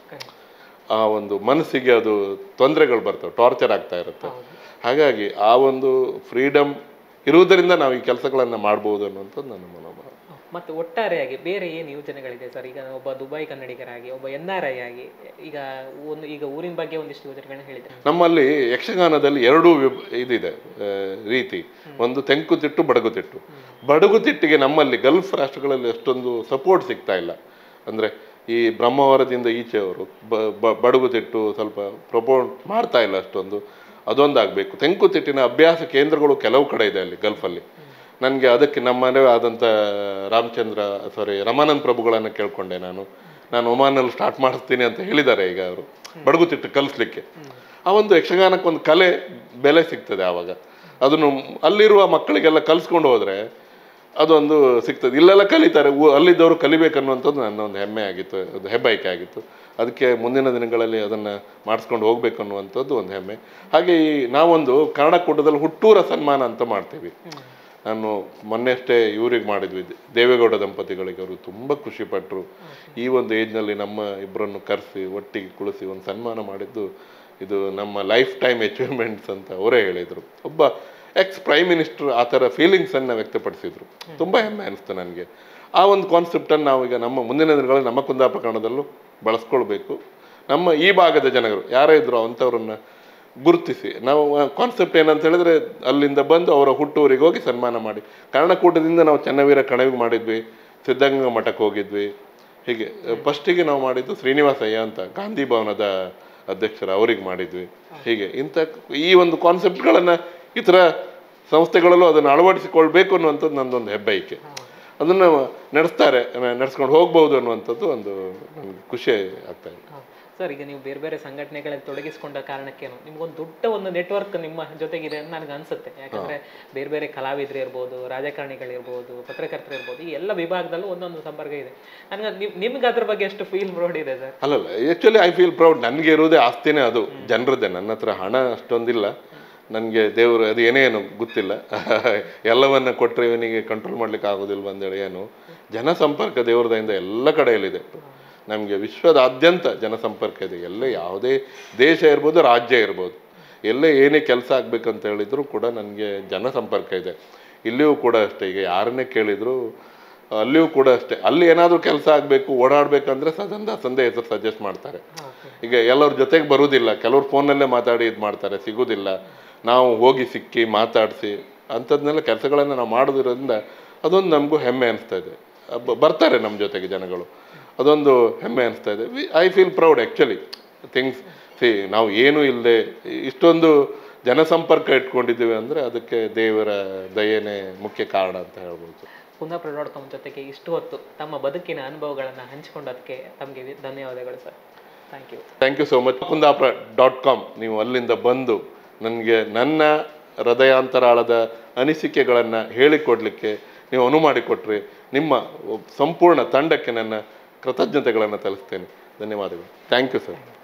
ಆ ಒಂದು ಮನಸ್ಸಿಗೆ ಅದು ತೊಂದರೆಗಳು ಬರ್ತವೆ ಟಾರ್ಚರ್ ಆಗ್ತಾ ಇರುತ್ತೆ ಹಾಗಾಗಿ ಆ ಒಂದು ಫ್ರೀಡಮ್ ಇರುವುದರಿಂದ ನಾವು ಈ ಕೆಲಸಗಳನ್ನು ಮಾಡ್ಬೋದು ಅನ್ನುವಂಥದ್ದು ನನ್ನ ಮನೋಭಾವ ಮತ್ತೆ ಒಟ್ಟಾರೆಯಾಗಿ ಬೇರೆ ಏನು ಯೋಜನೆಗಳಿದೆ ಸರ್ ಈಗ ಒಬ್ಬ ದುಬೈ ಕನ್ನಡಿಗರಾಗಿ ಒಬ್ಬ ಎನ್ ಆರ್ ಐ ಆಗಿ ಈಗ ಒಂದು ಈಗ ಊರಿನ ಬಗ್ಗೆ ಒಂದಿಷ್ಟು ಯೋಜನೆಗಳನ್ನ ಹೇಳಿದೆ ನಮ್ಮಲ್ಲಿ ಯಕ್ಷಗಾನದಲ್ಲಿ ಎರಡೂ ವಿಭ- ಇದಿದೆ ಆ, ರೀತಿ ಒಂದು ತೆಂಕುತಿಟ್ಟು ಬಡಗುತಿಟ್ಟು ಬಡಗುತಿಟ್ಟಿಗೆ ನಮ್ಮಲ್ಲಿ ಗಲ್ಫ್ ರಾಷ್ಟ್ರಗಳಲ್ಲಿ ಅಷ್ಟೊಂದು ಸಪೋರ್ಟ್ ಸಿಗ್ತಾ ಇಲ್ಲ ಅಂದರೆ ಈ ಬ್ರಹ್ಮಾವರದಿಂದ ಈಚೆಯವರು ಬ- ಬ- ಬಡಗುತಿಟ್ಟು ಸ್ವಲ್ಪ ಪ್ರಪೋರ್ಟ್ ಮಾಡ್ತಾ ಇಲ್ಲ ಅಷ್ಟೊಂದು ಅದೊಂದಾಗಬೇಕು ತೆಂಕುತಿಟ್ಟಿನ ಅಭ್ಯಾಸ ಕೇಂದ್ರಗಳು ಕೆಲವು ಕಡೆ ಇದೆ ಅಲ್ಲಿ ಗಲ್ಫಲ್ಲಿ ನನಗೆ ಅದಕ್ಕೆ ನಮ್ಮನೇ ಆದಂಥ ರಾಮಚಂದ್ರ ಸಾರಿ ರಮಾನಂದ್ ಪ್ರಭುಗಳನ್ನು ಕೇಳ್ಕೊಂಡೆ ನಾನು ನಾನು ಒಮಾನಲ್ಲಿ ಸ್ಟಾರ್ಟ್ ಮಾಡಿಸ್ತೀನಿ ಅಂತ ಹೇಳಿದ್ದಾರೆ ಈಗ ಅವರು ಬಡಗುತಿಟ್ಟು ಕಲಿಸ್ಲಿಕ್ಕೆ ಆ ಒಂದು ಯಕ್ಷಗಾನಕ್ಕೆ ಒಂದು ಕಲೆ ಬೆಲೆ ಸಿಗ್ತದೆ ಆವಾಗ ಅದನ್ನು ಅಲ್ಲಿರುವ ಮಕ್ಕಳಿಗೆಲ್ಲ ಕಲಿಸ್ಕೊಂಡು ಹೋದರೆ ಅದೊಂದು ಸಿಗ್ತದೆ ಇಲ್ಲೆಲ್ಲ ಕಲಿತಾರೆ ಊ ಅಲ್ಲಿದ್ದವರು ಕಲಿಬೇಕನ್ನುವಂಥದ್ದು ನನ್ನ ಒಂದು ಹೆಮ್ಮೆ ಆಗಿತ್ತು ಅದು ಹೆಬ್ಬಾಯಿಕೆ ಆಗಿತ್ತು ಅದಕ್ಕೆ ಮುಂದಿನ ದಿನಗಳಲ್ಲಿ ಅದನ್ನು ಮಾಡಿಸ್ಕೊಂಡು ಹೋಗ್ಬೇಕು ಅನ್ನುವಂಥದ್ದು ಒಂದು ಹೆಮ್ಮೆ ಹಾಗೆ ಈ ನಾವೊಂದು ಕನ್ನಡ ಕೂಟದಲ್ಲಿ ಹುಟ್ಟೂರ ಸನ್ಮಾನ ಅಂತ ಮಾಡ್ತೀವಿ ನಾನು ಮೊನ್ನೆ ಅಷ್ಟೇ ಇವ್ರಿಗೆ ಮಾಡಿದ್ವಿ ದೇವೇಗೌಡ ದಂಪತಿಗಳಿಗೆ ಅವರು ತುಂಬ ಖುಷಿಪಟ್ಟರು ಈ ಒಂದು ಏಜ್ನಲ್ಲಿ ನಮ್ಮ ಇಬ್ಬರನ್ನು ಕರೆಸಿ ಒಟ್ಟಿಗೆ ಕುಳಿಸಿ ಒಂದು ಸನ್ಮಾನ ಮಾಡಿದ್ದು ಇದು ನಮ್ಮ ಲೈಫ್ ಟೈಮ್ ಅಚೀವ್ಮೆಂಟ್ಸ್ ಅಂತ ಅವರೇ ಹೇಳಿದರು ಒಬ್ಬ ಎಕ್ಸ್ ಪ್ರೈಮ್ ಮಿನಿಸ್ಟರ್ ಆ ಥರ ಫೀಲಿಂಗ್ಸನ್ನು ವ್ಯಕ್ತಪಡಿಸಿದ್ರು ತುಂಬ ಹೆಮ್ಮೆ ಅನಿಸ್ತು ನನಗೆ ಆ ಒಂದು ಕಾನ್ಸೆಪ್ಟನ್ನು ನಾವು ಈಗ ನಮ್ಮ ಮುಂದಿನ ದಿನಗಳಲ್ಲಿ ನಮ್ಮ ಕುಂದಾಪುರ ಕನ್ನಡದಲ್ಲೂ ಬಳಸ್ಕೊಳ್ಬೇಕು ನಮ್ಮ ಈ ಭಾಗದ ಜನರು ಯಾರೇ ಇದ್ರು ಅಂಥವ್ರನ್ನ ಗುರುತಿಸಿ ನಾವು ಕಾನ್ಸೆಪ್ಟ್ ಏನಂತ ಹೇಳಿದ್ರೆ ಅಲ್ಲಿಂದ ಬಂದು ಅವರ ಹುಟ್ಟೂರಿಗೆ ಹೋಗಿ ಸನ್ಮಾನ ಮಾಡಿ ಕರ್ಣಕೂಟದಿಂದ ನಾವು ಚೆನ್ನವೀರ ಕಣವಿಗೆ ಮಾಡಿದ್ವಿ ಸಿದ್ಧಗಂಗಾ ಮಠಕ್ಕೆ ಹೋಗಿದ್ವಿ ಹೀಗೆ ಫಸ್ಟಿಗೆ ನಾವು ಮಾಡಿದ್ದು ಶ್ರೀನಿವಾಸಯ್ಯ ಅಂತ ಗಾಂಧಿ ಭವನದ ಅಧ್ಯಕ್ಷರ ಅವ್ರಿಗೆ ಮಾಡಿದ್ವಿ ಹೀಗೆ ಇಂಥ ಈ ಒಂದು ಕಾನ್ಸೆಪ್ಟ್ಗಳನ್ನು ಈ ಥರ ಸಂಸ್ಥೆಗಳಲ್ಲೂ ಅದನ್ನು ಅಳವಡಿಸಿಕೊಳ್ಬೇಕು ಅನ್ನುವಂಥದ್ದು ನಂದೊಂದು ಹೆಬ್ಬೈಕೆ ಅದನ್ನು ನಡೆಸ್ತಾರೆ ನಡೆಸ್ಕೊಂಡು ಹೋಗ್ಬೋದು ಅನ್ನುವಂಥದ್ದು ಒಂದು ನನಗೆ ಖುಷಿ ಆಗ್ತಾ ಇದೆ ಸರ್ ಈಗ ನೀವು ಬೇರೆ ಬೇರೆ ಸಂಘಟನೆಗಳಲ್ಲಿ ತೊಡಗಿಸಿಕೊಂಡ ಕಾರಣಕ್ಕೇನು ನಿಮ್ಗೊಂದು ದೊಡ್ಡ ಒಂದು ನೆಟ್ವರ್ಕ್ ನಿಮ್ಮ ಜೊತೆಗಿದೆ ಅಂತ ನನಗೆ ಅನ್ಸುತ್ತೆ ಯಾಕಂದ್ರೆ ಬೇರೆ ಬೇರೆ ಕಲಾವಿದರು ಇರ್ಬೋದು ರಾಜಕಾರಣಿಗಳಿರ್ಬೋದು ಪತ್ರಕರ್ತರು ಇರ್ಬೋದು ಈ ಎಲ್ಲ ವಿಭಾಗದಲ್ಲೂ ಒಂದೊಂದು ಸಂಪರ್ಕ ಇದೆ ನನಗೆ ನಿಮ್ ನಿಮ್ಗೆ ಅದ್ರ ಬಗ್ಗೆ ಎಷ್ಟು ಫೀಲ್ ಪ್ರೌಡ್ ಇದೆ ಸರ್ ಅಲ್ಲಲ್ಲ ಆ್ಯಕ್ಚುಲಿ ಐ ಫೀಲ್ ಪ್ರೌಡ್ ನನಗೆ ಇರೋದೇ ಆಸ್ತಿನೇ ಅದು ಜನರದ್ದೇ ನನ್ನ ಹತ್ರ ಹಣ ಅಷ್ಟೊಂದಿಲ್ಲ ನನಗೆ ದೇವರು ಅದು ಏನೇನು ಗೊತ್ತಿಲ್ಲ ಎಲ್ಲವನ್ನ ಕೊಟ್ಟರೆ ಇವನಿಗೆ ಕಂಟ್ರೋಲ್ ಮಾಡ್ಲಿಕ್ಕೆ ಆಗೋದಿಲ್ವ ಅಂದೇಳಿ ಏನು ಜನಸಂಪರ್ಕ ದೇವ್ರದಿಂದ ಎಲ್ಲ ಕಡೆಯಲ್ಲಿದೆ ನಮಗೆ ವಿಶ್ವದಾದ್ಯಂತ ಜನಸಂಪರ್ಕ ಇದೆ ಎಲ್ಲೇ ಯಾವುದೇ ದೇಶ ಇರ್ಬೋದು ರಾಜ್ಯ ಇರ್ಬೋದು ಎಲ್ಲೇ ಏನೇ ಕೆಲಸ ಆಗ್ಬೇಕಂತ ಹೇಳಿದ್ರು ಕೂಡ ನನಗೆ ಜನಸಂಪರ್ಕ ಇದೆ ಇಲ್ಲಿಯೂ ಕೂಡ ಅಷ್ಟೇ ಈಗ ಯಾರನ್ನೇ ಕೇಳಿದ್ರು ಅಲ್ಲಿಯೂ ಕೂಡ ಅಷ್ಟೇ ಅಲ್ಲಿ ಏನಾದರೂ ಕೆಲಸ ಆಗಬೇಕು ಓಡಾಡಬೇಕಂದ್ರೆ ಸದಂದ ಸಂದೆ ಹೆಸರು ಸಜೆಸ್ಟ್ ಮಾಡ್ತಾರೆ ಈಗ ಎಲ್ಲರ ಜೊತೆಗೆ ಬರುವುದಿಲ್ಲ ಕೆಲವ್ರು ಫೋನಲ್ಲೇ ಮಾತಾಡಿ ಇದು ಮಾಡ್ತಾರೆ ಸಿಗೋದಿಲ್ಲ ನಾವು ಹೋಗಿ ಸಿಕ್ಕಿ ಮಾತಾಡಿಸಿ ಅಂಥದ್ನೆಲ್ಲ ಕೆಲಸಗಳನ್ನು ನಾವು ಮಾಡೋದ್ರಿಂದ ಅದೊಂದು ನಮಗೂ ಹೆಮ್ಮೆ ಅನಿಸ್ತಾ ಇದೆ ಬ- ಬರ್ತಾರೆ ನಮ್ಮ ಜೊತೆಗೆ ಜನಗಳು ಅದೊಂದು ಹೆಮ್ಮೆ ಅನಿಸ್ತಾ ಇದೆ I feel proud actually things see ನಾವು ಏನೂ ಇಲ್ಲದೆ ಇಷ್ಟೊಂದು ಜನಸಂಪರ್ಕ ಇಟ್ಕೊಂಡಿದ್ದೀವಿ ಅಂದರೆ ಅದಕ್ಕೆ ದೇವರ ದಯೆನೇ ಮುಖ್ಯ ಕಾರಣ ಅಂತ ಹೇಳ್ಬೋದು ಕುಂದಾಪುರ ಡಾಟ್ ಕಾಮ್ ಜೊತೆಗೆ ಇಷ್ಟು ಹೊತ್ತು ತಮ್ಮ ಬದುಕಿನ ಅನುಭವಗಳನ್ನು ಹಂಚಿಕೊಂಡದಕ್ಕೆ ತಮಗೆ ಧನ್ಯವಾದಗಳು sir thank you thank you so much Kundapura dot com ನೀವು ಅಲ್ಲಿಂದ ಬಂದು ನನಗೆ ನನ್ನ ಹೃದಯಾಂತರಾಳದ ಅನಿಸಿಕೆಗಳನ್ನು ಹೇಳಿಕೊಡ್ಲಿಕ್ಕೆ ನೀವು ಅನುವು ಮಾಡಿಕೊಟ್ರಿ ನಿಮ್ಮ ಸಂಪೂರ್ಣ ತಂಡಕ್ಕೆ ನನ್ನ ಕೃತಜ್ಞತೆಗಳನ್ನು ತಲಿಸ್ತೇನೆ ಧನ್ಯವಾದಗಳು ಥ್ಯಾಂಕ್ ಯು ಸರ್